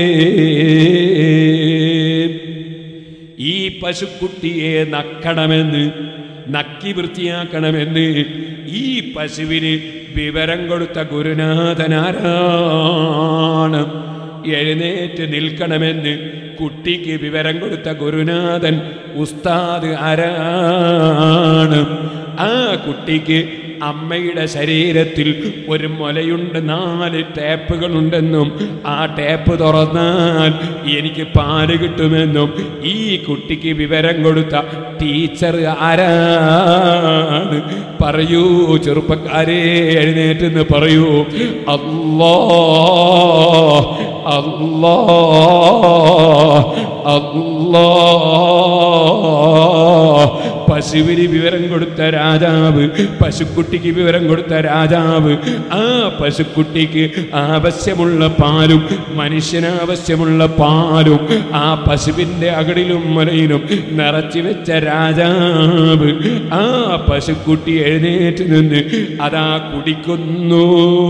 ഈ പശുക്കുട്ടിയെ നക്കണമെന്ന് നക്കി വൃത്തിയാക്കണമെന്ന് ഈ പശുവിന് വിവരം കൊടുത്ത ഗുരുനാഥനാരാണ് എഴുന്നേറ്റ് നിൽക്കണമെന്ന് കുട്ടിക്ക് വിവരം കൊടുത്ത ഗുരുനാഥൻ ഉസ്താദ് ആരാണ് ആ കുട്ടിക്ക് അമ്മയുടെ ശരീരത്തിൽ ഒരു മുലയുണ്ട് നാല് ടേപ്പുകളുണ്ടെന്നും ആ ടേപ്പ് തുറന്നാൽ എനിക്ക് പാല് കിട്ടുമെന്നും ഈ കുട്ടിക്ക് വിവരം കൊടുത്ത ടീച്ചർ ആരാണ് പറയൂ ചെറുപ്പക്കാരെ എഴുന്നേറ്റെന്ന് പറയൂ അല്ലാ അല്ലാ അല്ലാ പശുവിന് വിവരം കൊടുത്ത രാജാവ് പശുക്കുട്ടിക്ക് വിവരം കൊടുത്ത രാജാവ് ആ പശുക്കുട്ടിക്ക് ആവശ്യമുള്ള പാലും മനുഷ്യന് ആവശ്യമുള്ള പാലും ആ പശുവിൻ്റെ അകടിലും മുലയിലും നിറച്ചു വെച്ച രാജാവ് ആ പശുക്കുട്ടി എഴുന്നേറ്റ് നിന്ന് അതാ കുടിക്കുന്നു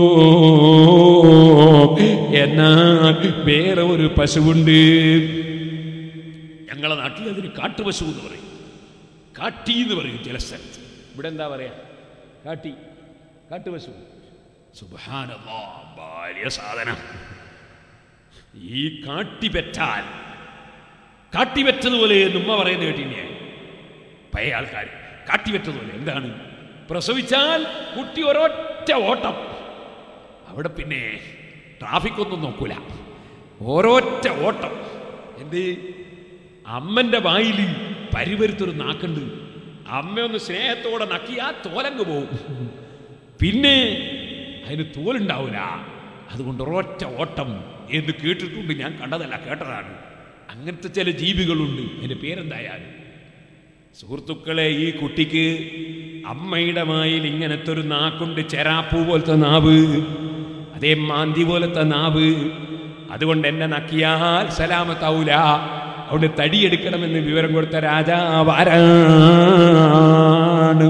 എന്നാൽ വേറെ ഒരു പശുവുണ്ട് ഞങ്ങളെ നാട്ടിൽ അതിന് കാട്ടുപശു എന്ന് പറയും കാട്ടി എന്ന് പറയും ചില സ്ഥലത്ത് ഇവിടെ എന്താ പറയാ കാട്ടി കാട്ടുപശു സുബാനല്ലാ ഭാര്യ സാധനം ഈ കാട്ടി പെറ്റാൽ കാട്ടി പെറ്റതുപോലെ എന്ന് ഉമ്മ പറയുന്നത് കേട്ടില്ലേ പഴയ ആൾക്കാർ കാട്ടി പെറ്റതുപോലെ എന്താണ് പ്രസവിച്ചാൽ കുട്ടി ഒരൊറ്റ ഓട്ടം അവിടെ പിന്നെ ട്രാഫിക് ഒന്നും നോക്കൂല ഓരോറ്റ ഓട്ടം എന്ത് അമ്മന്റെ വായിൽ പരിവരുത്തൊരു നാക്കുണ്ട് അമ്മയൊന്ന് സ്നേഹത്തോടെ നക്കിയാ തോലങ്ങ് പോവും പിന്നെ അതിന് തോലുണ്ടാവില്ല അതുകൊണ്ട് ഒരൊറ്റ ഓട്ടം എന്ന് കേട്ടിട്ടുണ്ട് ഞാൻ കണ്ടതല്ല കേട്ടതാണ് അങ്ങനത്തെ ചില ജീവികളുണ്ട് എൻ്റെ പേരെന്തായാലും സുഹൃത്തുക്കളെ ഈ കുട്ടിക്ക് അമ്മയുടെ വായിൽ ഇങ്ങനത്തെ ഒരു നാക്കുണ്ട് ചെരാപ്പൂ പോലത്തെ നാവ് അതേ മാന്തി പോലത്തെ നാവ് അതുകൊണ്ട് എന്നെ നക്കിയാൽ സലാമത്താവൂല അവിടെ തടിയെടുക്കണമെന്ന് വിവരം കൊടുത്ത രാജാവ് ആരാണ്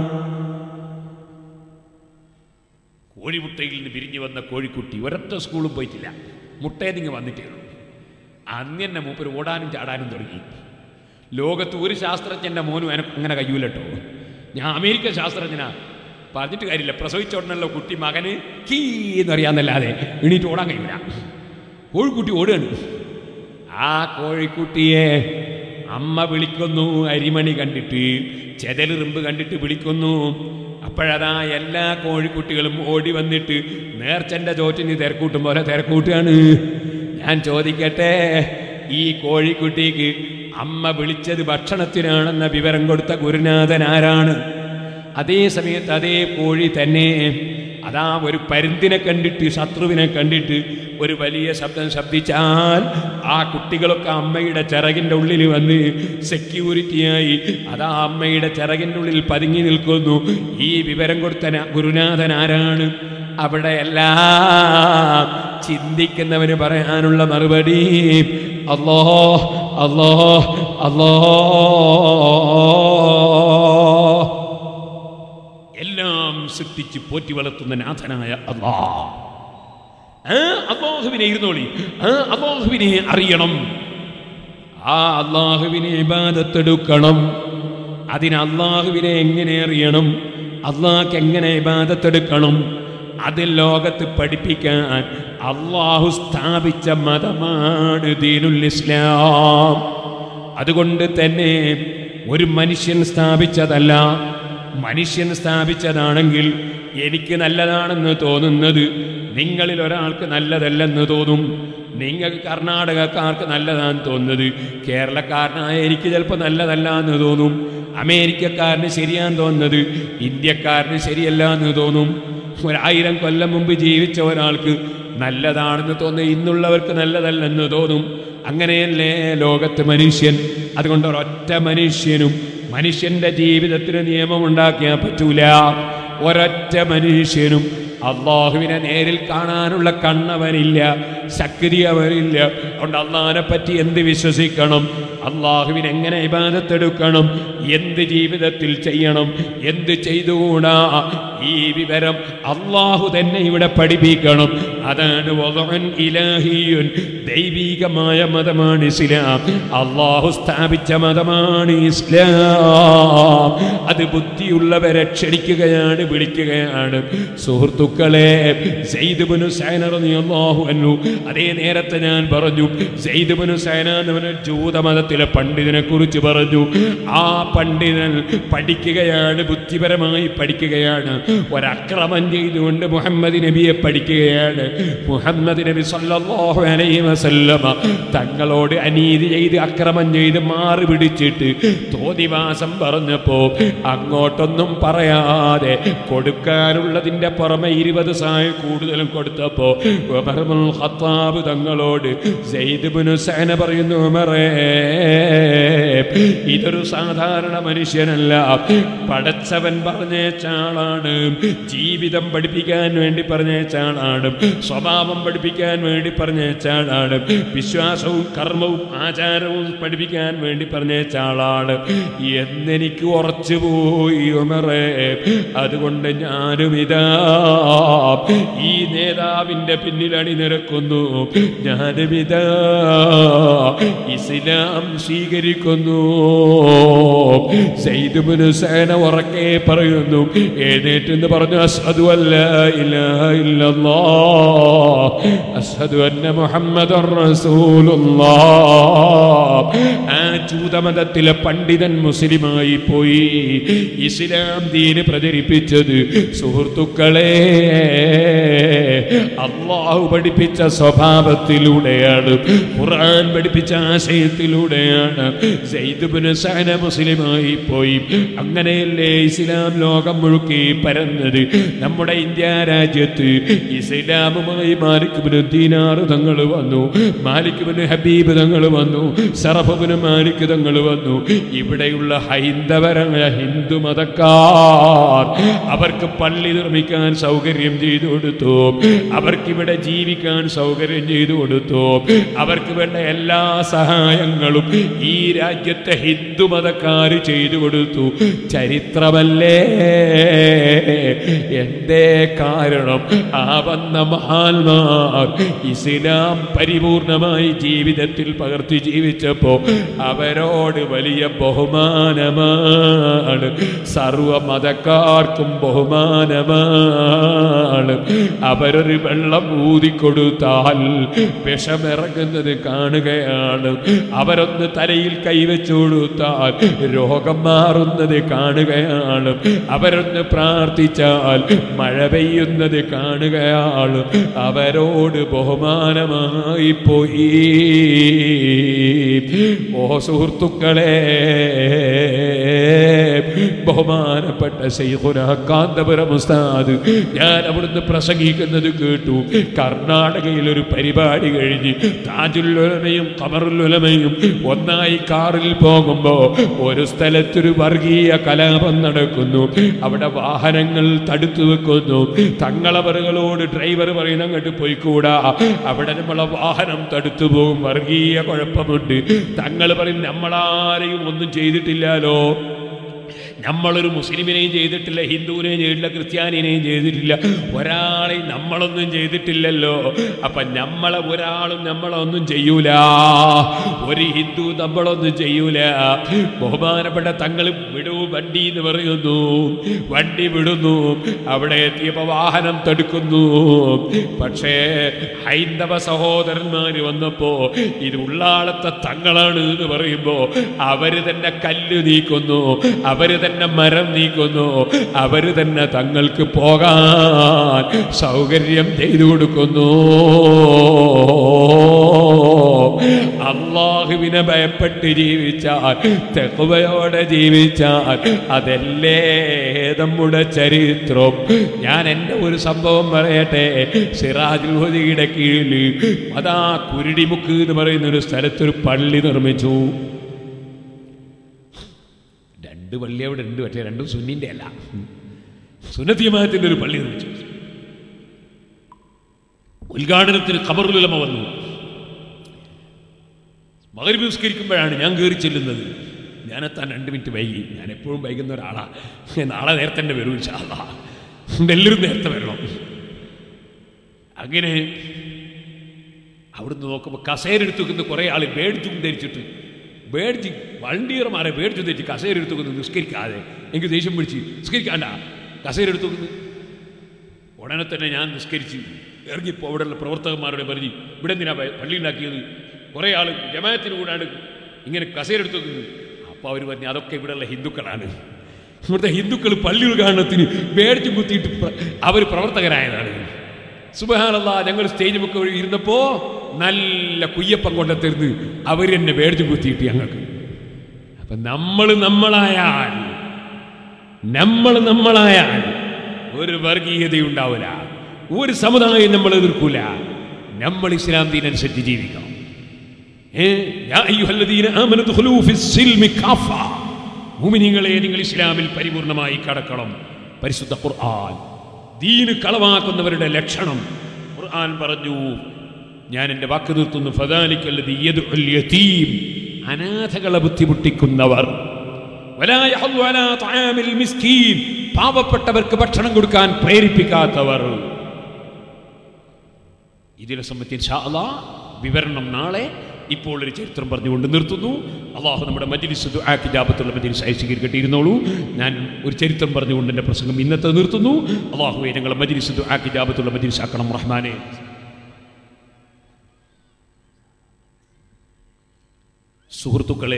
കോഴിമുട്ടയിൽ നിന്ന് പിരിഞ്ഞു വന്ന കോഴിക്കുട്ടി ഒരൊറ്റ സ്കൂളും പോയിട്ടില്ല മുട്ടേതിങ്ങ് വന്നിട്ടേ ഉള്ളൂ അന്ന് തന്നെ മൂപ്പര് ഓടാനും ചാടാനും തുടങ്ങി ലോകത്ത് ഒരു ശാസ്ത്രജ്ഞൻ്റെ മോനും എന- അങ്ങനെ കഴിയൂലട്ടോ ഞാൻ അമേരിക്കൻ ശാസ്ത്രജ്ഞനാ പറഞ്ഞിട്ട് കാര്യമില്ല പ്രസവിച്ചോടനല്ലോ കുട്ടി മകന് കീ എന്നറിയാന്നല്ലാതെ എണീറ്റ് ഓടാൻ കഴിയൂല കോഴിക്കുട്ടി ഓടുകയാണ് ആ കോഴിക്കുട്ടിയെ അമ്മ വിളിക്കുന്നു അരിമണി കണ്ടിട്ട് ചെതലിറുമ്പ് കണ്ടിട്ട് വിളിക്കുന്നു അപ്പോഴതാ എല്ലാ കോഴിക്കുട്ടികളും ഓടി വന്നിട്ട് നേർച്ചന്റെ ചോറ്റിന് തിരക്കൂട്ടും പോലെ തിരക്കൂട്ടുകയാണ് ഞാൻ ചോദിക്കട്ടെ ഈ കോഴിക്കുട്ടിക്ക് അമ്മ വിളിച്ചത് ഭക്ഷണത്തിനാണെന്ന വിവരം കൊടുത്ത ഗുരുനാഥൻ ആരാണ് അതേ സമയത്ത് അതേ കോഴി തന്നെ അതാ ഒരു പരുന്തിനെ കണ്ടിട്ട് ശത്രുവിനെ കണ്ടിട്ട് ഒരു വലിയ ശബ്ദം ശബ്ദിച്ചാൽ ആ കുട്ടികളൊക്കെ അമ്മയുടെ ചിറകിൻ്റെ ഉള്ളിൽ വന്ന് സെക്യൂരിറ്റിയായി അതാ അമ്മയുടെ ചിറകിൻ്റെ ഉള്ളിൽ പതുങ്ങി നിൽക്കുന്നു ഈ വിവരം കൊടുത്ത ന- ഗുരുനാഥൻ ആരാണ് അവിടെയെല്ലാം ചിന്തിക്കുന്നവന് പറയാനുള്ള മറുപടി അല്ലോ അല്ലോ അല്ലോ എല്ലാം സൃഷ്ടിച്ച് പോറ്റി വളർത്തുന്ന നാഥനായ അള്ളാ ആ അള്ളാഹുവിനെ ഇരുന്നോളി ആ അള്ളാഹുവിനെ അറിയണം ആ അള്ളാഹുവിനെ ഇബാദത്തെടുക്കണം അതിന് അള്ളാഹുവിനെ എങ്ങനെ അറിയണം അള്ളാഹ്ക്ക് എങ്ങനെ ഇബാദത്തെടുക്കണം അത് ലോകത്ത് പഠിപ്പിക്കാൻ അള്ളാഹു സ്ഥാപിച്ച മതമാണ് ദീനുൽ ഇസ്ലാം അതുകൊണ്ട് തന്നെ ഒരു മനുഷ്യൻ സ്ഥാപിച്ചതല്ല മനുഷ്യൻ സ്ഥാപിച്ചതാണെങ്കിൽ എനിക്ക് നല്ലതാണെന്ന് തോന്നുന്നത് നിങ്ങളിൽ ഒരാൾക്ക് നല്ലതല്ലെന്ന് തോന്നും നിങ്ങൾക്ക് കർണാടകക്കാർക്ക് നല്ലതാണെന്ന് തോന്നുന്നത് കേരളക്കാരനായ എനിക്ക് ചിലപ്പോൾ നല്ലതല്ല എന്ന് തോന്നും അമേരിക്കക്കാരന് ശരിയാന്ന് തോന്നുന്നത് ഇന്ത്യക്കാരന് ശരിയല്ല എന്ന് തോന്നും ഒരായിരം കൊല്ലം മുമ്പ് ജീവിച്ച ഒരാൾക്ക് നല്ലതാണെന്ന് തോന്നുന്ന ഇന്നുള്ളവർക്ക് നല്ലതല്ലെന്ന് തോന്നും അങ്ങനെയല്ലേ ലോകത്ത് മനുഷ്യൻ അതുകൊണ്ട് ഒരൊറ്റ മനുഷ്യനും മനുഷ്യന്റെ ജീവിതത്തിന് നിയമം ഉണ്ടാക്കിയാൽ പറ്റൂല ഒരൊറ്റ മനുഷ്യനും അള്ളാഹുവിനെ നേരിൽ കാണാനുള്ള കണ്ണവനില്ല ശക്തി അവനില്ല അതുകൊണ്ട് അള്ളാഹിനെ പറ്റി എന്ത് വിശ്വസിക്കണം അള്ളാഹുവിനെ എങ്ങനെ ഇബാദത്തെടുക്കണം എന്ത് ജീവിതത്തിൽ ചെയ്യണം എന്ത് ചെയ്തുകൂടാ ഈ വിവരം അള്ളാഹു തന്നെ ഇവിടെ പഠിപ്പിക്കണം അതാണ് വദഉൻ ഇലാഹിയുൻ ദൈവീകമായ മതമാണ് ഇസ്ലാം അള്ളാഹു സ്ഥാപിച്ച മതമാണ് ഇസ്ലാം അത് ബുദ്ധിയുള്ളവരെ ക്ഷണിക്കുകയാണ് വിളിക്കുകയാണ് സുഹൃത്തുക്കളെ സെയ്ദുബനു സൈനറിയാഹു അന്നു അതേ നേരത്തെ ഞാൻ പറഞ്ഞു സെയ്ദുബനു സൈന എന്നവന് ജൂതമതത്തിലെ പണ്ഡിതനെ കുറിച്ച് പറഞ്ഞു ആ പണ്ഡിതൻ പഠിക്കുകയാണ് ബുദ്ധിപരമായി പഠിക്കുകയാണ് ഒരക്രമം ചെയ്തുകൊണ്ട് മുഹമ്മദ് നബിയെ പഠിക്കുകയാണ് മുഹമ്മദ് നബി സല്ലല്ലാഹു അലൈഹി വസല്ലമ തങ്ങളോട് അനീതി ചെയ്ത് അക്രമം ചെയ്ത് മാറി പിടിച്ചിട്ട് തോതിവാസം പറഞ്ഞപ്പോ അങ്ങോട്ടൊന്നും പറയാതെ കൊടുക്കാനുള്ളതിന്റെ പുറമെ ഇരുപത് സായ കൂടുതലും കൊടുത്തപ്പോ ഉമർ ഇബ്നുൽ ഖത്താബ് തങ്ങളോട് സെയ്ദ് ഇബ്നു സഅന പറയുന്നു ഉമറേ ഇതൊരു സാധാരണ മനുഷ്യനല്ല പടച്ചവൻ പറഞ്ഞേച്ചാളാണ് ജീവിതം പഠിപ്പിക്കാൻ വേണ്ടി പറഞ്ഞേച്ചാളാണ് സ്വഭാവം പഠിപ്പിക്കാൻ വേണ്ടി പറഞ്ഞേച്ചാളാണ് വിശ്വാസവും കർമ്മവും ആചാരവും പഠിപ്പിക്കാൻ വേണ്ടി പറഞ്ഞേച്ചാളാണ് എന്നെനിക്ക് ഉറച്ചു പോയി ഉമറേ അതുകൊണ്ട് ഞാനും ഇതാ ഈ നേതാവിന്റെ പിന്നിൽ അണിനിരക്കുന്നു ഞാനും ഇതാ ഇസ്ലാം സ്വീകരിക്കുന്നു സെയ്ദുബിന് സേന ഉറക്കെ പറയുന്നു എഴുന്നേറ്റെന്ന് പറഞ്ഞു അസ്ഹദു അല്ല ഇലാഹ ഇല്ലല്ലാഹ് അസ്ഹദു അന്ന മുഹമ്മദർ റസൂലുള്ളാഹ് ആ ജൂതമതത്തിലെ പണ്ഡിതൻ മുസ്ലിമായി പോയി ഇസ്ലാം ദീന് പ്രചരിപ്പിച്ചത് സുഹൃത്തുക്കളെ അള്ളാഹു പഠിപ്പിച്ച സ്വഭാവത്തിലൂടെയാണ് ഖുർആൻ പഠിപ്പിച്ച ആശയത്തിലൂടെയാണ് സെയ്ദുബിന് സഹന മുസ്ലിമായി പോയി അങ്ങനെയല്ലേ ഇസ്ലാം ലോകം മുഴുക്കി പരന്നത് നമ്മുടെ ഇന്ത്യ രാജ്യത്ത് ഇസ്ലാമുമായി മാലിക്കുബിന് ദീനാറ് തങ്ങൾ വന്നു മാലിക്കുബിന് ഹബീബ് തങ്ങൾ വന്നു സറഫബിന് മാലിക് തങ്ങൾ വന്നു ഇവിടെയുള്ള ഹൈന്ദവരായ ഹിന്ദു മതക്കാർ അവർക്ക് പള്ളി നിർമ്മിക്കാൻ സൗകര്യം ചെയ്തു കൊടുത്തു അവർക്കിവിടെ ജീവിക്കാൻ സൗകര്യം ചെയ്തു കൊടുത്തു അവർക്ക് വേണ്ട എല്ലാ സഹായങ്ങളും ഈ രാജ്യത്തെ ഹിന്ദു മതക്കാർ ചെയ്തു കൊടുത്തു ചരിത്രമല്ലേ എന്തേ കാരണം ആ വന്ന മഹാന്മാർ ഇസ്ലാം പരിപൂർണമായി ജീവിതത്തിൽ പകർത്തി ജീവിച്ചപ്പോ അവരോട് വലിയ ബഹുമാനമാണ് സർവ മതക്കാർക്കും ബഹുമാനമാണ് അവരൊരു വെള്ളം ഊതിക്കൊടുത്താൽ വിഷമിറങ്ങുന്നത് കാണുകയാണ് അവരൊന്ന് തലയിൽ കൈവച്ചു കൊടുത്താൽ രോഗം മാറുന്നത് കാണുകയാണ് അവരൊന്ന് പ്രാർത്ഥിച്ചാൽ മഴ പെയ്യുന്നത് കാണുകയാണ് അവരോട് ബഹുമാനമായി പോയി ഓ സുഹൃത്തുക്കളെ ബഹുമാനപ്പെട്ട ശൈഖുന കാന്തപുരം ഉസ്താദ് ഞാൻ അവിടുന്ന് പ്രസംഗിക്കുന്നത് കേട്ടു കർണാടകയിൽ ഒരു പരിപാടി കഴിഞ്ഞ് താജുല്ലുലമയും കമറുല്ലുലമയും ഒന്നായി കാറിൽ പോകുമ്പോ ഒരു സ്ഥലത്തൊരു വർഗീയ കലാപം നടക്കുന്നു അവിടെ വാഹനങ്ങൾ തടുത്തു വെക്കുന്നു തങ്ങളവറുകളോട് ഡ്രൈവർ പറയുന്ന അങ്ങോട്ട് പോയിക്കൂടാ അവിടെ നമ്മളെ വാഹനം തടുത്തു പോകും വർഗീയ കുഴപ്പമുണ്ട് തങ്ങൾ പറയും നമ്മളാരെയും ഒന്നും ചെയ്തിട്ടില്ലാലോ നമ്മളൊരു മുസ്ലിമിനെയും ചെയ്തിട്ടില്ല ഹിന്ദുവിനെയും ചെയ്തിട്ടില്ല ക്രിസ്ത്യാനിനെയും ചെയ്തിട്ടില്ല ഒരാളെയും നമ്മളൊന്നും ചെയ്തിട്ടില്ലല്ലോ അപ്പൊ നമ്മളെ ഒരാളും നമ്മളൊന്നും ചെയ്യൂല ഒരു ഹിന്ദു നമ്മളൊന്നും ചെയ്യൂല ബഹുമാനപ്പെട്ട തങ്ങൾ വിടൂ വണ്ടി എന്ന് പറയുന്നു വണ്ടി വിടുന്നു അവിടെ എത്തിയപ്പോ വാഹനം തടുക്കുന്നു പക്ഷേ ഹൈന്ദവ സഹോദരന്മാര് വന്നപ്പോ ഇത് ഉള്ളാളത്തെ തങ്ങളാണ് എന്ന് പറയുമ്പോ അവര് തന്നെ കല്ല് നീക്കുന്നു അവര് തന്നെ മരം നീക്കുന്നു അവര് തന്നെ തങ്ങൾക്ക് പോകാൻ സൗകര്യം ചെയ്തു കൊടുക്കുന്നു അള്ളാഹുവിനെ ഭയപ്പെട്ട് ജീവിച്ചാൽ തെക്കുവയോടെ ജീവിച്ചാൽ അതല്ലേ നമ്മുടെ ചരിത്രം ഞാൻ എൻ്റെ ഒരു സംഭവം പറയട്ടെ സിറാജുൽ ഹുദയുടെ കീഴിൽ അതാ കുരുടിമുക്ക് എന്ന് പറയുന്ന ഒരു സ്ഥലത്തൊരു പള്ളി നിർമ്മിച്ചു രണ്ട് പള്ളി അവിടെ ഉണ്ട് പക്ഷേ രണ്ടും സുന്നിൻ്റെ അല്ല സുന്നത്തിയമാനത്തിൻ്റെ ഒരു പള്ളി നിർമ്മിച്ചു ഉദ്ഘാടനത്തിന് ഖബറുലമ വന്നു മകരി നിസ്കരിക്കുമ്പോഴാണ് ഞാൻ കയറി ചെല്ലുന്നത് ഞാനെത്താൻ രണ്ട് മിനിറ്റ് വൈകി ഞാൻ എപ്പോഴും വൈകുന്ന ഒരാളാണ് നാളെ നേരത്തെ തന്നെ വരും ഇൻഷാല്ല എല്ലാവരും നേരത്തെ വരണം അങ്ങനെ അവിടുന്ന് നോക്കുമ്പോൾ കസേര എടുത്തു വെക്കുന്ന കുറേ ആൾ മേടിച്ചും ധരിച്ചിട്ട് മേടിച്ച് വണ്ടിയർമാരെ മേടിച്ചു ധരിച്ച് കസേര എടുത്തു വെക്കുന്നത് നിസ്കരിക്കാതെ എനിക്ക് ദേഷ്യം പിടിച്ച് നിസ്കരിക്കാണ്ട കസേര എടുത്തു വെക്കുന്നത് ഉടനെ തന്നെ ഞാൻ നിസ്കരിച്ച് ഇറങ്ങിപ്പോൾ അവിടെയുള്ള പ്രവർത്തകന്മാരോട് പറഞ്ഞു ഇവിടെ എന്തിനാ പ- പള്ളി ഉണ്ടാക്കിയത് കുറേ ആൾ ജമായത്തിന് കൂടാണ് ഇങ്ങനെ കസേര എടുത്തു വെക്കുന്നത് അപ്പോൾ അവർ പറഞ്ഞു അതൊക്കെ ഇവിടെയുള്ള ഹിന്ദുക്കളാണ് ഇവിടുത്തെ ഹിന്ദുക്കൾ പള്ളി ഉദ്ഘാടനത്തിന് മേടിച്ചു കുത്തിയിട്ട് അവർ പ്രവർത്തകരായതാണ് സുബഹാനല്ല ഞങ്ങൾ സ്റ്റേജ് ബുക്ക് വഴി ഇരുന്നപ്പോൾ നല്ല കുയ്യപ്പം കൊണ്ടെത്തരുന്ന് അവർ എന്നെ മേടിച്ചു കുത്തിയിട്ട് ഞങ്ങൾക്ക് അപ്പം നമ്മൾ നമ്മളായാൽ നമ്മൾ നമ്മളായാൽ ഒരു വർഗീയതയുണ്ടാവില്ല ഒരു സമുദായം നമ്മൾ എതിർക്കൂല നമ്മൾ ഇസ്ലാം ദീനനുസരിച്ച് ജീവിക്കണം ഏ? യാ അയ്യുഹല്ലദീന ആമനു ദുഖുലൂ ഫിസ്സിൽമി കാഫ. മുഅ്മിനീങ്ങളെ നിങ്ങൾ ഇസ്ലാമിൽ പരിപൂർണമായി കടക്കണം പരിശുദ്ധ ഖുർആൻ ദീന് കളവാക്കുന്നവരുടെ ലക്ഷണം ഖുർആൻ പറഞ്ഞു ഞാൻ എൻ്റെ വാക്ക് നിർത്തുന്നു ഫദാലിക്കല്ലദീ യദ്ഉൽ യതീം അനാഥകളെ ബുദ്ധിമുട്ടിക്കുന്നവർ വലാ യഹ്ദു അലാ തആമിൽ മിസ്കീൻ പാവപ്പെട്ടവർക്ക് ഭക്ഷണം കൊടുക്കാൻ പ്രേരിപ്പിക്കാത്തവർ ഇതിനെ സംബന്ധിച്ച് ഇൻഷാ അല്ലാ വിവരണം നാളെ ഇപ്പോൾ ഒരു ചരിത്രം പറഞ്ഞുകൊണ്ട് നിർത്തുന്നു അള്ളാഹു നമ്മുടെ മജ്ലിസ് ദുആ കിതാബത്തുള്ള മജ്ലിസ് അയച്ചുകീർക്കട്ടെ ഇരുന്നോളൂ ഞാൻ ഒരു ചരിത്രം പറഞ്ഞുകൊണ്ട് എൻ്റെ പ്രസംഗം ഇന്നത്തെ നിർത്തുന്നു അള്ളാഹുവെ ഞങ്ങളെ മജ്ലിസ് ദുആ കിതാബത്തുള്ള മജ്ലിസ് ആക്കണം റഹ്മാനെ സുഹൃത്തുക്കളെ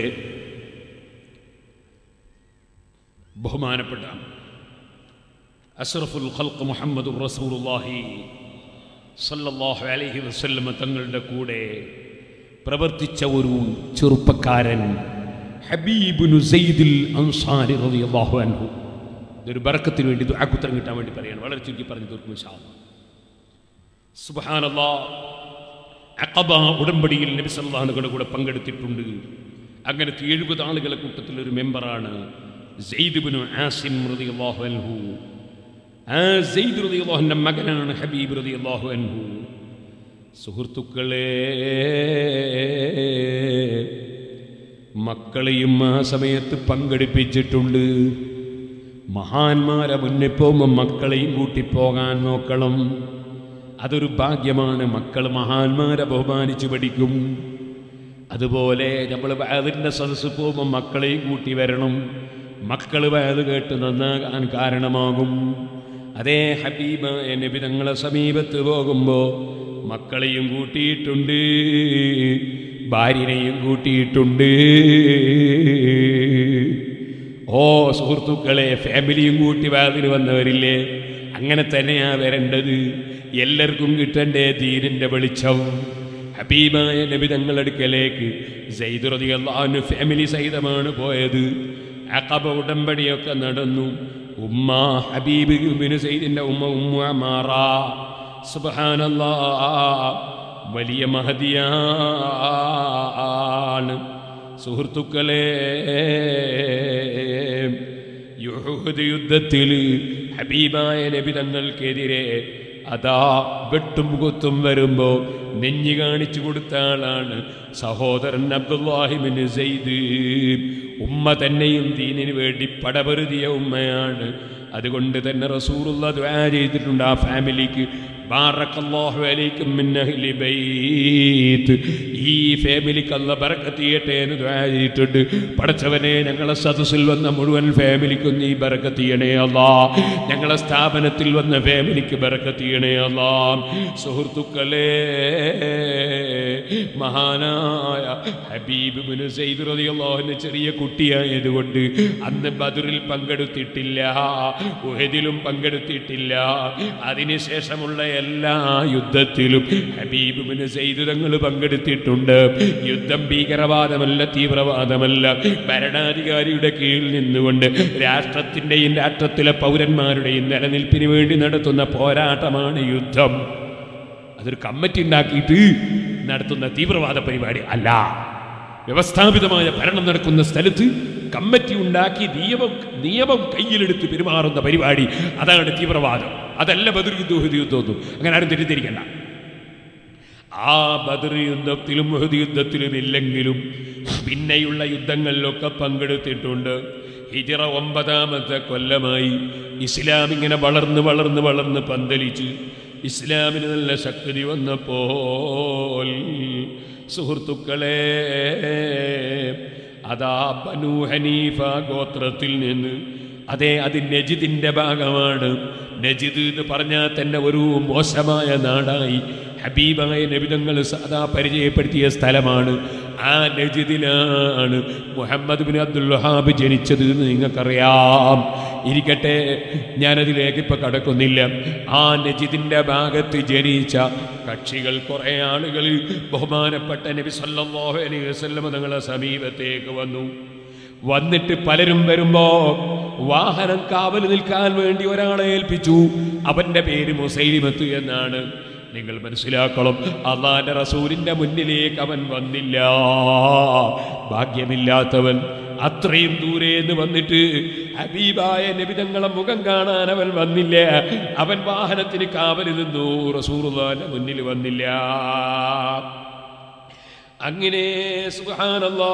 ബഹുമാനപ്പെട്ട അസ്റഫുൽ ഖൽഖ് മുഹമ്മദ് റസൂലുള്ളാഹി സല്ലല്ലാഹു അലൈഹി വസല്ലമ തങ്ങളുടെ കൂടെ പ്രവർത്തിച്ച ഒരു ചെറുപ്പക്കാരൻ ഹബീബുനു സെയ്ദിൽ അൻസാരി റളിയല്ലാഹു അൻഹു ഇതൊരു ബറക്കത്തിന് വേണ്ടി ദുആക്കുത്തരം കിട്ടാൻ വേണ്ടി പറയാണ് വളരെ ചുരുക്കി പറഞ്ഞു തീർക്കും ഇൻഷാ അല്ലാഹ് സുബ്ഹാനല്ലാ അഖബ ഉടമ്പടിയിൽ നബി സല്ലല്ലാഹുയുടെ കൂടെ പങ്കെടുത്തിട്ടുണ്ട് അങ്ങനത്തെ എഴുപത് ആളുകളെ കൂട്ടത്തിൽ ഒരു മെമ്പറാണ് സെയ്ദുബിനു ആസിം റളിയല്ലാഹു അൻഹു ആ സെയ്ദ് റളിയല്ലാഹുവിൻ്റെ മകനാണ് ഹബീബ് റളിയല്ലാഹു അൻഹു സുഹൃത്തുക്കളെ മക്കളെയും ആ സമയത്ത് പങ്കെടുപ്പിച്ചിട്ടുണ്ട് മഹാന്മാരെ മുന്നിൽ പോകുമ്പോൾ മക്കളെയും കൂട്ടി പോകാൻ നോക്കണം അതൊരു ഭാഗ്യമാണ് മക്കൾ മഹാന്മാരെ ബഹുമാനിച്ചു പഠിക്കും അതുപോലെ നമ്മൾ വയതിൻ്റെ സദസ്സ് പോകുമ്പോൾ മക്കളെയും കൂട്ടി വരണം മക്കൾ വയത് കേട്ട് നന്നാകാൻ കാരണമാകും അതേ ഹബീബായ നബി തങ്ങളെ സമീപത്ത് പോകുമ്പോൾ മക്കളെയും കൂട്ടിയിട്ടുണ്ട് ഭാര്യനെയും കൂട്ടിയിട്ടുണ്ട് ഓ സുഹൃത്തുക്കളെ ഫാമിലിയും കൂട്ടി വാതിന് വന്നവരില്ലേ അങ്ങനെ തന്നെയാ വരേണ്ടത് എല്ലാവർക്കും കിട്ടണ്ടേ ദീനിന്റെ വെളിച്ചം ഹബീബായ നബി തങ്ങളടുക്കലേക്ക് സൈദുറതി അള്ളാഹുന് ഫാമിലി സഹിതമാണ് പോയത് അക്കബ ഉടമ്പടിയൊക്കെ നടന്നു ഉമ്മ ഹബീബ് ബിനു സൈദിന്റെ ഉമ്മ ഉമ്മ മാറ സുബ്ഹാനല്ലാ വലിയ മഹതിയാണ് സുഹൃത്തുക്കളെ യുഹൂദ് യുദ്ധത്തിൽ ഹബീബായ നബി തങ്ങൾക്കെതിരെ അതാ വെട്ടും കുത്തും വരുമ്പോ നെഞ്ഞി കാണിച്ചു കൊടുത്ത ആളാണ് സഹോദരൻ അബ്ദുല്ലാഹിബിന് സെയ്ദ് ഉമ്മ തന്നെയും ദീനിന് വേണ്ടി പടപെറുതിയ ഉമ്മയാണ് അതുകൊണ്ട് തന്നെ റസൂറുള്ള ദ്വാ ചെയ്തിട്ടുണ്ട് ആ ഫാമിലിക്ക് ബാറക്കല്ലാഹു അലൈക്കും മിൻ അഹ്ലി ബൈത്ത് ഈ ഫാമിലിക്ക് അല്ല ബറക്കത്ത് ചെയ്യട്ടെ എന്ന് ദുആ ചെയ്തിട്ടുണ്ട് പടച്ചവനെ ഞങ്ങളെ സദസ്സിൽ വന്ന മുഴുവൻ ഫാമിലിക്കും നീ ബറക്കത്ത് ചെയ്യണേ അല്ലാ ഞങ്ങളെ സ്ഥാപനത്തിൽ വന്ന ഫാമിലിക്ക് ബറക്കത്ത് ചെയ്യണേ അല്ലാ സുഹൃത്തുക്കളെ മഹാനായ ഹബീബ് ബിൻ സയ്യിദ് റളിയല്ലാഹുവിന്റെ ചെറിയ കുട്ടിയായതുകൊണ്ട് അന്ന് ബദറിൽ പങ്കെടുത്തിട്ടില്ല ഉഹദിലും പങ്കെടുത്തിട്ടില്ല അതിനുശേഷമുള്ള എല്ലാ യുദ്ധത്തിലും ഹബീബ് ബിൻ സയ്യിദ് തങ്ങൾ പങ്കെടുത്തിട്ടുണ്ട് യുദ്ധം ഭീകരവാദമല്ല തീവ്രവാദമല്ല ഭരണാധികാരിയുടെ കീഴിൽ നിന്നുകൊണ്ട് രാഷ്ട്രത്തിൻ്റെയും രാഷ്ട്രത്തിലെ പൗരന്മാരുടെയും നിലനിൽപ്പിന് വേണ്ടി നടത്തുന്ന പോരാട്ടമാണ് യുദ്ധം അതൊരു കമ്മിറ്റി ഉണ്ടാക്കിയിട്ട് നടത്തുന്ന തീവ്രവാദ പരിപാടി അല്ല വ്യവസ്ഥാപിതമായ ഭരണം നടക്കുന്ന സ്ഥലത്ത് കമ്മിറ്റി ഉണ്ടാക്കി നിയമം നിയമം കയ്യിലെടുത്ത് പെരുമാറുന്ന പരിപാടി അതാണ് തീവ്രവാദം അതല്ല ബദർ യുദ്ധം യുദ്ധമൊന്നും അങ്ങനെ ആരും തെറ്റിദ്ധരിക്കണ്ട ആ ബദർ യുദ്ധത്തിലും ഉഹദ് യുദ്ധത്തിലും ഇല്ലെങ്കിലും പിന്നെയുള്ള യുദ്ധങ്ങളിലൊക്കെ പങ്കെടുത്തിട്ടുണ്ട് ഹിജിറ ഒമ്പതാമത്തെ കൊല്ലമായി ഇസ്ലാം ഇങ്ങനെ വളർന്ന് വളർന്ന് വളർന്ന് പന്തലിച്ച് ഇസ്ലാമിന് നല്ല ശക്തി വന്നപ്പോൾ സുഹൃത്തുക്കളെ അതാ ബനു ഹനീഫ ഗോത്രത്തിൽ നിന്ന് അതെ അത് നജിദിന്റെ ഭാഗമാണ് നജിദ് എന്ന് പറഞ്ഞാൽ തന്നെ ഒരു മോശമായ നാടായി ഹബീബായ നബിതങ്ങൾ സാദാ പരിചയപ്പെടുത്തിയ സ്ഥലമാണ് ആ നജിദിലാണ് മുഹമ്മദ് ബിൻ അബ്ദുൽ വഹാബ് ജനിച്ചത് എന്ന് നിങ്ങൾക്കറിയാം ഇരിക്കട്ടെ ഞാനതിലേക്ക് ഇപ്പൊ കടക്കുന്നില്ല ആ നജിദിന്റെ ഭാഗത്ത് ജനിച്ച കക്ഷികൾ കുറെ ആളുകൾ ബഹുമാനപ്പെട്ട നബി സല്ലല്ലാഹു അലൈഹി വസല്ലം തങ്ങളുടെ സമീപത്തേക്ക് വന്നു വന്നിട്ട് പലരും വരുമ്പോ വാഹനം കാവൽ നിൽക്കാൻ വേണ്ടി ഒരാളെ ഏൽപ്പിച്ചു അവന്റെ പേര് മുസൈലിമത്ത് എന്നാണ് നിങ്ങൾ മനസ്സിലാക്കണം അള്ളാന്റെ റസൂലിന്റെ മുന്നിലേക്ക് അവൻ വന്നില്ല ഭാഗ്യമില്ലാത്തവൻ അത്രയും ദൂരെ നിന്ന് വന്നിട്ട് ഹബീബായ നബിതങ്ങളെ മുഖം കാണാൻ അവൻ വന്നില്ല അവൻ വാഹനത്തിന് കാവൽ നിന്നു റസൂറുല്ലാന്റെ മുന്നിൽ വന്നില്ല അങ്ങനെ സുബ്ഹാനല്ലാ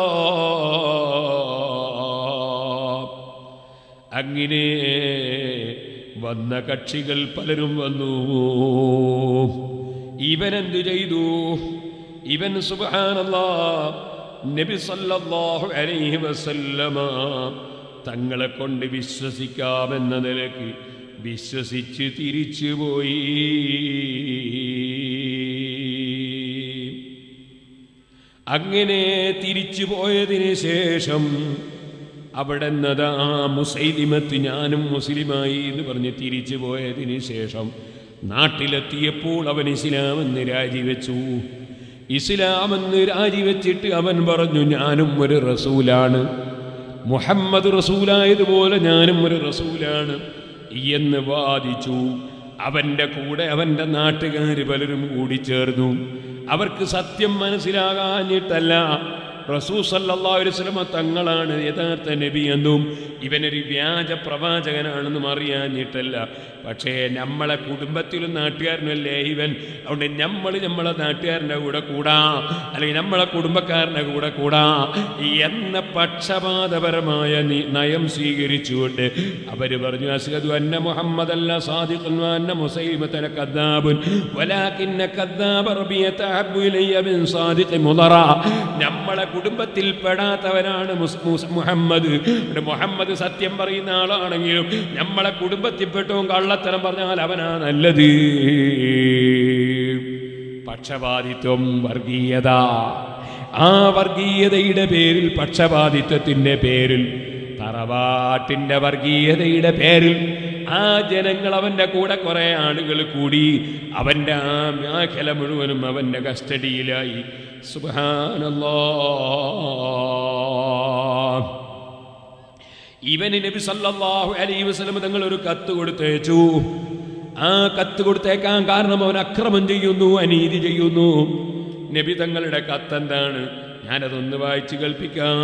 അങ്ങനെ വന്ന കക്ഷികൾ പലരും വന്നു ഇവൻ എന്തു ചെയ്തു ഇവൻ സുബ്ഹാനല്ലാ നബി സല്ലല്ലാഹു അലൈഹി വസല്ലമ തങ്ങളെ കൊണ്ട് വിശ്വസിക്കാമെന്ന നിലക്ക് വിശ്വസിച്ച് തിരിച്ചുപോയി അങ്ങനെ തിരിച്ചു പോയതിന് ശേഷം അവിടെ നിന്നതാ മുസൈലിമത്ത് ഞാനും മുസ്ലിമായി എന്ന് പറഞ്ഞ് തിരിച്ചു പോയതിന് ശേഷം നാട്ടിലെത്തിയപ്പോൾ അവൻ ഇസ്ലാമെന്ന് രാജിവെച്ചു ഇസ്ലാമെന്ന് രാജിവെച്ചിട്ട് അവൻ പറഞ്ഞു ഞാനും ഒരു റസൂലാണ് മുഹമ്മദ് റസൂലായതുപോലെ ഞാനും ഒരു റസൂലാണ് എന്ന് വാദിച്ചു അവന്റെ കൂടെ അവന്റെ നാട്ടുകാർ പലരും കൂടി ചേർന്നു അവർക്ക് സത്യം മനസ്സിലാകാഞ്ഞിട്ടല്ല റസൂ സല്ലല്ലാഹു അലൈഹി വസല്ലമ തങ്ങളാണ് യഥാർത്ഥ നബി എന്നും ഇവനൊരു വ്യാജ പ്രവാചകനാണെന്നും അറിയാഞ്ഞിട്ടല്ല പക്ഷേ നമ്മളെ കുടുംബത്തിലും നാട്ടുകാരനല്ലേ ഇവൻ അതുകൊണ്ട് നമ്മൾ നമ്മളെ നാട്ടുകാരൻ്റെ കൂടെ കൂടാ അല്ലെങ്കിൽ നമ്മളെ കുടുംബക്കാരൻ്റെ കൂടെ കൂടാ എന്ന പക്ഷപാതപരമായ നി- നയം സ്വീകരിച്ചുകൊണ്ട് അവര് പറഞ്ഞു അസ്ഹദു അന്ന മുഹമ്മദ് അല്ല സാദിഖുൻ വ അന്ന മുസൈമത്തന കദ്ദാബുൻ വലാകിന്ന കദ്ദാബ റബിയത അഹബ്ബു ഇലയ്യ മിൻ സാദിഖി മുദറ നമ്മളെ കുടുംബത്തിൽ പെടാത്തവനാണ് മുസ്- മുസ്- മുഹമ്മദ് ഇവിടെ മുഹമ്മദ് സത്യം പറയുന്ന ആളാണെങ്കിലും നമ്മളെ കുടുംബത്തിൽപ്പെട്ടവും കള്ളത്തരം പറഞ്ഞാൽ അവനാ നല്ലത് പക്ഷപാതിത്വം വർഗീയത ആ വർഗീയതയുടെ പേരിൽ പക്ഷപാതിത്വത്തിന്റെ പേരിൽ തറവാട്ടിന്റെ വർഗീയതയുടെ പേരിൽ ആ ജനങ്ങൾ അവന്റെ കൂടെ കുറെ ആളുകൾ കൂടി അവന്റെ ആ മേഖല മുഴുവനും അവന്റെ കസ്റ്റഡിയിലായി സുബാനല്ലോ ഇവന് നബി സല്ലല്ലാഹു അലൈഹി വസല്ലം തങ്ങൾ ഒരു കത്ത് കൊടുത്തയച്ചു ആ കത്ത് കൊടുത്തേക്കാൻ കാരണം അവൻ അക്രമം ചെയ്യുന്നു അനീതി ചെയ്യുന്നു നബി തങ്ങളുടെ കത്ത് എന്താണ് ഞാനതൊന്ന് വായിച്ച് കേൾപ്പിക്കാം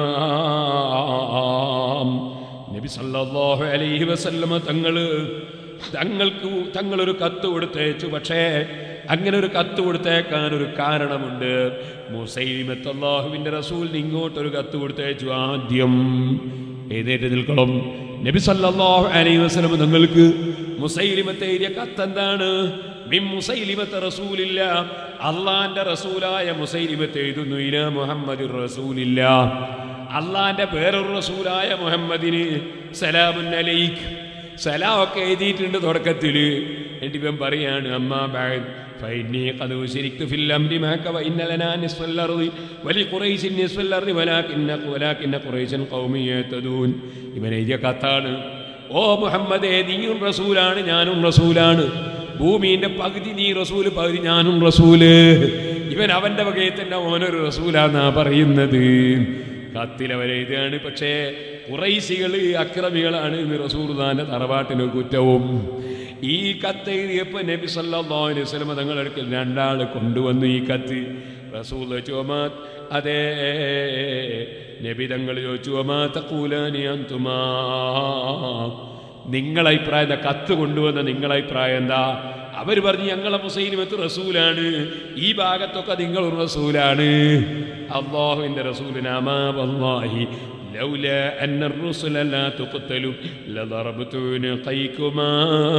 നബി സല്ലല്ലാഹു അലൈഹി വസല്ലമ തങ്ങള് തങ്ങൾക്ക് തങ്ങളൊരു കത്ത് കൊടുത്തയച്ചു പക്ഷേ അങ്ങനെ ഒരു കത്ത് കൊടുത്തേക്കാൻ ഒരു കാരണമുണ്ട് മുസൈലിമത്ത് അള്ളാഹുവിന്റെ റസൂലിന് ഇങ്ങോട്ടൊരു കത്ത് കൊടുത്തയച്ചു ആദ്യം എഴുന്നേറ്റ് നിൽക്കണം നബി സല്ലല്ലാഹു അലൈഹി വസല്ലം നിങ്ങൾക്ക് മുസൈലിമത്തെ എഴുതിയ കത്തെന്താണ് മിൻ മുസൈലിമത്തെ റസൂലില്ല അള്ളാന്റെ റസൂലായ മുസൈലിമത്തെ എഴുതുന്നു ഇല മുഹമ്മദ് റസൂലില്ല അള്ളാന്റെ വേറൊരു റസൂലായ മുഹമ്മദിന് സലാമുൻ അലൈക്ക് സലാമൊക്കെ എഴുതിയിട്ടുണ്ട് തുടക്കത്തിൽ എന്നിട്ട് ഇവൻ പറയാണ് അമ്മാ ബാഗ് فإني قد أشركت في الأمر معك وإن لنا نصف الأرض ولقريش نصف الأرض ولكن ولكن قريشا قوم يهتدون ഇവൻ എഴുതിയ കത്താണ് ഓ മുഹമ്മദേ നീയും റസൂലാണ് ഞാനും റസൂലാണ് ഭൂമിന്റെ പകുതി നീ റസൂല് പകുതി ഞാനും റസൂല് ഇവൻ അവന്റെ വകയിൽ തന്നെ ഓനൊരു റസൂലാന്നാ പറയുന്നത് കത്തിൽ അവരെഴുതുകയാണ് പക്ഷേ കുറൈശികൾ അക്രമികളാണ് ഇന്ന് റസൂർദാന്റെ തറവാട്ടിന് കുറ്റവും ഈ കത്ത് എഴുതിയപ്പോൾ നബി സല്ലല്ലാഹു അലൈഹി വസല്ലം തങ്ങളുടെ അടുക്കൽ രണ്ടാൾ കൊണ്ടുവന്നു ഈ കത്ത് റസൂൽ ചോമാ അതേ നബി തങ്ങൾ ചോദിച്ചു ഒമാ തക്കൂലാനി അന്തുമാ നിങ്ങളെ അഭിപ്രായം എന്താ കത്ത് കൊണ്ടുവന്ന നിങ്ങളെ അഭിപ്രായം എന്താ അവർ പറഞ്ഞു ഞങ്ങളെ മുസൈലിമത്ത് റസൂലാണ് ഈ ഭാഗത്തൊക്കെ നിങ്ങൾ റസൂലാണ് അള്ളാഹുവിന്റെ റസൂലിനാമാ വല്ലാഹി لولا أن الرسل لا تقتل لضربت عنقيكما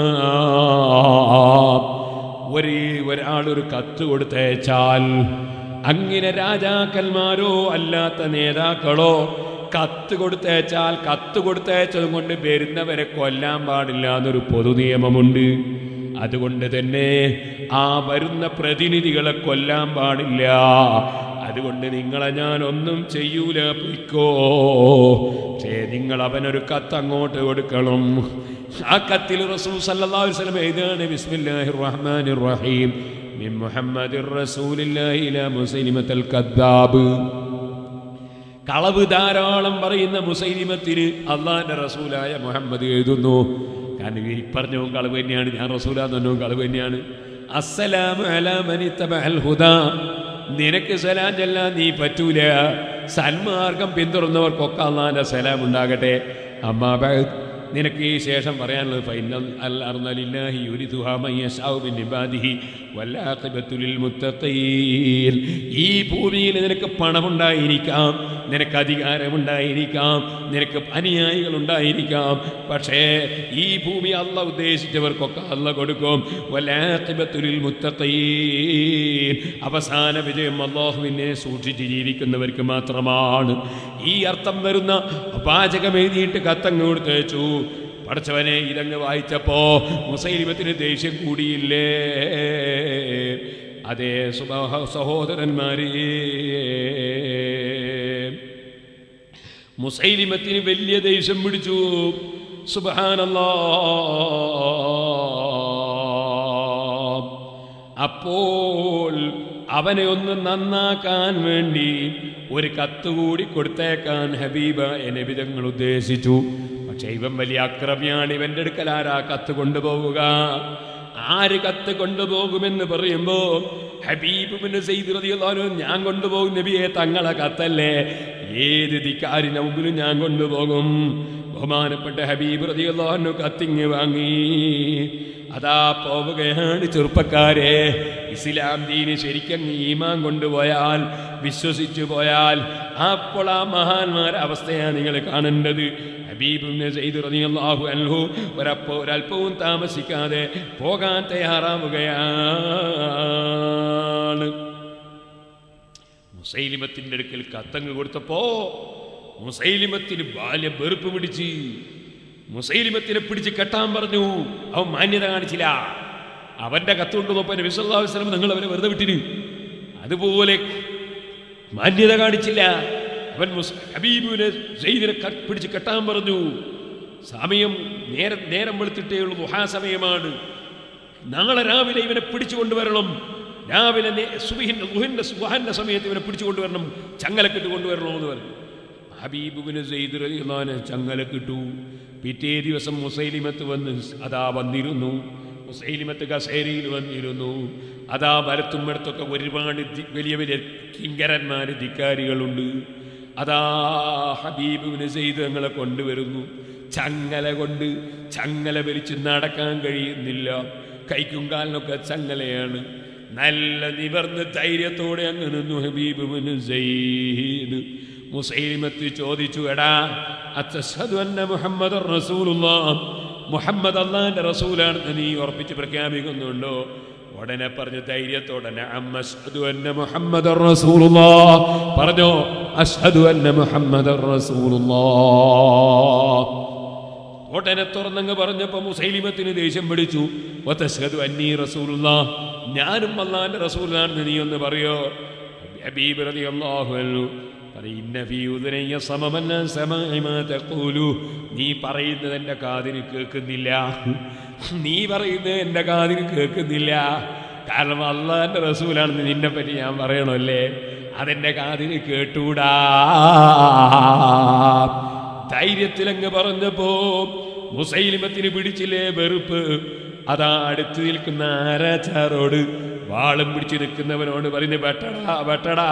ഒരു ഒരാളൊരു കത്ത് കൊടുത്തയച്ചാൽ അങ്ങനെ രാജാക്കന്മാരോ അല്ലാത്ത നേതാക്കളോ കത്ത് കൊടുത്തയച്ചാൽ കത്ത് കൊടുത്തയച്ചതും കൊണ്ട് വരുന്നവരെ കൊല്ലാൻ പാടില്ല എന്നൊരു പൊതു നിയമമുണ്ട് അതുകൊണ്ട് തന്നെ ആ വരുന്ന പ്രതിനിധികളെ കൊല്ലാൻ പാടില്ല അതുകൊണ്ട് നിങ്ങളെ ഞാൻ ഒന്നും ചെയ്യൂല പൊയ്ക്കോ പക്ഷേ നിങ്ങൾ അവനൊരു കത്ത് അങ്ങോട്ട് കൊടുക്കണം ആ കത്തിൽ റസൂൽ സല്ലല്ലാഹു അലൈഹി വസല്ലം എഴുതാണ് ബിസ്മില്ലാഹിർ റഹ്മാനിർ റഹീം മിൻ മുഹമ്മദിർ റസൂലില്ലാഹി ഇലാ മുസൈലിമത്തൽ കദ്ദാബ് കളവ് ധാരാളം പറയുന്ന മുസൈലിമത്തിന് അള്ളാന്റെ റസൂലായ മുഹമ്മദ് എഴുതുന്നു കാരണം ഈ പറഞ്ഞവും കളവ് തന്നെയാണ് ഞാൻ റസൂലാന്ന് പറഞ്ഞവും കളവ് തന്നെയാണ് അസ്സലാമു അലാ മനി തബഅൽ ഹുദാ നിനക്ക് സലാം ചെല്ലാൻ നീ പറ്റൂല സന്മാർഗം പിന്തുടർന്നവർക്കൊക്കെ അള്ളാന്റെ സലാം ഉണ്ടാകട്ടെ അമ്മാ ബഅദ് നിനക്ക് ഈ ശേഷം പറയാനുള്ളത് ഫൈനൽ അൽ അർന്നലില്ലാഹി യുരിദുഹാ മൻ യശാഉ മിൻ ഇബാദിഹി വല്ലാഖിബത്തു ലിൽ മുത്തഖീൻ ഈ ഭൂമിയിൽ നിനക്ക് പണമുണ്ടായിരിക്കാം നിനക്ക് അധികാരമുണ്ടായിരിക്കാം നിനക്ക് അനുയായികൾ ഉണ്ടായിരിക്കാം പക്ഷേ ഈ ഭൂമി അല്ല ഉദ്ദേശിച്ചവർക്കൊക്കെ അല്ല കൊടുക്കും വല്ലാഖിബത്തു ലിൽ മുത്തഖീൻ അവസാന വിജയം അള്ളാഹുവിനെ സൂക്ഷിച്ച് ജീവിക്കുന്നവർക്ക് മാത്രമാണ് ഈ അർത്ഥം വരുന്ന വാചകം എഴുതിയിട്ട് കത്തങ്ങ് കൊടുത്തയച്ചു പഠിച്ചവനെ ഇതങ്ങ് വായിച്ചപ്പോ മുസൈലിമത്തിന് ദേഷ്യം കൂടിയില്ലേ അതേ സുബഹ സഹോദരന്മാരെ മുസൈലിമത്തിന് വലിയ ദേഷ്യം പിടിച്ചു സുബഹാനല്ലാ അപ്പോൾ അവനെ ഒന്ന് നന്നാക്കാൻ വേണ്ടി ഒരു കത്ത് കൂടി കൊടുത്തേക്കാൻ ഹബീബ നബിതങ്ങൾ ഉദ്ദേശിച്ചു പക്ഷെ ഇവൻ വലിയ അക്രമിയാണ് ഇവന്റെ അടുക്കൽ ആരാ കത്ത് കൊണ്ടുപോവുക ആര് കത്ത് കൊണ്ടുപോകുമെന്ന് പറയുമ്പോ ഹബീബ് പിന്നെ സെയ്ദ് റളിയല്ലാഹു അൻഹു ഞാൻ കൊണ്ടുപോകും നബിയെ തങ്ങളെ കത്തല്ലേ ഏത് ധിക്കാരിന്റെ മുമ്പിലും ഞാൻ കൊണ്ടുപോകും ബഹുമാനപ്പെട്ട ഹബീബ് റളിയല്ലാഹു അൻഹു കത്തിങ് വാങ്ങി അതാ പോവുകയാണ് ചെറുപ്പക്കാരെ ഇസ്ലാം ദീന് ശരിക്കും ഈമാൻ കൊണ്ടുപോയാൽ വിശ്വസിച്ചു പോയാൽ അപ്പോൾ ആ മഹാന്മാരുടെ അവസ്ഥയാണ് നിങ്ങൾ കാണേണ്ടത് ഹബീബിനെ ചെയ്ത് റളിയല്ലാഹു അൻഹു ഒരപ്പോ ഒരല്പവും താമസിക്കാതെ പോകാൻ തയ്യാറാവുകയാണ് മുസൈലിമത്തിന്റെ അടുക്കൽ കത്തങ്ങ് കൊടുത്തപ്പോ മുസൈലിമത്തിന് ബാല്യ വെറുപ്പ് പിടിച്ച് മുസൈലിമത്തിനെ പിടിച്ച് കെട്ടാൻ പറഞ്ഞു അവൻ മാന്യത കാണിച്ചില്ല അവന്റെ കത്തുകൊണ്ട് നോക്കാൻ വിശ്വസ്വലം നിങ്ങൾ അവനെ വെറുതെ വിട്ടിന് അതുപോലെ മാന്യത കാണിച്ചില്ല അവൻ മുസ് ഹബീബിനെ സെയ്ദിനെ ക- പിടിച്ച് കെട്ടാൻ പറഞ്ഞു സമയം നേരം നേരം വെളുത്തിട്ടേ ഉള്ളൂ ദുഹാസമയമാണ് നാളെ രാവിലെ ഇവനെ പിടിച്ചു കൊണ്ടുവരണം രാവിലെ നേ- സുബഹിന്റെ ലുഹിന്റെ സുഹാന്റെ സമയത്ത് ഇവനെ പിടിച്ചു കൊണ്ടുവരണം ചങ്ങലക്കിട്ട് കൊണ്ടുവരണം എന്ന് പറഞ്ഞു ഹബീബുബിന് സെയ്ദ് റളിയല്ലാഹു ചങ്ങലക്കിട്ടു പിറ്റേ ദിവസം മുസൈലിമത്ത് വന്ന് അതാ വന്നിരുന്നു മുസൈലിമത്ത് കസേരയിൽ വന്നിരുന്നു അതാ വലത്തും ഇടത്തൊക്കെ ഒരുപാട് ദി- വലിയ വലിയ കിങ്കരന്മാർ ധിക്കാരികളുണ്ട് അതാ ഹബീബിന് സെയ്ദ് ഞങ്ങളെ കൊണ്ടുവരുന്നു ചങ്ങല കൊണ്ട് ചങ്ങല വലിച്ച് നടക്കാൻ കഴിയുന്നില്ല കൈക്കും കാലിനൊക്കെ ചങ്ങലയാണ് നല്ല നിവർന്ന് ധൈര്യത്തോടെ അങ്ങ് നിന്നു ഹബീബിന് സെയ്ദ് മുസൈലിമത്ത് ചോദിച്ചു എടാ അത്തശ്ഹദു അന്ന മുഹമ്മദ് റസൂലുള്ളാഹ് മുഹമ്മദ് അള്ളാന്റെ റസൂലാണെന്ന് നീ ഉറപ്പിച്ച് പ്രഖ്യാപിക്കുന്നുണ്ടോ ഉടനെ പറഞ്ഞു ധൈര്യത്തോടെ നഅം അശ്ഹദു അന്ന മുഹമ്മദ് റസൂലുള്ളാഹ് പറഞ്ഞോ അശ്ഹദു അന്ന മുഹമ്മദ് റസൂലുള്ളാഹ് ഉടനെ തുറന്നങ്ങ് പറഞ്ഞപ്പോ മുസൈലിമത്തിന് ദേഷ്യം പിടിച്ചു ഒത്തശ്ഹദു അന്നീ റസൂലുള്ള ഞാനും അള്ളാന്റെ റസൂലാണെന്ന് നീ ഒന്ന് പറയോ ഹബീബ് റളിയല്ലാഹു അൻഹു പറയും, "ഇന്ന ഫീ ഉദുനയ്യ സമമന്ന സമാഇ മാ തഖൂലു." നീ പറയുന്നത് എൻ്റെ കാതിന് കേൾക്കുന്നില്ല നീ പറയുന്നത് എൻ്റെ കാതിന് കേൾക്കുന്നില്ല കാരണം അള്ളാന്റെ റസൂലാണെന്ന് നിന്നെ പറ്റി ഞാൻ പറയണമല്ലേ അതെന്റെ കാതിന് കേട്ടൂടാ ധൈര്യത്തിലങ്ങ് പറഞ്ഞപ്പോ മുസൈലിമത്തിന് പിടിച്ചില്ലേ വെറുപ്പ് അതാ അടുത്ത് നിൽക്കുന്ന ആരാച്ചാറോട് വാളും പിടിച്ച് നിൽക്കുന്നവനോട് പറയുന്നു വെട്ടടാ വെട്ടടാ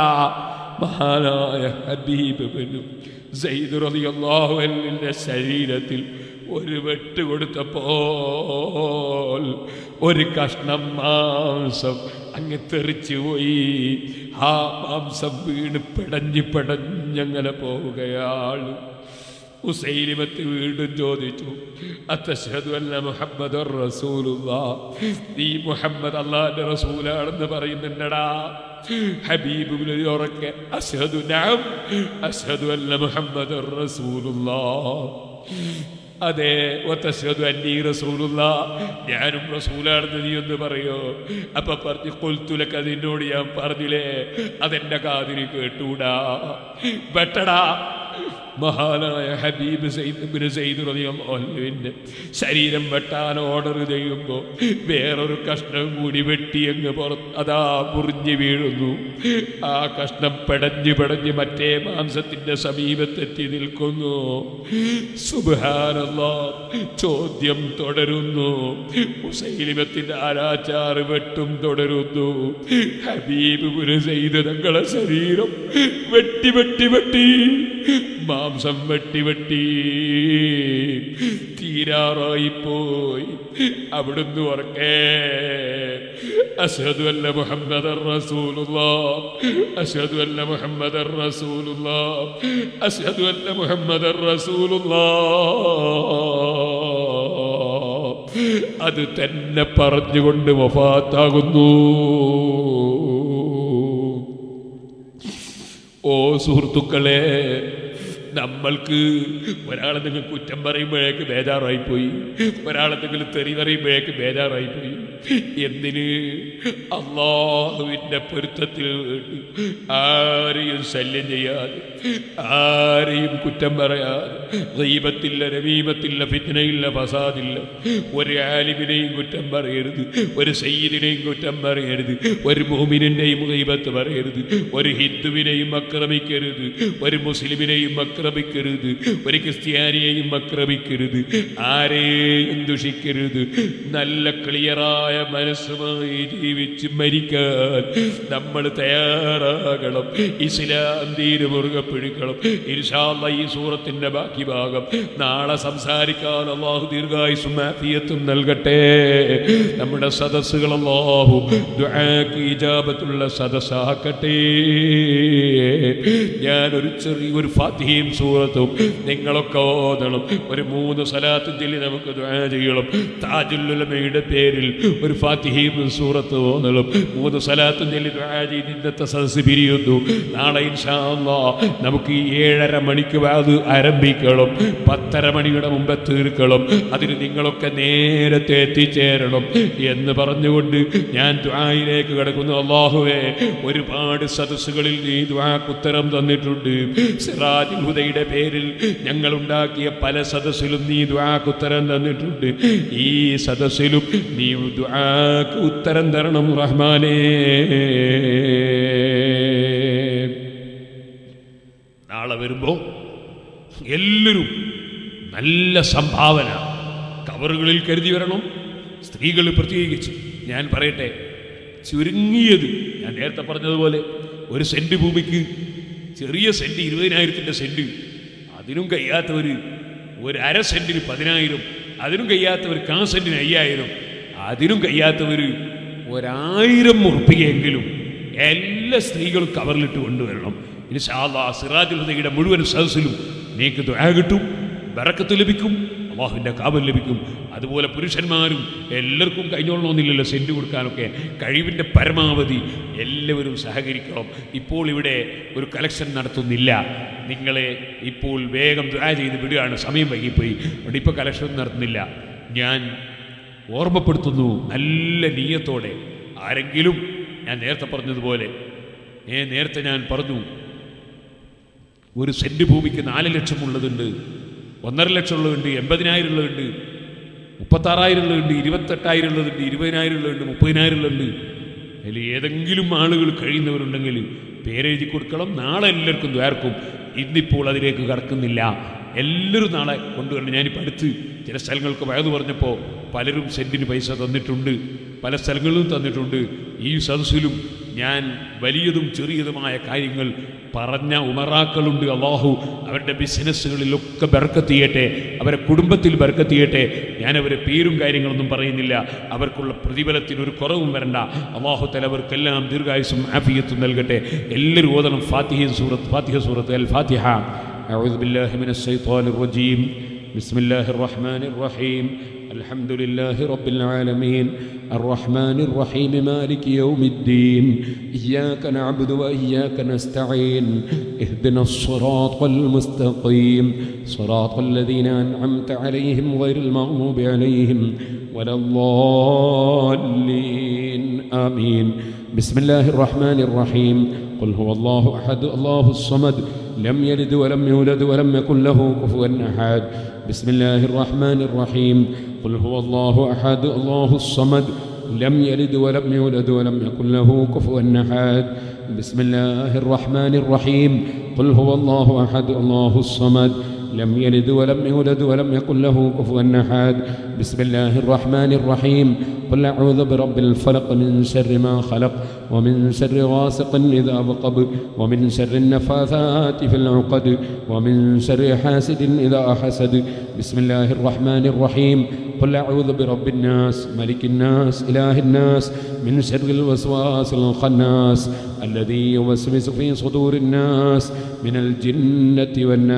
മഹാനായ ഹബീബ് ബിനു സെയ്ദ് റളിയല്ലാഹു അൻഹുവിന്റെ ശരീരത്തിൽ ഒരു വെട്ട് കൊടുത്തപ്പോൾ ഒരു കഷ്ണം മാംസം അങ്ങ് തെറിച്ചു പോയി ആ മാംസം വീണ് പെടഞ്ഞ് പെടഞ്ഞങ്ങനെ പോവുകയാണ് ഉസൈലിമത്ത് വീണ്ടും ചോദിച്ചു അത്തശ്ഹദു അല്ല മുഹമ്മദ് നീ മുഹമ്മദ് അള്ളാന്റെ റസൂലാണെന്ന് പറയുന്നുണ്ടടാ ഹബീബ് ഉറക്കെ അസ്ഹദു നഅം അസ്ഹദു അല്ല മുഹമ്മദ് അതെ ഒത്തശ്ഹദു അന്നീ റസൂലുള്ള ഞാനും റസൂലാണെന്ന് നീ ഒന്ന് പറയോ അപ്പൊ പറഞ്ഞു കൊൽത്തുലക്ക് അതിനോട് ഞാൻ പറഞ്ഞില്ലേ അതെന്റെ കാതിന് കേട്ടൂടാ വെട്ടടാ മഹാനായ ഹബീബ് സൈദ് സൈദ് റളിയല്ലാഹുവിന്റെ ശരീരം വെട്ടാൻ ഓർഡർ ചെയ്യുമ്പോൾ വേറൊരു കഷ്ണം കൂടി വെട്ടി അങ്ങ് പുറത്ത് അതാ മുറിഞ്ഞു വീഴുന്നു ആ കഷ്ണം പെടഞ്ഞ് പെടഞ്ഞ് മറ്റേ മാംസത്തിന്റെ സമീപത്തെത്തി നിൽക്കുന്നു സുബാനല്ല ചോദ്യം തുടരുന്നു മുസൈലിമത്തിന്റെ ആരാച്ചാറ് വെട്ടും തുടരുന്നു ഹബീബ് പുര ചെയ്ത് തങ്ങളെ ശരീരം വെട്ടി വെട്ടി വെട്ടി മാംസം വെട്ടി വെട്ടി തീരാറായി പോയി അവിടുന്ന് ഉറക്കേ അഷഹദു അല്ല മുഹമ്മദ് റസൂലുള്ള അഷഹദു അല്ല മുഹമ്മദ് റസൂലുള്ള അഷഹദു അല്ല മുഹമ്മദ് റസൂലുള്ള അത് തന്നെ പറഞ്ഞുകൊണ്ട് വഫാത്താകുന്നു ഓ സുഹൃത്തുക്കളെ നമ്മൾക്ക് ഒരാളെന്തെങ്കിലും കുറ്റം പറയുമ്പോഴേക്ക് ബേജാറായി പോയി ഒരാളെന്തെങ്കിലും തെറി പറയുമ്പോഴേക്ക് ബേജാറായി പോയി എന്തിന് അള്ളാഹുവിൻ്റെ പൊരുത്തത്തിൽ വേണ്ടി ആരെയും ശല്യം ചെയ്യാതെ ആരെയും കുറ്റം പറയാതെ ദൈവത്തില്ല രമീമത്തില്ല ഫിറ്റ്നയില്ല ഫസാദില്ല ഒരു ആലിമിനെയും കുറ്റം പറയരുത് ഒരു സയ്യിദിനെയും കുറ്റം പറയരുത് ഒരു മോമിനെയും ദൈവത്ത് പറയരുത് ഒരു ഹിന്ദുവിനെയും ആക്രമിക്കരുത് ഒരു മുസ്ലിമിനെയും ആക്രമിക്കരുത് ഒരു ക്രിസ്ത്യാനിയെയും ആക്രമിക്കരുത് ആരെയും ദുഷിക്കരുത് നല്ല ക്ലിയറായ മനസ്സുമായി ജീവിച്ച് മരിക്കാൻ നമ്മൾ തയ്യാറാകണം ഇസ്ലാം തീരെ മുറുകെ പിടിക്കണം ഇൻഷാല്ല ഈ സൂറത്തിന്റെ ബാക്കി ഭാഗം നാളെ സംസാരിക്കാൻ അള്ളാഹു ദീർഘായുസും ആഫിയത്തും നൽകട്ടെ നമ്മുടെ സദസ്സുകൾ അള്ളാഹു ദുആക്ക് ഇജാബത്തുള്ള സദസ്സാക്കട്ടെ ഞാനൊരു ചെറിയൊരു ഫാത്തിഹയും സൂറത്തും നിങ്ങളൊക്കെ ഓതണം ഒരു മൂന്ന് സലാത്തും ചൊല്ലി നമുക്ക് ദുആ ചെയ്യണം താജുല്ലുലമയുടെ പേരിൽ ഒരു ഫാത്തിഹയും സൂറത്ത് ഓതണം മൂന്ന് സലാത്തും ചൊല്ലി ദുആ ചെയ്ത് ഇന്നത്തെ സദസ്സ് പിരിയുന്നു നാളെ ഇൻഷാ അല്ലാഹ് നമുക്ക് ഈ ഏഴര മണിക്ക് അത് ആരംഭിക്കണം പത്തര മണിയുടെ മുമ്പ് തീർക്കണം അതിന് നിങ്ങളൊക്കെ നേരത്തെ എത്തിച്ചേരണം എന്ന് പറഞ്ഞുകൊണ്ട് ഞാൻ ദ്വായിലേക്ക് കിടക്കുന്നു അള്ളാഹുവേ ഒരുപാട് സദസ്സുകളിൽ നീ ദ്വാക്ക് ഉത്തരം തന്നിട്ടുണ്ട് സിറാജുൽ ഹുദയുടെ പേരിൽ ഞങ്ങൾ ഉണ്ടാക്കിയ പല സദസ്സിലും നീ ദ്വാക്ക് ഉത്തരം തന്നിട്ടുണ്ട് ഈ സദസ്സിലും നീ ദ്വാക്ക് ഉത്തരം തരണം റഹ്മാനേ നാളെ വരുമ്പോൾ എല്ലാവരും നല്ല സംഭാവന കവറുകളിൽ കരുതി വരണം സ്ത്രീകൾ പ്രത്യേകിച്ച് ഞാൻ പറയട്ടെ ചുരുങ്ങിയത് ഞാൻ നേരത്തെ പറഞ്ഞതുപോലെ ഒരു സെന്റ് ഭൂമിക്ക് ചെറിയ സെന്റ് ഇരുപതിനായിരത്തിൻ്റെ സെന്റ് അതിനും കഴിയാത്തവർ ഒരു അര സെന്റിന് പതിനായിരം അതിനും കഴിയാത്തവർ കാ സെന്റിന് അയ്യായിരം അതിനും കഴിയാത്തവർ ഒരായിരം ഉറപ്പികയെങ്കിലും എല്ലാ സ്ത്രീകളും കവറിലിട്ട് കൊണ്ടുവരണം ഇനി സിറാജുൽ ഹുദയുടെ മുഴുവൻ സദസ്സിലും നീക്ക് ദുആ കിട്ടും ബറക്കത്ത് ലഭിക്കും അള്ളാഹുവിൻ്റെ കാവൽ ലഭിക്കും അതുപോലെ പുരുഷന്മാരും എല്ലാവർക്കും കഴിഞ്ഞോളണമെന്നില്ലല്ലോ സെൻറ്റ് കൊടുക്കാനൊക്കെ കഴിവിൻ്റെ പരമാവധി എല്ലാവരും സഹകരിക്കണം ഇപ്പോൾ ഇവിടെ ഒരു കലക്ഷൻ നടത്തുന്നില്ല നിങ്ങളെ ഇപ്പോൾ വേഗം ദുആ ചെയ്ത് വിടുകയാണ് സമയം വൈകിപ്പോയി അതുകൊണ്ട് ഇപ്പോൾ കലക്ഷൻ നടത്തുന്നില്ല ഞാൻ ഓർമ്മപ്പെടുത്തുന്നു നല്ല നീയത്തോടെ ആരെങ്കിലും ഞാൻ നേരത്തെ പറഞ്ഞതുപോലെ ഏ നേരത്തെ ഞാൻ പറഞ്ഞു ഒരു സെന്റ് ഭൂമിക്ക് നാല് ലക്ഷം ഉള്ളതുണ്ട് ഒന്നര ലക്ഷം ഉള്ളതുണ്ട് എൺപതിനായിരം ഉള്ളതുണ്ട് മുപ്പത്താറായിരം ഉള്ളതുണ്ട് ഇരുപത്തെട്ടായിരം ഉള്ളതുണ്ട് ഇരുപതിനായിരം ഉള്ളതുണ്ട് മുപ്പതിനായിരം ഉള്ളതുണ്ട് അതിൽ ഏതെങ്കിലും ആളുകൾ കഴിയുന്നവരുണ്ടെങ്കിൽ പേരെഴുതി കൊടുക്കണം നാളെ എല്ലാവർക്കും ദ്വാർക്കും ഇന്നിപ്പോൾ അതിലേക്ക് കടക്കുന്നില്ല എല്ലാവരും നാളെ കൊണ്ടുവരണം ഞാനിപ്പോൾ അടുത്ത് ചില സ്ഥലങ്ങൾക്ക് വയത് പറഞ്ഞപ്പോൾ പലരും സെൻറ്റിന് പൈസ തന്നിട്ടുണ്ട് പല സ്ഥലങ്ങളിലും തന്നിട്ടുണ്ട് ഈ സദസ്സിലും ഞാൻ വലിയതും ചെറിയതുമായ കാര്യങ്ങൾ പറഞ്ഞ ഉമറാക്കളുണ്ട് അള്ളാഹു അവരുടെ ബിസിനസ്സുകളിലൊക്കെ ബർക്കത്ത് ചെയ്യട്ടെ അവരെ കുടുംബത്തിൽ ബർക്കത്ത് ചെയ്യട്ടെ ഞാൻ അവരെ പേരും കാര്യങ്ങളൊന്നും പറയുന്നില്ല അവർക്കുള്ള പ്രതിഫലത്തിന് ഒരു കുറവും വരണ്ട അള്ളാഹു തല അവർക്കെല്ലാം ദീർഘായുസും ആഫിയത്തും നൽകട്ടെ എല്ലാവരും ഓതണം ഫാത്തിഹ സൂറത്ത് ഫാത്തിഹ സൂറത്ത് അൽ ഫാത്തിഹ أعوذ بالله من الشيطان الرجيم بسم الله الرحمن الرحيم الحمد لله رب العالمين الرحمن الرحيم مالك يوم الدين إياك نعبد وإياك نستعين اهدنا الصراط المستقيم صراط الذين أنعمت عليهم غير المغضوب عليهم ولا الضالين آمين بسم الله الرحمن الرحيم قل هو الله أحد الله الصمد لم يلد ولم يولد ولم يكن له كفوا أحد بسم الله الرحمن الرحيم قل هو الله أحد الله الصمد لم يلد ولم يولد ولم يكن له كفوا أحد بسم الله الرحمن الرحيم قل هو الله أحد الله الصمد لم يلد ولم يولد ولم يكن له كفوا أحد بسم الله الرحمن الرحيم قل أعوذ برب الفلق من شر ما خلق ومن شر غاسق إذا وقب ومن شر النفاثات في العقد ومن شر حاسد إذا حسد بسم الله الرحمن الرحيم قل أعوذ برب الناس ملك الناس إله الناس من شر الوسواس الخناس الذي يوسوس في صدور الناس من الجنة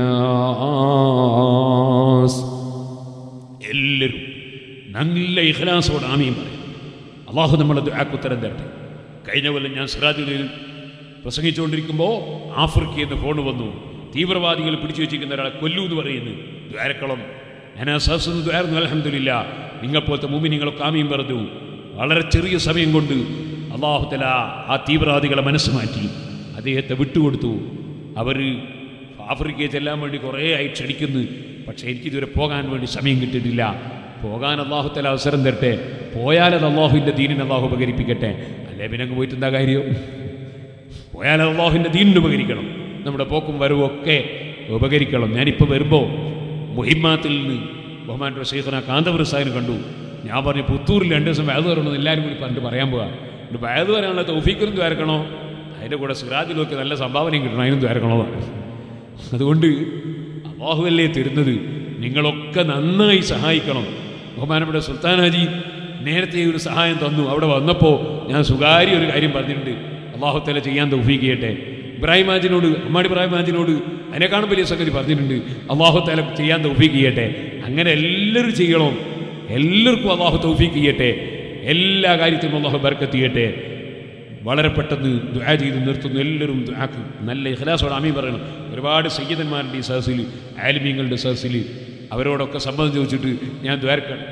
والناس എല്ലാവരും നല്ല ഇഖ്ലാസോട് ആമീൻ പറയും അള്ളാഹു നമ്മളെ ദുആക്ക് ഉത്തരം തരട്ടെ കഴിഞ്ഞ കൊല്ലം ഞാൻ സിറാജുലിൽ പ്രസംഗിച്ചുകൊണ്ടിരിക്കുമ്പോൾ ആഫ്രിക്കയിൽ നിന്ന് ഫോൺ വന്നു തീവ്രവാദികൾ പിടിച്ചു വെച്ചിരിക്കുന്ന ഒരാളെ കൊല്ലൂ എന്ന് പറയുന്നു ദ്വാരക്കളം ഞാൻ ആ സഹസ് ദ്വാരുന്നു അലഹമില്ല നിങ്ങൾ പോലത്തെ മുമ്പ് നിങ്ങളൊക്കെ ആമീൻ പറഞ്ഞു വളരെ ചെറിയ സമയം കൊണ്ട് അള്ളാഹുത്തല ആ തീവ്രവാദികളെ മനസ്സ് മാറ്റി അദ്ദേഹത്തെ വിട്ടുകൊടുത്തു അവർ ആഫ്രിക്കയിൽ ചെല്ലാൻ വേണ്ടി കുറേ ആയി ക്ഷണിക്കുന്നു പക്ഷേ എനിക്കിതുവരെ പോകാൻ വേണ്ടി സമയം കിട്ടിയിട്ടില്ല പോകാൻ അള്ളാഹുത്തല അവസരം തരട്ടെ പോയാലത് അള്ളാഹുവിൻ്റെ ദീനിനെ അള്ളാഹു ഉപകരിപ്പിക്കട്ടെ അല്ലേ പിന്നെ അങ്ങ് പോയിട്ട് എന്താ കാര്യം പോയാൽ അള്ളാഹുവിൻ്റെ ദീനിന് ഉപകരിക്കണം നമ്മുടെ പോക്കും വരവും ഒക്കെ ഉപകരിക്കണം ഞാനിപ്പോൾ വരുമ്പോൾ മുഹിമാത്തിൽ നിന്ന് ബഹുമാൻ ഷെയ്ഖന കാന്തപുര സാഹിന് കണ്ടു ഞാൻ പറഞ്ഞു പുത്തൂരിൽ രണ്ട് ദിവസം വയത് വരണമെന്ന് എല്ലാവരും കൂടി പറഞ്ഞിട്ട് പറയാൻ പോവാ വയത് വരാനുള്ള തൗഫീക്കറും ദ്വാരക്കണോ അതിൻ്റെ കൂടെ സിറാജിലൊക്കെ നല്ല സംഭാവനയും കിട്ടണം അതിനും ദ്വാരക്കണോ അതുകൊണ്ട് അള്ളാഹുവല്ലേ തരുന്നത് നിങ്ങളൊക്കെ നന്നായി സഹായിക്കണം ബഹുമാനപ്പെട്ട സുൽത്താനാജി നേരത്തെ ഒരു സഹായം തന്നു അവിടെ വന്നപ്പോൾ ഞാൻ സ്വകാര്യ ഒരു കാര്യം പറഞ്ഞിട്ടുണ്ട് അള്ളാഹുത്തല ചെയ്യാൻ തൗഫീക്ക് ചെയ്യട്ടെ ഇബ്രാഹിം ഹാജിനോട് അമ്മാടി ഇബ്രാഹിം ഹാജിനോട് അതിനെക്കാളും വലിയ സംഗതി പറഞ്ഞിട്ടുണ്ട് അള്ളാഹുത്തല ചെയ്യാൻ തൗഫീക്ക് ചെയ്യട്ടെ അങ്ങനെ എല്ലാവരും ചെയ്യണം എല്ലാവർക്കും അള്ളാഹു തൗഫീക്ക് ചെയ്യട്ടെ എല്ലാ കാര്യത്തിലും അള്ളാഹു ബർക്കത്ത് ചെയ്യട്ടെ വളരെ പെട്ടെന്ന് ദുആ ചെയ്ത് നിർത്തുന്നു എല്ലാവരും ദുആക്ക് നല്ല ഇഖ്ലാസോടെ അമീ പറയണം ഒരുപാട് സയ്യിദന്മാരുടെ ഈ സഹസിൽ ആലിമീങ്ങളുടെ സഹസിൽ അവരോടൊക്കെ സമ്മതം ചോദിച്ചിട്ട് ഞാൻ ദ്വാരക്കാണ്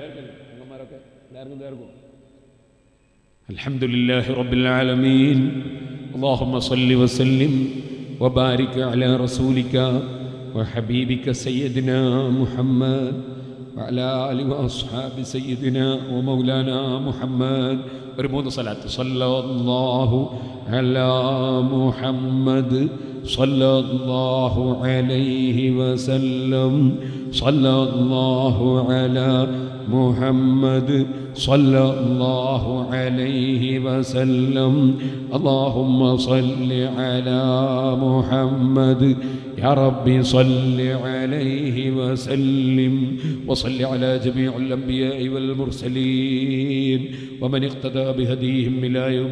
الحمد لله رب العالمين اللهم صل وسلم وبارك على رسولك وحبيبك سيدنا محمد وعلى آله وأصحاب سيدنا ومولانا محمد ورمود صلاة صلى الله على محمد صلى الله عليه وسلم صلى الله على محمد صلى الله عليه وسلم اللهم صل على محمد يا ربي صل عليه وسلم وصل على جميع الأنبياء والمرسلين ومن اقتدى بهديهم إلى يوم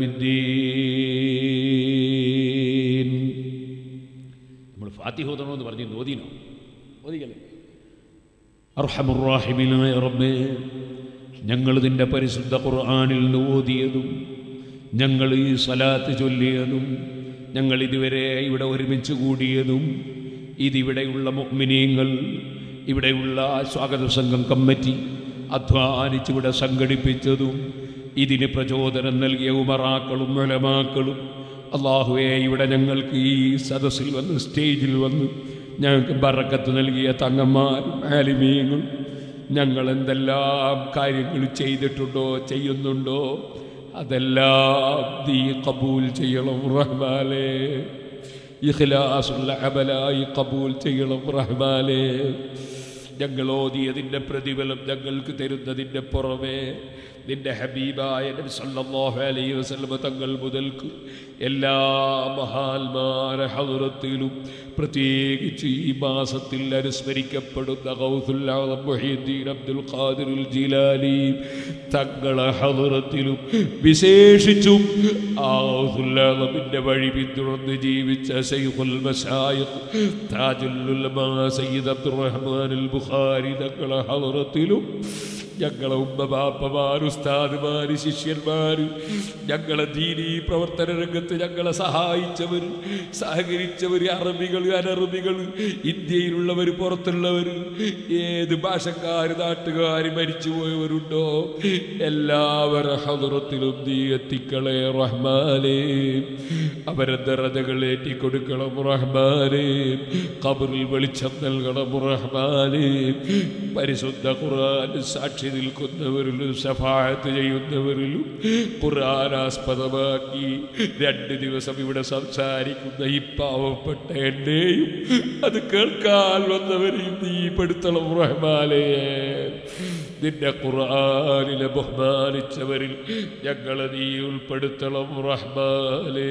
الدين നമ്മൾ ഫാത്തിഹ ഓതണമെന്ന് പറഞ്ഞ് ഓതിനോ ഓതിക്കല്ലേ അർഹമുറാഹിമിനായ റബ്ബേ ഞങ്ങൾ നിന്റെ പരിശുദ്ധ ഖുർആാനിൽ നിന്ന് ഓതിയതും ഞങ്ങൾ ഈ സലാത്ത് ചൊല്ലിയതും ഞങ്ങൾ ഇതുവരെ ഇവിടെ ഒരുമിച്ച് കൂടിയതും ഇതിവിടെയുള്ള മുഅ്മിനീങ്ങൾ ഇവിടെയുള്ള സ്വാഗത സംഘം കമ്മിറ്റി അധ്വാനിച്ചിവിടെ സംഘടിപ്പിച്ചതും ഇതിന് പ്രചോദനം നൽകിയ ഉമറാക്കളും ഉലമാക്കളും അള്ളാഹുവെ ഇവിടെ ഞങ്ങൾക്ക് ഈ സദസ്സിൽ വന്ന് സ്റ്റേജിൽ വന്ന് ഞങ്ങൾക്ക് ബറക്കത്ത് നൽകിയ തങ്ങന്മാരും ആലിമീങ്ങളും ഞങ്ങൾ എന്തെല്ലാം കാര്യങ്ങൾ ചെയ്തിട്ടുണ്ടോ ചെയ്യുന്നുണ്ടോ അതെല്ലാം നീ കബൂൽ ചെയ്യണം റഹ്മാലേ ഇഖ്ലാസുള്ള അമലായി കബൂൽ ചെയ്യണം റഹ്മാലേ ഞങ്ങൾ ഓതിയതിൻ്റെ പ്രതിഫലം ഞങ്ങൾക്ക് തരുന്നതിൻ്റെ പുറമേ നിന്റെ ഹബീബായ നബി സല്ലല്ലാഹു അലൈഹി വസല്ലമ തങ്ങൾ മുതൽക്ക് എല്ലാ മഹാന്മാരെ ഹദറത്തിലും പ്രത്യേകിച്ച് ഈ മാസത്തിൽ അനുസ്മരിക്കപ്പെടുന്ന ഗൗസുൽ ആദം മുഹീദ്ദീൻ അബ്ദുൽ ഖാദിറുൽ ജിലാനി തങ്ങളെ ഹദറത്തിലും വിശേഷിച്ചും ആ ഗൗസുൽ ആദമിന്റെ വഴി പിന്തുടർന്ന് ജീവിച്ച ശൈഖുൽ മശായിഖ് താജുൽ ഉലമാ സയ്യിദ് അബ്ദുറഹ്മാൻ അൽ ബുഖാരി തങ്ങളെ ഹദറത്തിലും ഞങ്ങളെ ഉമ്മ ബാപ്പമാർ ഉസ്താദുമാർ ശിഷ്യന്മാർ ഞങ്ങളെ ദീനീ പ്രവർത്തന രംഗത്ത് ഞങ്ങളെ സഹായിച്ചവർ സഹകരിച്ചവർ അറബികൾ അനറബികൾ ഇന്ത്യയിലുള്ളവർ പുറത്തുള്ളവർ ഏത് ഭാഷക്കാർ നാട്ടുകാർ മരിച്ചു പോയവരുണ്ടോ എല്ലാവരുടെ ഹദറത്തിലും നീ എത്തിക്കളെ റഹ്മാനേ അവരെ ദറതകൾ ഏറ്റിക്കൊടുക്കണം റഹ്മാനേ കബറിൽ വെളിച്ചം നൽകണം റഹ്മാനേ പരിശുദ്ധ ഖുർആൻ സാക്ഷി നിൽക്കുന്നവരിലും സഫായത്ത് ചെയ്യുന്നവരിലും ഖുർആനാസ്പദമാക്കി രണ്ട് ദിവസം ഇവിടെ സംസാരിക്കുന്ന ഈ പാവപ്പെട്ട എന്നെയും അത് കേൾക്കാൻ വന്നവരെയും നീ പെടുത്തണം റഹ്മാനേ നിന്റെ ഖുർആനിലെ ബഹുമാനിച്ചവരിൽ ഞങ്ങളെ നീ ഉൾപ്പെടുത്തണം റഹ്മാനേ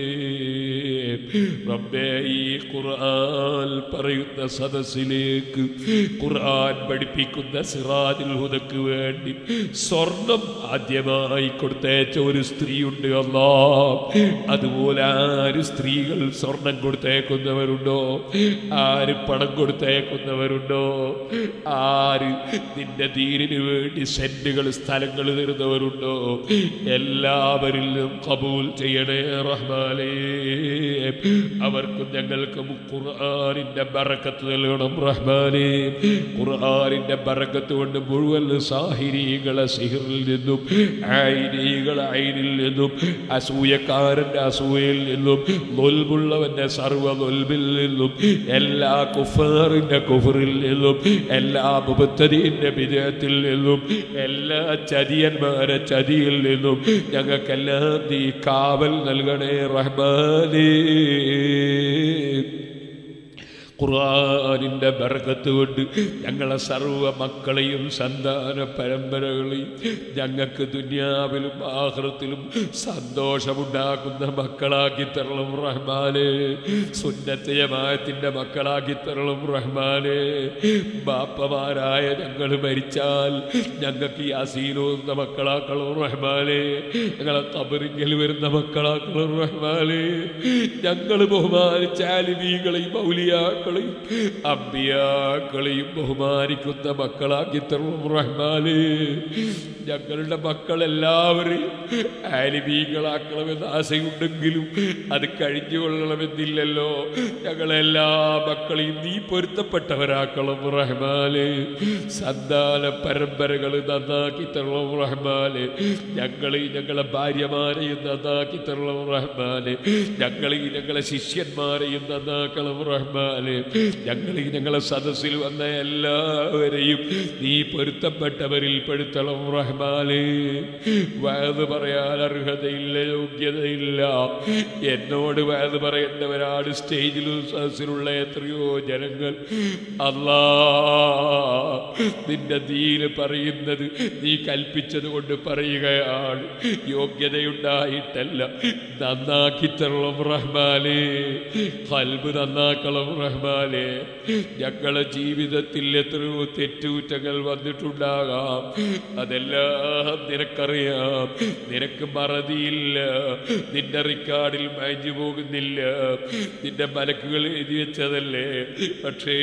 റബ്ബേ ഈ ഖുർആൻ പറയുന്ന സദസ്സിലേക്ക് ഖുർആൻ പഠിപ്പിക്കുന്ന സിറാജുൽ ഹുദക്ക് വേണ്ടി സ്വർണം ആദ്യമായി കൊടുത്തേച്ച ഒരു സ്ത്രീയുണ്ട് അല്ലാ അതുപോലെ ആര് സ്ത്രീകൾ സ്വർണം കൊടുത്തേക്കുന്നവരുണ്ടോ ആര് പണം കൊടുത്തേക്കുന്നവരുണ്ടോ ആര് നിന്റെ തീരിന് വേണ്ടി സെന്റുകൾ സ്ഥലങ്ങൾ തരുന്നവരുണ്ടോ എല്ലാവരിലും കബൂൽ ചെയ്യണേ റഹ്മാനേ അവർക്കും ഞങ്ങൾക്കും ഖുർആനിന്റെ ബറക്കത്ത് നൽകണം റഹ്മാനേ ഖുർആനിന്റെ ബറക്കത്ത് കൊണ്ട് മുഴുവൻ സാഹിരികളെ സിഹിറിൽ നിന്നും ഐനികളെ ഐനിൽ നിന്നും അസൂയക്കാരന്റെ അസൂയയിൽ നിന്നും നൊൽമുള്ളവന്റെ സർവ്വ നൊൽബിൽ നിന്നും എല്ലാ കുഫാറിന്റെ കുഫറിൽ നിന്നും എല്ലാ മുബത്തരീന്റെ വിജയത്തിൽ നിന്നും എല്ലാ ചതിയന്മാരെ ചതിയിൽ നിന്നും ഞങ്ങൾക്കെല്ലാം നീ കാവൽ നൽകണേ റഹ്മാനേ ഖുർആാനിൻ്റെ ബർക്കത്ത് കൊണ്ട് ഞങ്ങളെ സർവ്വ മക്കളെയും സന്താന പരമ്പരകളെയും ഞങ്ങൾക്ക് ദുന്യാവിലും ആഹൃത്തിലും സന്തോഷമുണ്ടാക്കുന്ന മക്കളാക്കി തരളും റഹ്മാനെ സുന്നത്തയമായത്തിൻ്റെ മക്കളാക്കി തരളും റഹ്മാനെ ബാപ്പമാരായ ഞങ്ങൾ മരിച്ചാൽ ഞങ്ങൾക്ക് ഈ അസീലോന്ന മക്കളാക്കളും റഹ്മാനെ ഞങ്ങളെ കബറിങ്കിൽ വരുന്ന മക്കളാക്കളും റഹ്മാനെ ഞങ്ങൾ ബഹുമാനിച്ച ആലിമീകളെയും മൗലിയാക്കളെയും അമ്പിയാക്കളെയും ബഹുമാനിക്കുന്ന മക്കളാക്കി തരും റഹ്മാനെ ഞങ്ങളുടെ മക്കളെല്ലാവരെയും ആലിമീകളാക്കണമെന്ന് ആശയുണ്ടെങ്കിലും അത് കഴിഞ്ഞു കൊള്ളണമെന്നില്ലല്ലോ ഞങ്ങളെല്ലാ മക്കളെയും നീ പൊരുത്തപ്പെട്ടവരാക്കണം റഹ്മാനെ സന്താന പരമ്പരകൾ നന്നാക്കി തരണം റഹ്മാനെ ഞങ്ങളെയും ഞങ്ങളെ ഭാര്യമാരെയും നന്നാക്കി തരണം റഹ്മാനെ ഞങ്ങളെയും ഞങ്ങളെ ശിഷ്യന്മാരെയും നന്നാക്കണം റഹ്മാനെ ഞങ്ങളെയും ഞങ്ങളെ സദസ്സിൽ വന്ന എല്ലാവരെയും നീ പൊരുത്തപ്പെട്ടവരിൽ പെടുത്തണം റഹ്മാനെ വയത് പറയാൻ അർഹതയില്ല യോഗ്യതയില്ല എന്നോട് വയത് പറയേണ്ടവരാണ് സ്റ്റേജിലും സദസ്സിലുള്ള എത്രയോ ജനങ്ങൾ അല്ലാ നിന്റെ ദീന് പറയുന്നത് നീ കൽപ്പിച്ചത് കൊണ്ട് പറയുകയാണ് യോഗ്യതയുണ്ടായിട്ടല്ല നന്നാക്കി തരണം റഹ്മാനെ കൽബ് നന്നാക്കണം റഹ്മാനെ ഞങ്ങളെ ജീവിതത്തിൽ എത്രയോ തെറ്റുകുറ്റങ്ങൾ വന്നിട്ടുണ്ടാകാം അതെല്ലാം നിനക്കറിയാം നിനക്ക് മറതിയില്ല നിന്റെ റിക്കാർഡിൽ മയഞ്ഞു പോകുന്നില്ല നിന്റെ മലക്കുകൾ എഴുതി വെച്ചതല്ലേ പക്ഷേ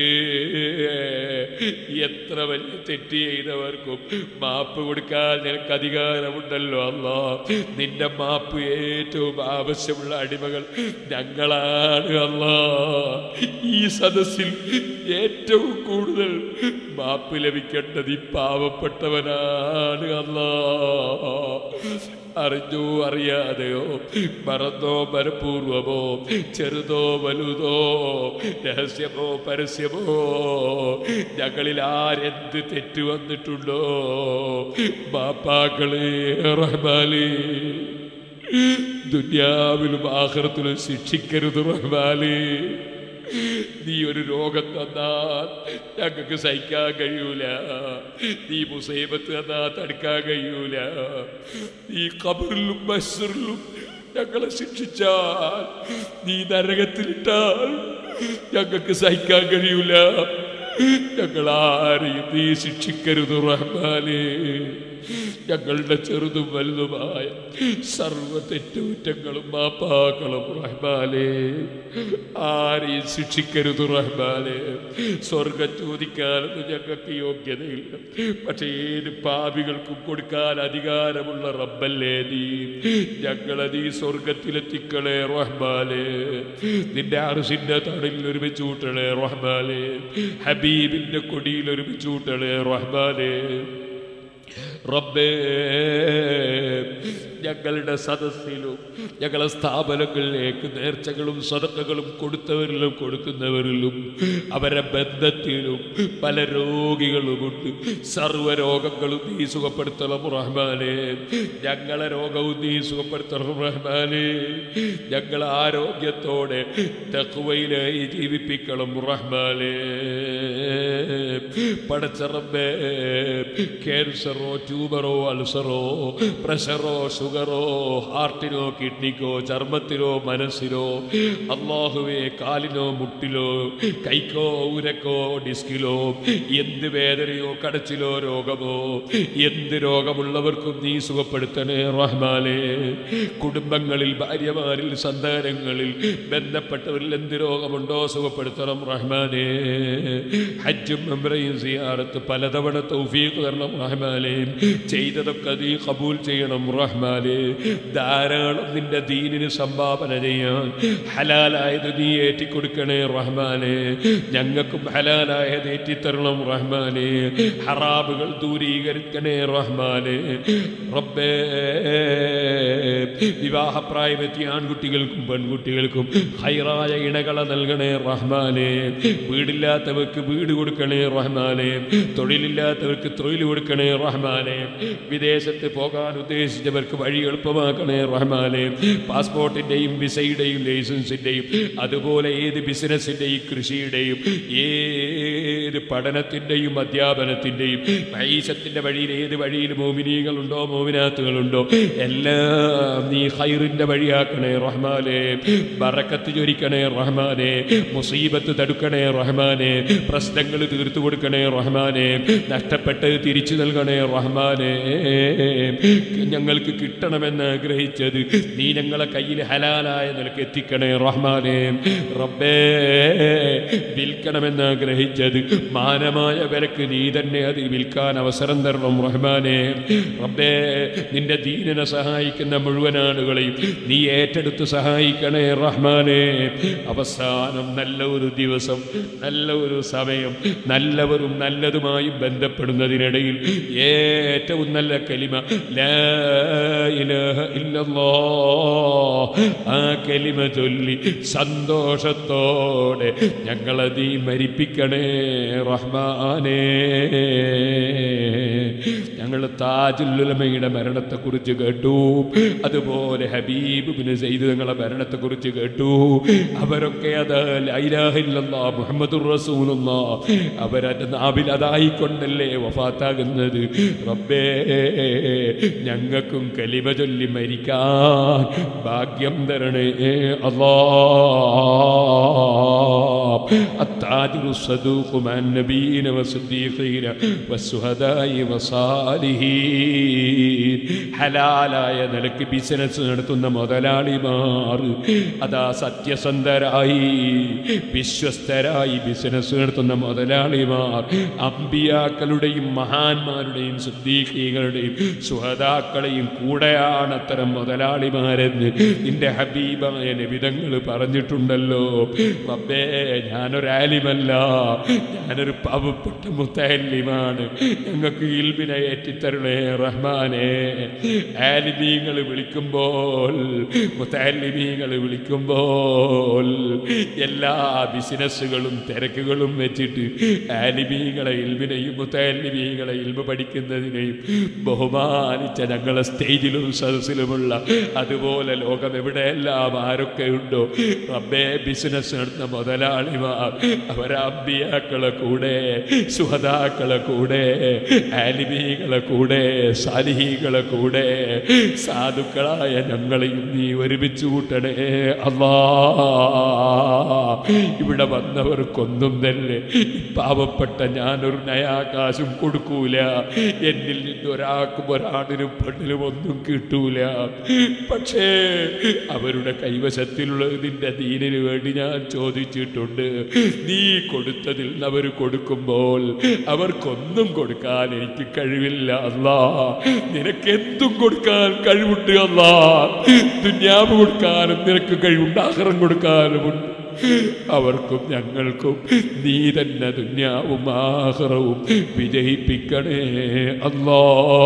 എത്ര വലിയ തെറ്റ് ചെയ്തവർക്കും മാപ്പ് കൊടുക്കാൻ നിനക്ക് അധികാരമുണ്ടല്ലോ അല്ല നിന്റെ മാപ്പ് ഏറ്റവും ആവശ്യമുള്ള അടിമകൾ ഞങ്ങളാണ് അല്ല ഈ സദസ്സിൽ ഏറ്റവും കൂടുതൽ മാപ്പ് ലഭിക്കേണ്ടത് ഈ പാവപ്പെട്ടവനാണ് അല്ലാ അറിഞ്ഞോ അറിയാതെയോ മറന്നോ മനഃപൂർവമോ ചെറുതോ വലുതോ രഹസ്യമോ പരസ്യമോ ഞങ്ങളിൽ ആരെന്ത് തെറ്റ് വന്നിട്ടുണ്ടോ ബാപ്പാക്കളെ റഹ്മാലേ ദുന്യാവിലും ആഹ്റത്തിലും ശിക്ഷിക്കരുത് റഹ്മാലേ നീ ഒരു രോഗം തന്നാൽ ഞങ്ങൾക്ക് സഹിക്കാൻ കഴിയൂല നീ മുസൈബത്ത് തന്നാൽ തടുക്കാൻ കഴിയൂല നീ കബറിലും ബസറിലും ഞങ്ങളെ ശിക്ഷിച്ചാൽ നീ നരകത്തിലിട്ടാൽ ഞങ്ങൾക്ക് സഹിക്കാൻ കഴിയൂല ഞങ്ങൾ ആരെയും നീ ശിക്ഷിക്കരുത് റഹ്മാനേ ഞങ്ങളുടെ ചെറുതും വലുതുമായ സർവ തെറ്റുകുറ്റങ്ങളും മാപ്പാക്കളും റഹ്മാനെ ആരെയും ശിക്ഷിക്കരുത് റഹ്മാനെ സ്വർഗം ചോദിക്കാനൊന്നും ഞങ്ങൾക്ക് യോഗ്യതയില്ല പക്ഷേ ഏത് പാപികൾക്കും കൊടുക്കാൻ അധികാരമുള്ള റബ്ബല്ലേ നീ ഞങ്ങളെ നീ സ്വർഗത്തിലെത്തിക്കളെ റഹ്മാനെ നിന്റെ അറിസിന്റെ തടലിൽ ഒരുമിച്ച് കൂട്ടണേ റഹ്മാനെ ഹബീബിന്റെ കൊടിയിൽ ഒരുമിച്ച് കൂട്ടണേ റഹ്മാനെ റബ്ബേ ഞങ്ങളുടെ സദസ്സിലും ഞങ്ങളെ സ്ഥാപനങ്ങളിലേക്ക് നേർച്ചകളും സദക്കകളും കൊടുത്തവരിലും കൊടുക്കുന്നവരിലും അവരെ ബന്ധത്തിലും പല രോഗികളുമുണ്ട് സർവ്വരോഗങ്ങളും നീ സുഖപ്പെടുത്തണം റഹ്മാനെ ഞങ്ങളെ രോഗവും നീ സുഖപ്പെടുത്തണം റഹ്മാനെ ഞങ്ങൾ ആരോഗ്യത്തോടെ തക്കുവയിലായി ജീവിപ്പിക്കണം റഹ്മാനെ പടച്ചറമ്പേ ക്യാൻസറോ ട്യൂമറോ അൾസറോ പ്രഷറോ ഷുഗറോ ഹാർട്ടിനോ കിഡ്നിക്കോ ചർമ്മത്തിനോ മനസ്സിനോ അള്ളാഹുവേ കാലിനോ മുട്ടിലോ കൈക്കോ ഉരക്കോ ഡിസ്കിലോ എന്ത് വേദനയോ കടച്ചിലോ രോഗമോ എന്ത് രോഗമുള്ളവർക്കും നീ സുഖപ്പെടുത്തണേ റഹ്മാനെ കുടുംബങ്ങളിൽ ഭാര്യമാരിൽ സന്താനങ്ങളിൽ ബന്ധപ്പെട്ടവരിൽ എന്ത് രോഗമുണ്ടോ സുഖപ്പെടുത്തണം റഹ്മാനെ ഹജ്ജും മെമ്രയും സിയാറത്ത് പലതവണ തൗഫീഖ് തരണം റഹ്മാനെ ചെയ്തതൊക്കെ നീ കബൂൽ ചെയ്യണം റഹ്മാനെ ധാരാളം നിന്റെ ദീനിന് സംഭാവന ചെയ്യാൻ ഹലാലായത് നീ ഏറ്റിക്കൊടുക്കണേ റഹ്മാനെ ഞങ്ങൾക്കും ഹലാലായത് ഏറ്റിത്തരണം റഹ്മാനെ ഹറാബുകൾ ദൂരീകരിക്കണേ റഹ്മാനെ റബ്ബേ വിവാഹപ്രായമെത്തിയ ആൺകുട്ടികൾക്കും പെൺകുട്ടികൾക്കും ഹൈറായ ഇണകളെ നൽകണേ റഹ്മാനെ വീടില്ലാത്തവർക്ക് വീട് കൊടുക്കണേ റഹ്മാനെ തൊഴിലില്ലാത്തവർക്ക് തൊഴിൽ കൊടുക്കണേ റഹ്മാനെ വിദേശത്ത് പോകാൻ ഉദ്ദേശിച്ചവർക്ക് വഴി എളുപ്പമാക്കണേ റഹ്മാനെ പാസ്പോർട്ടിൻ്റെയും വിസയുടെയും ലൈസൻസിൻ്റെയും അതുപോലെ ഏത് ബിസിനസ്സിൻ്റെയും കൃഷിയുടെയും ഏത് പഠനത്തിൻ്റെയും അധ്യാപനത്തിൻ്റെയും പൈസത്തിൻ്റെ വഴിയിൽ ഏത് വഴിയിൽ മോമിനികളുണ്ടോ മോമിനാത്തുകളുണ്ടോ എല്ലാം നീ ഹൈറിൻ്റെ വഴിയാക്കണേ റഹ്മാനെ ബറക്കത്ത് ചൊരിക്കണേ റഹ്മാനെ മുസീബത്ത് തടുക്കണേ റഹ്മാനെ പ്രശ്നങ്ങൾ തീർത്തു കൊടുക്കണേ റഹ്മാനെ നഷ്ടപ്പെട്ട് തിരിച്ചു നൽകണേ റഹ്മാനെ ഞങ്ങൾക്ക് കിട്ടണമെന്ന് ആഗ്രഹിച്ചത് നീ ഞങ്ങളെ കയ്യിൽ ഹലാലായ നിലക്ക് എത്തിക്കണേ റഹ്മാനെ റബ്ബേ വിൽക്കണമെന്ന് ആഗ്രഹിച്ചത് മാനമായ വിലക്ക് നീ തന്നെ അത് വിൽക്കാൻ അവസരം തരണം റഹ്മാനെ റബ്ബേ നിന്റെ ദീനനെ സഹായിക്കുന്ന മുഴുവൻ ആളുകളെയും നീ ഏറ്റെടുത്ത് സഹായിക്കണേ റഹ്മാനെ അവസാനം നല്ല ഒരു ദിവസം നല്ല ഒരു സമയം നല്ലവരും നല്ലതുമായും ബന്ധപ്പെടുന്നതിനിടയിൽ ഏറ്റവും നല്ല കലിമ ലാ ഇലാഹ ഇല്ലല്ലാ ആ കലിമ ചൊല്ലി സന്തോഷത്തോടെ ഞങ്ങളെ നീ മരിപ്പിക്കണേ റഹ്മാനേ ഞങ്ങൾ താജുല്ലുലമയുടെ മരണത്തെക്കുറിച്ച് കേട്ടു അതുപോലെ ഹബീബ് ബിൻ സെയ്ദ് തങ്ങളെ മരണത്തെക്കുറിച്ച് കേട്ടു അവരൊക്കെ അത് ലൈലാഹില്ല മുഹമ്മദുർ റസൂലുള്ള അവരത് നാവിൽ അതായിക്കൊണ്ടല്ലേ വഫാത്താകുന്നത് റബ്ബേ ഞങ്ങൾക്കും കലിമ ചൊല്ലി മരിക്കാൻ ഭാഗ്യം തരണേ അല്ലാ التاجر الصدوق مع النبيين والصديقين والشهداء والصالحين ഹലാലായ നിലക്ക് ബിസിനസ് നടത്തുന്ന മുതലാളിമാർ അതാ സത്യസന്ധരായി വിശ്വസ്തരായി ബിസിനസ് നടത്തുന്ന മുതലാളിമാർ അമ്പിയാക്കളുടെയും മഹാന്മാരുടെയും സുദ്ദീഖീകളുടെയും സുഹതാക്കളെയും കൂടെയാണ് അത്തരം മുതലാളിമാരെന്ന് നിന്റെ ഹബീബായ നിബിതങ്ങൾ പറഞ്ഞിട്ടുണ്ടല്ലോ റബ്ബേ ഞാനൊരാലിമല്ല ഞാനൊരു പാവപ്പെട്ട മുത്തല്ലിമാണ് ഞങ്ങൾക്ക് ഇൽബിനെ ഏറ്റ ഏറ്റിത്തരണേ റഹ്മാനെ ആലിമീങ്ങൾ വിളിക്കുമ്പോൾ മുത്താലിമീങ്ങൾ വിളിക്കുമ്പോൾ എല്ലാ ബിസിനസ്സുകളും തിരക്കുകളും വെച്ചിട്ട് ആലിമീങ്ങളെ ഇൽമിനെയും മുത്താലിമീങ്ങളെ ഇൽമ പഠിക്കുന്നതിനെയും ബഹുമാനിച്ച ഞങ്ങളെ സ്റ്റേജിലും സദസ്സിലുമുള്ള അതുപോലെ ലോകം എവിടെയെല്ലാം ആരൊക്കെ ഉണ്ടോ റബ്ബേ ബിസിനസ് നടത്തുന്ന മുതലാളിമാർ അവരമ്പിയാക്കളെ കൂടെ സുഹതാക്കളെ കൂടെ ആലിമീകളെ കൂടെ സാലിഹികളെ കൂടെ സാധുക്കളായ ഞങ്ങളെയും നീ ഒരുമിച്ച് കൂട്ടണേ അല്ലാ ഇവിടെ വന്നവർക്കൊന്നും തന്നെ ഈ പാവപ്പെട്ട ഞാനൊരു നയാകാശം കൊടുക്കൂല എന്നിൽ നിന്ന് ഒരാൾക്കും ഒരാണിനും പെണ്ണിനും ഒന്നും കിട്ടൂല പക്ഷേ അവരുടെ കൈവശത്തിലുള്ളത് നിന്റെ ദീനിന് വേണ്ടി ഞാൻ ചോദിച്ചിട്ടുണ്ട് നീ കൊടുത്തതിൽ നിന്ന് അവർ കൊടുക്കുമ്പോൾ അവർക്കൊന്നും കൊടുക്കാൻ എനിക്ക് കഴിവില്ല അല്ലാ നിനക്ക് എന്തും കൊടുക്കാൻ കഴിവുണ്ട് അല്ലാ ദുന്യാവ് കൊടുക്കാനും നിനക്ക് കഴിവുണ്ട് ആഹാരം കൊടുക്കാനുമുണ്ട് അവർക്കും ഞങ്ങൾക്കും നീ തന്നെ ദുന്യാവും ആഹ്റവും വിജയിപ്പിക്കണേ അല്ലാ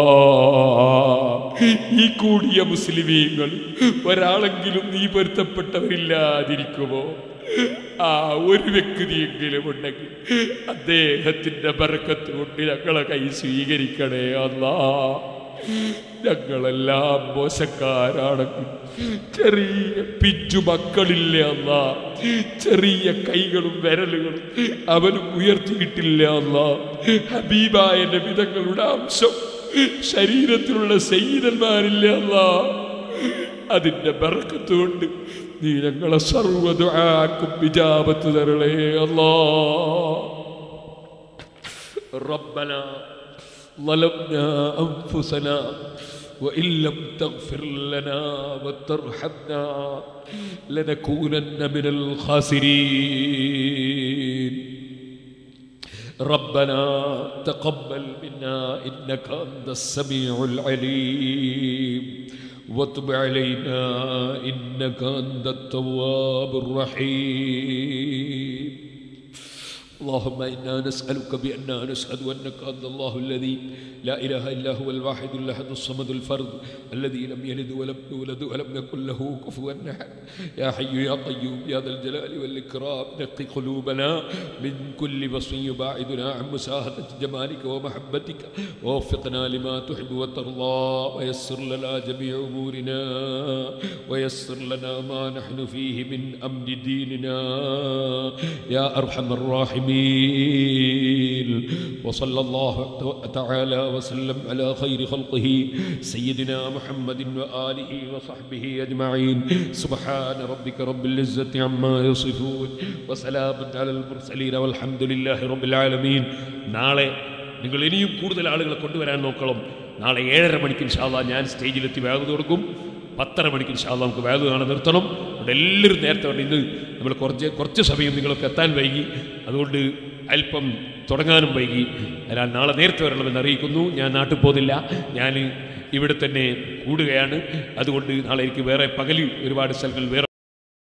ഈ കൂടിയ മുസ്ലിമീങ്ങൾ ഒരാളെങ്കിലും നീ പൊരുത്തപ്പെട്ടവരില്ലാതിരിക്കുമോ ആ ഒരു വ്യക്തിയെങ്കിലും ഉണ്ടെങ്കിൽ അദ്ദേഹത്തിന്റെ ബർക്കത്ത് കൊണ്ട് ഞങ്ങളെ കൈ സ്വീകരിക്കണേ അല്ലാ ഞങ്ങളെല്ലാം മോശക്കാരാണെങ്കിൽ ചെറിയ പിഞ്ചു മക്കളില്ല അല്ല ചെറിയ കൈകളും വിരലുകളും അവനും ഉയർത്തിയിട്ടില്ല അല്ല ഹബീബായ നബിതങ്ങളുടെ അംശം ശരീരത്തിലുള്ള സയ്യിദന്മാരില്ല അല്ല അതിന്റെ ബർക്കത്ത് കൊണ്ട് നീ ഞങ്ങളെ സർവ്വതുആക്കും വിജാപത്ത് തരളേ അല്ലാ ربنا ظلمنا أنفسنا وإن لم تغفر لنا وترحمنا لنكونن من الخاسرين ربنا تقبل منا إنك أنت السميع العليم وتب علينا إنك أنت التواب الرحيم اللهم إنا نسألك بأننا نشهد أنك أنت الله الذي لا إله إلا هو الواحد الأحد الصمد الفرد الذي لم يلد ولم يولد ولم يكن له كفوا أحد يا حي يا قيوم يا ذا الجلال والإكرام نقي قلوبنا من كل وصف يباعدنا عن مشاهدة جمالك ومحبتك ووفقنا لما تحب وترضى ويسر لنا جميع أمورنا ويسر لنا ما نحن فيه من أمن ديننا يا أرحم الراحمين وصلى الله تعالى وسلم على خير خلقه سيدنا محمد وآله وصحبه أجمعين سبحان ربك رب العزة عما يصفون وسلام على المرسلين والحمد لله رب العالمين നാളെ നിങ്ങൾ ഇനിയും കൂടുതൽ ആളുകളെ കൊണ്ടുവരാൻ നോക്കണം നാളെ ഏഴര മണിക്ക് ഇൻഷാല്ല ഞാൻ സ്റ്റേജിലെത്തി വേഗം കൊടുക്കും പത്തര മണിക്ക് ഇൻഷാല്ല നമുക്ക് വേഗം കാണാൻ നിർത്തണം അവിടെ എല്ലാവരും നേരത്തെ വരണം ഇന്ന് നമ്മൾ കുറച്ച് കുറച്ച് സമയം നിങ്ങളൊക്കെ എത്താൻ വൈകി അതുകൊണ്ട് അല്പം തുടങ്ങാനും വൈകി അതിനാൽ നാളെ നേരത്തെ വരണമെന്ന് അറിയിക്കുന്നു ഞാൻ നാട്ടിൽ പോകുന്നില്ല ഞാൻ ഇവിടെ തന്നെ കൂടുകയാണ് അതുകൊണ്ട് നാളെ എനിക്ക് വേറെ പകല് ഒരുപാട് സ്ഥലങ്ങളിൽ വേറെ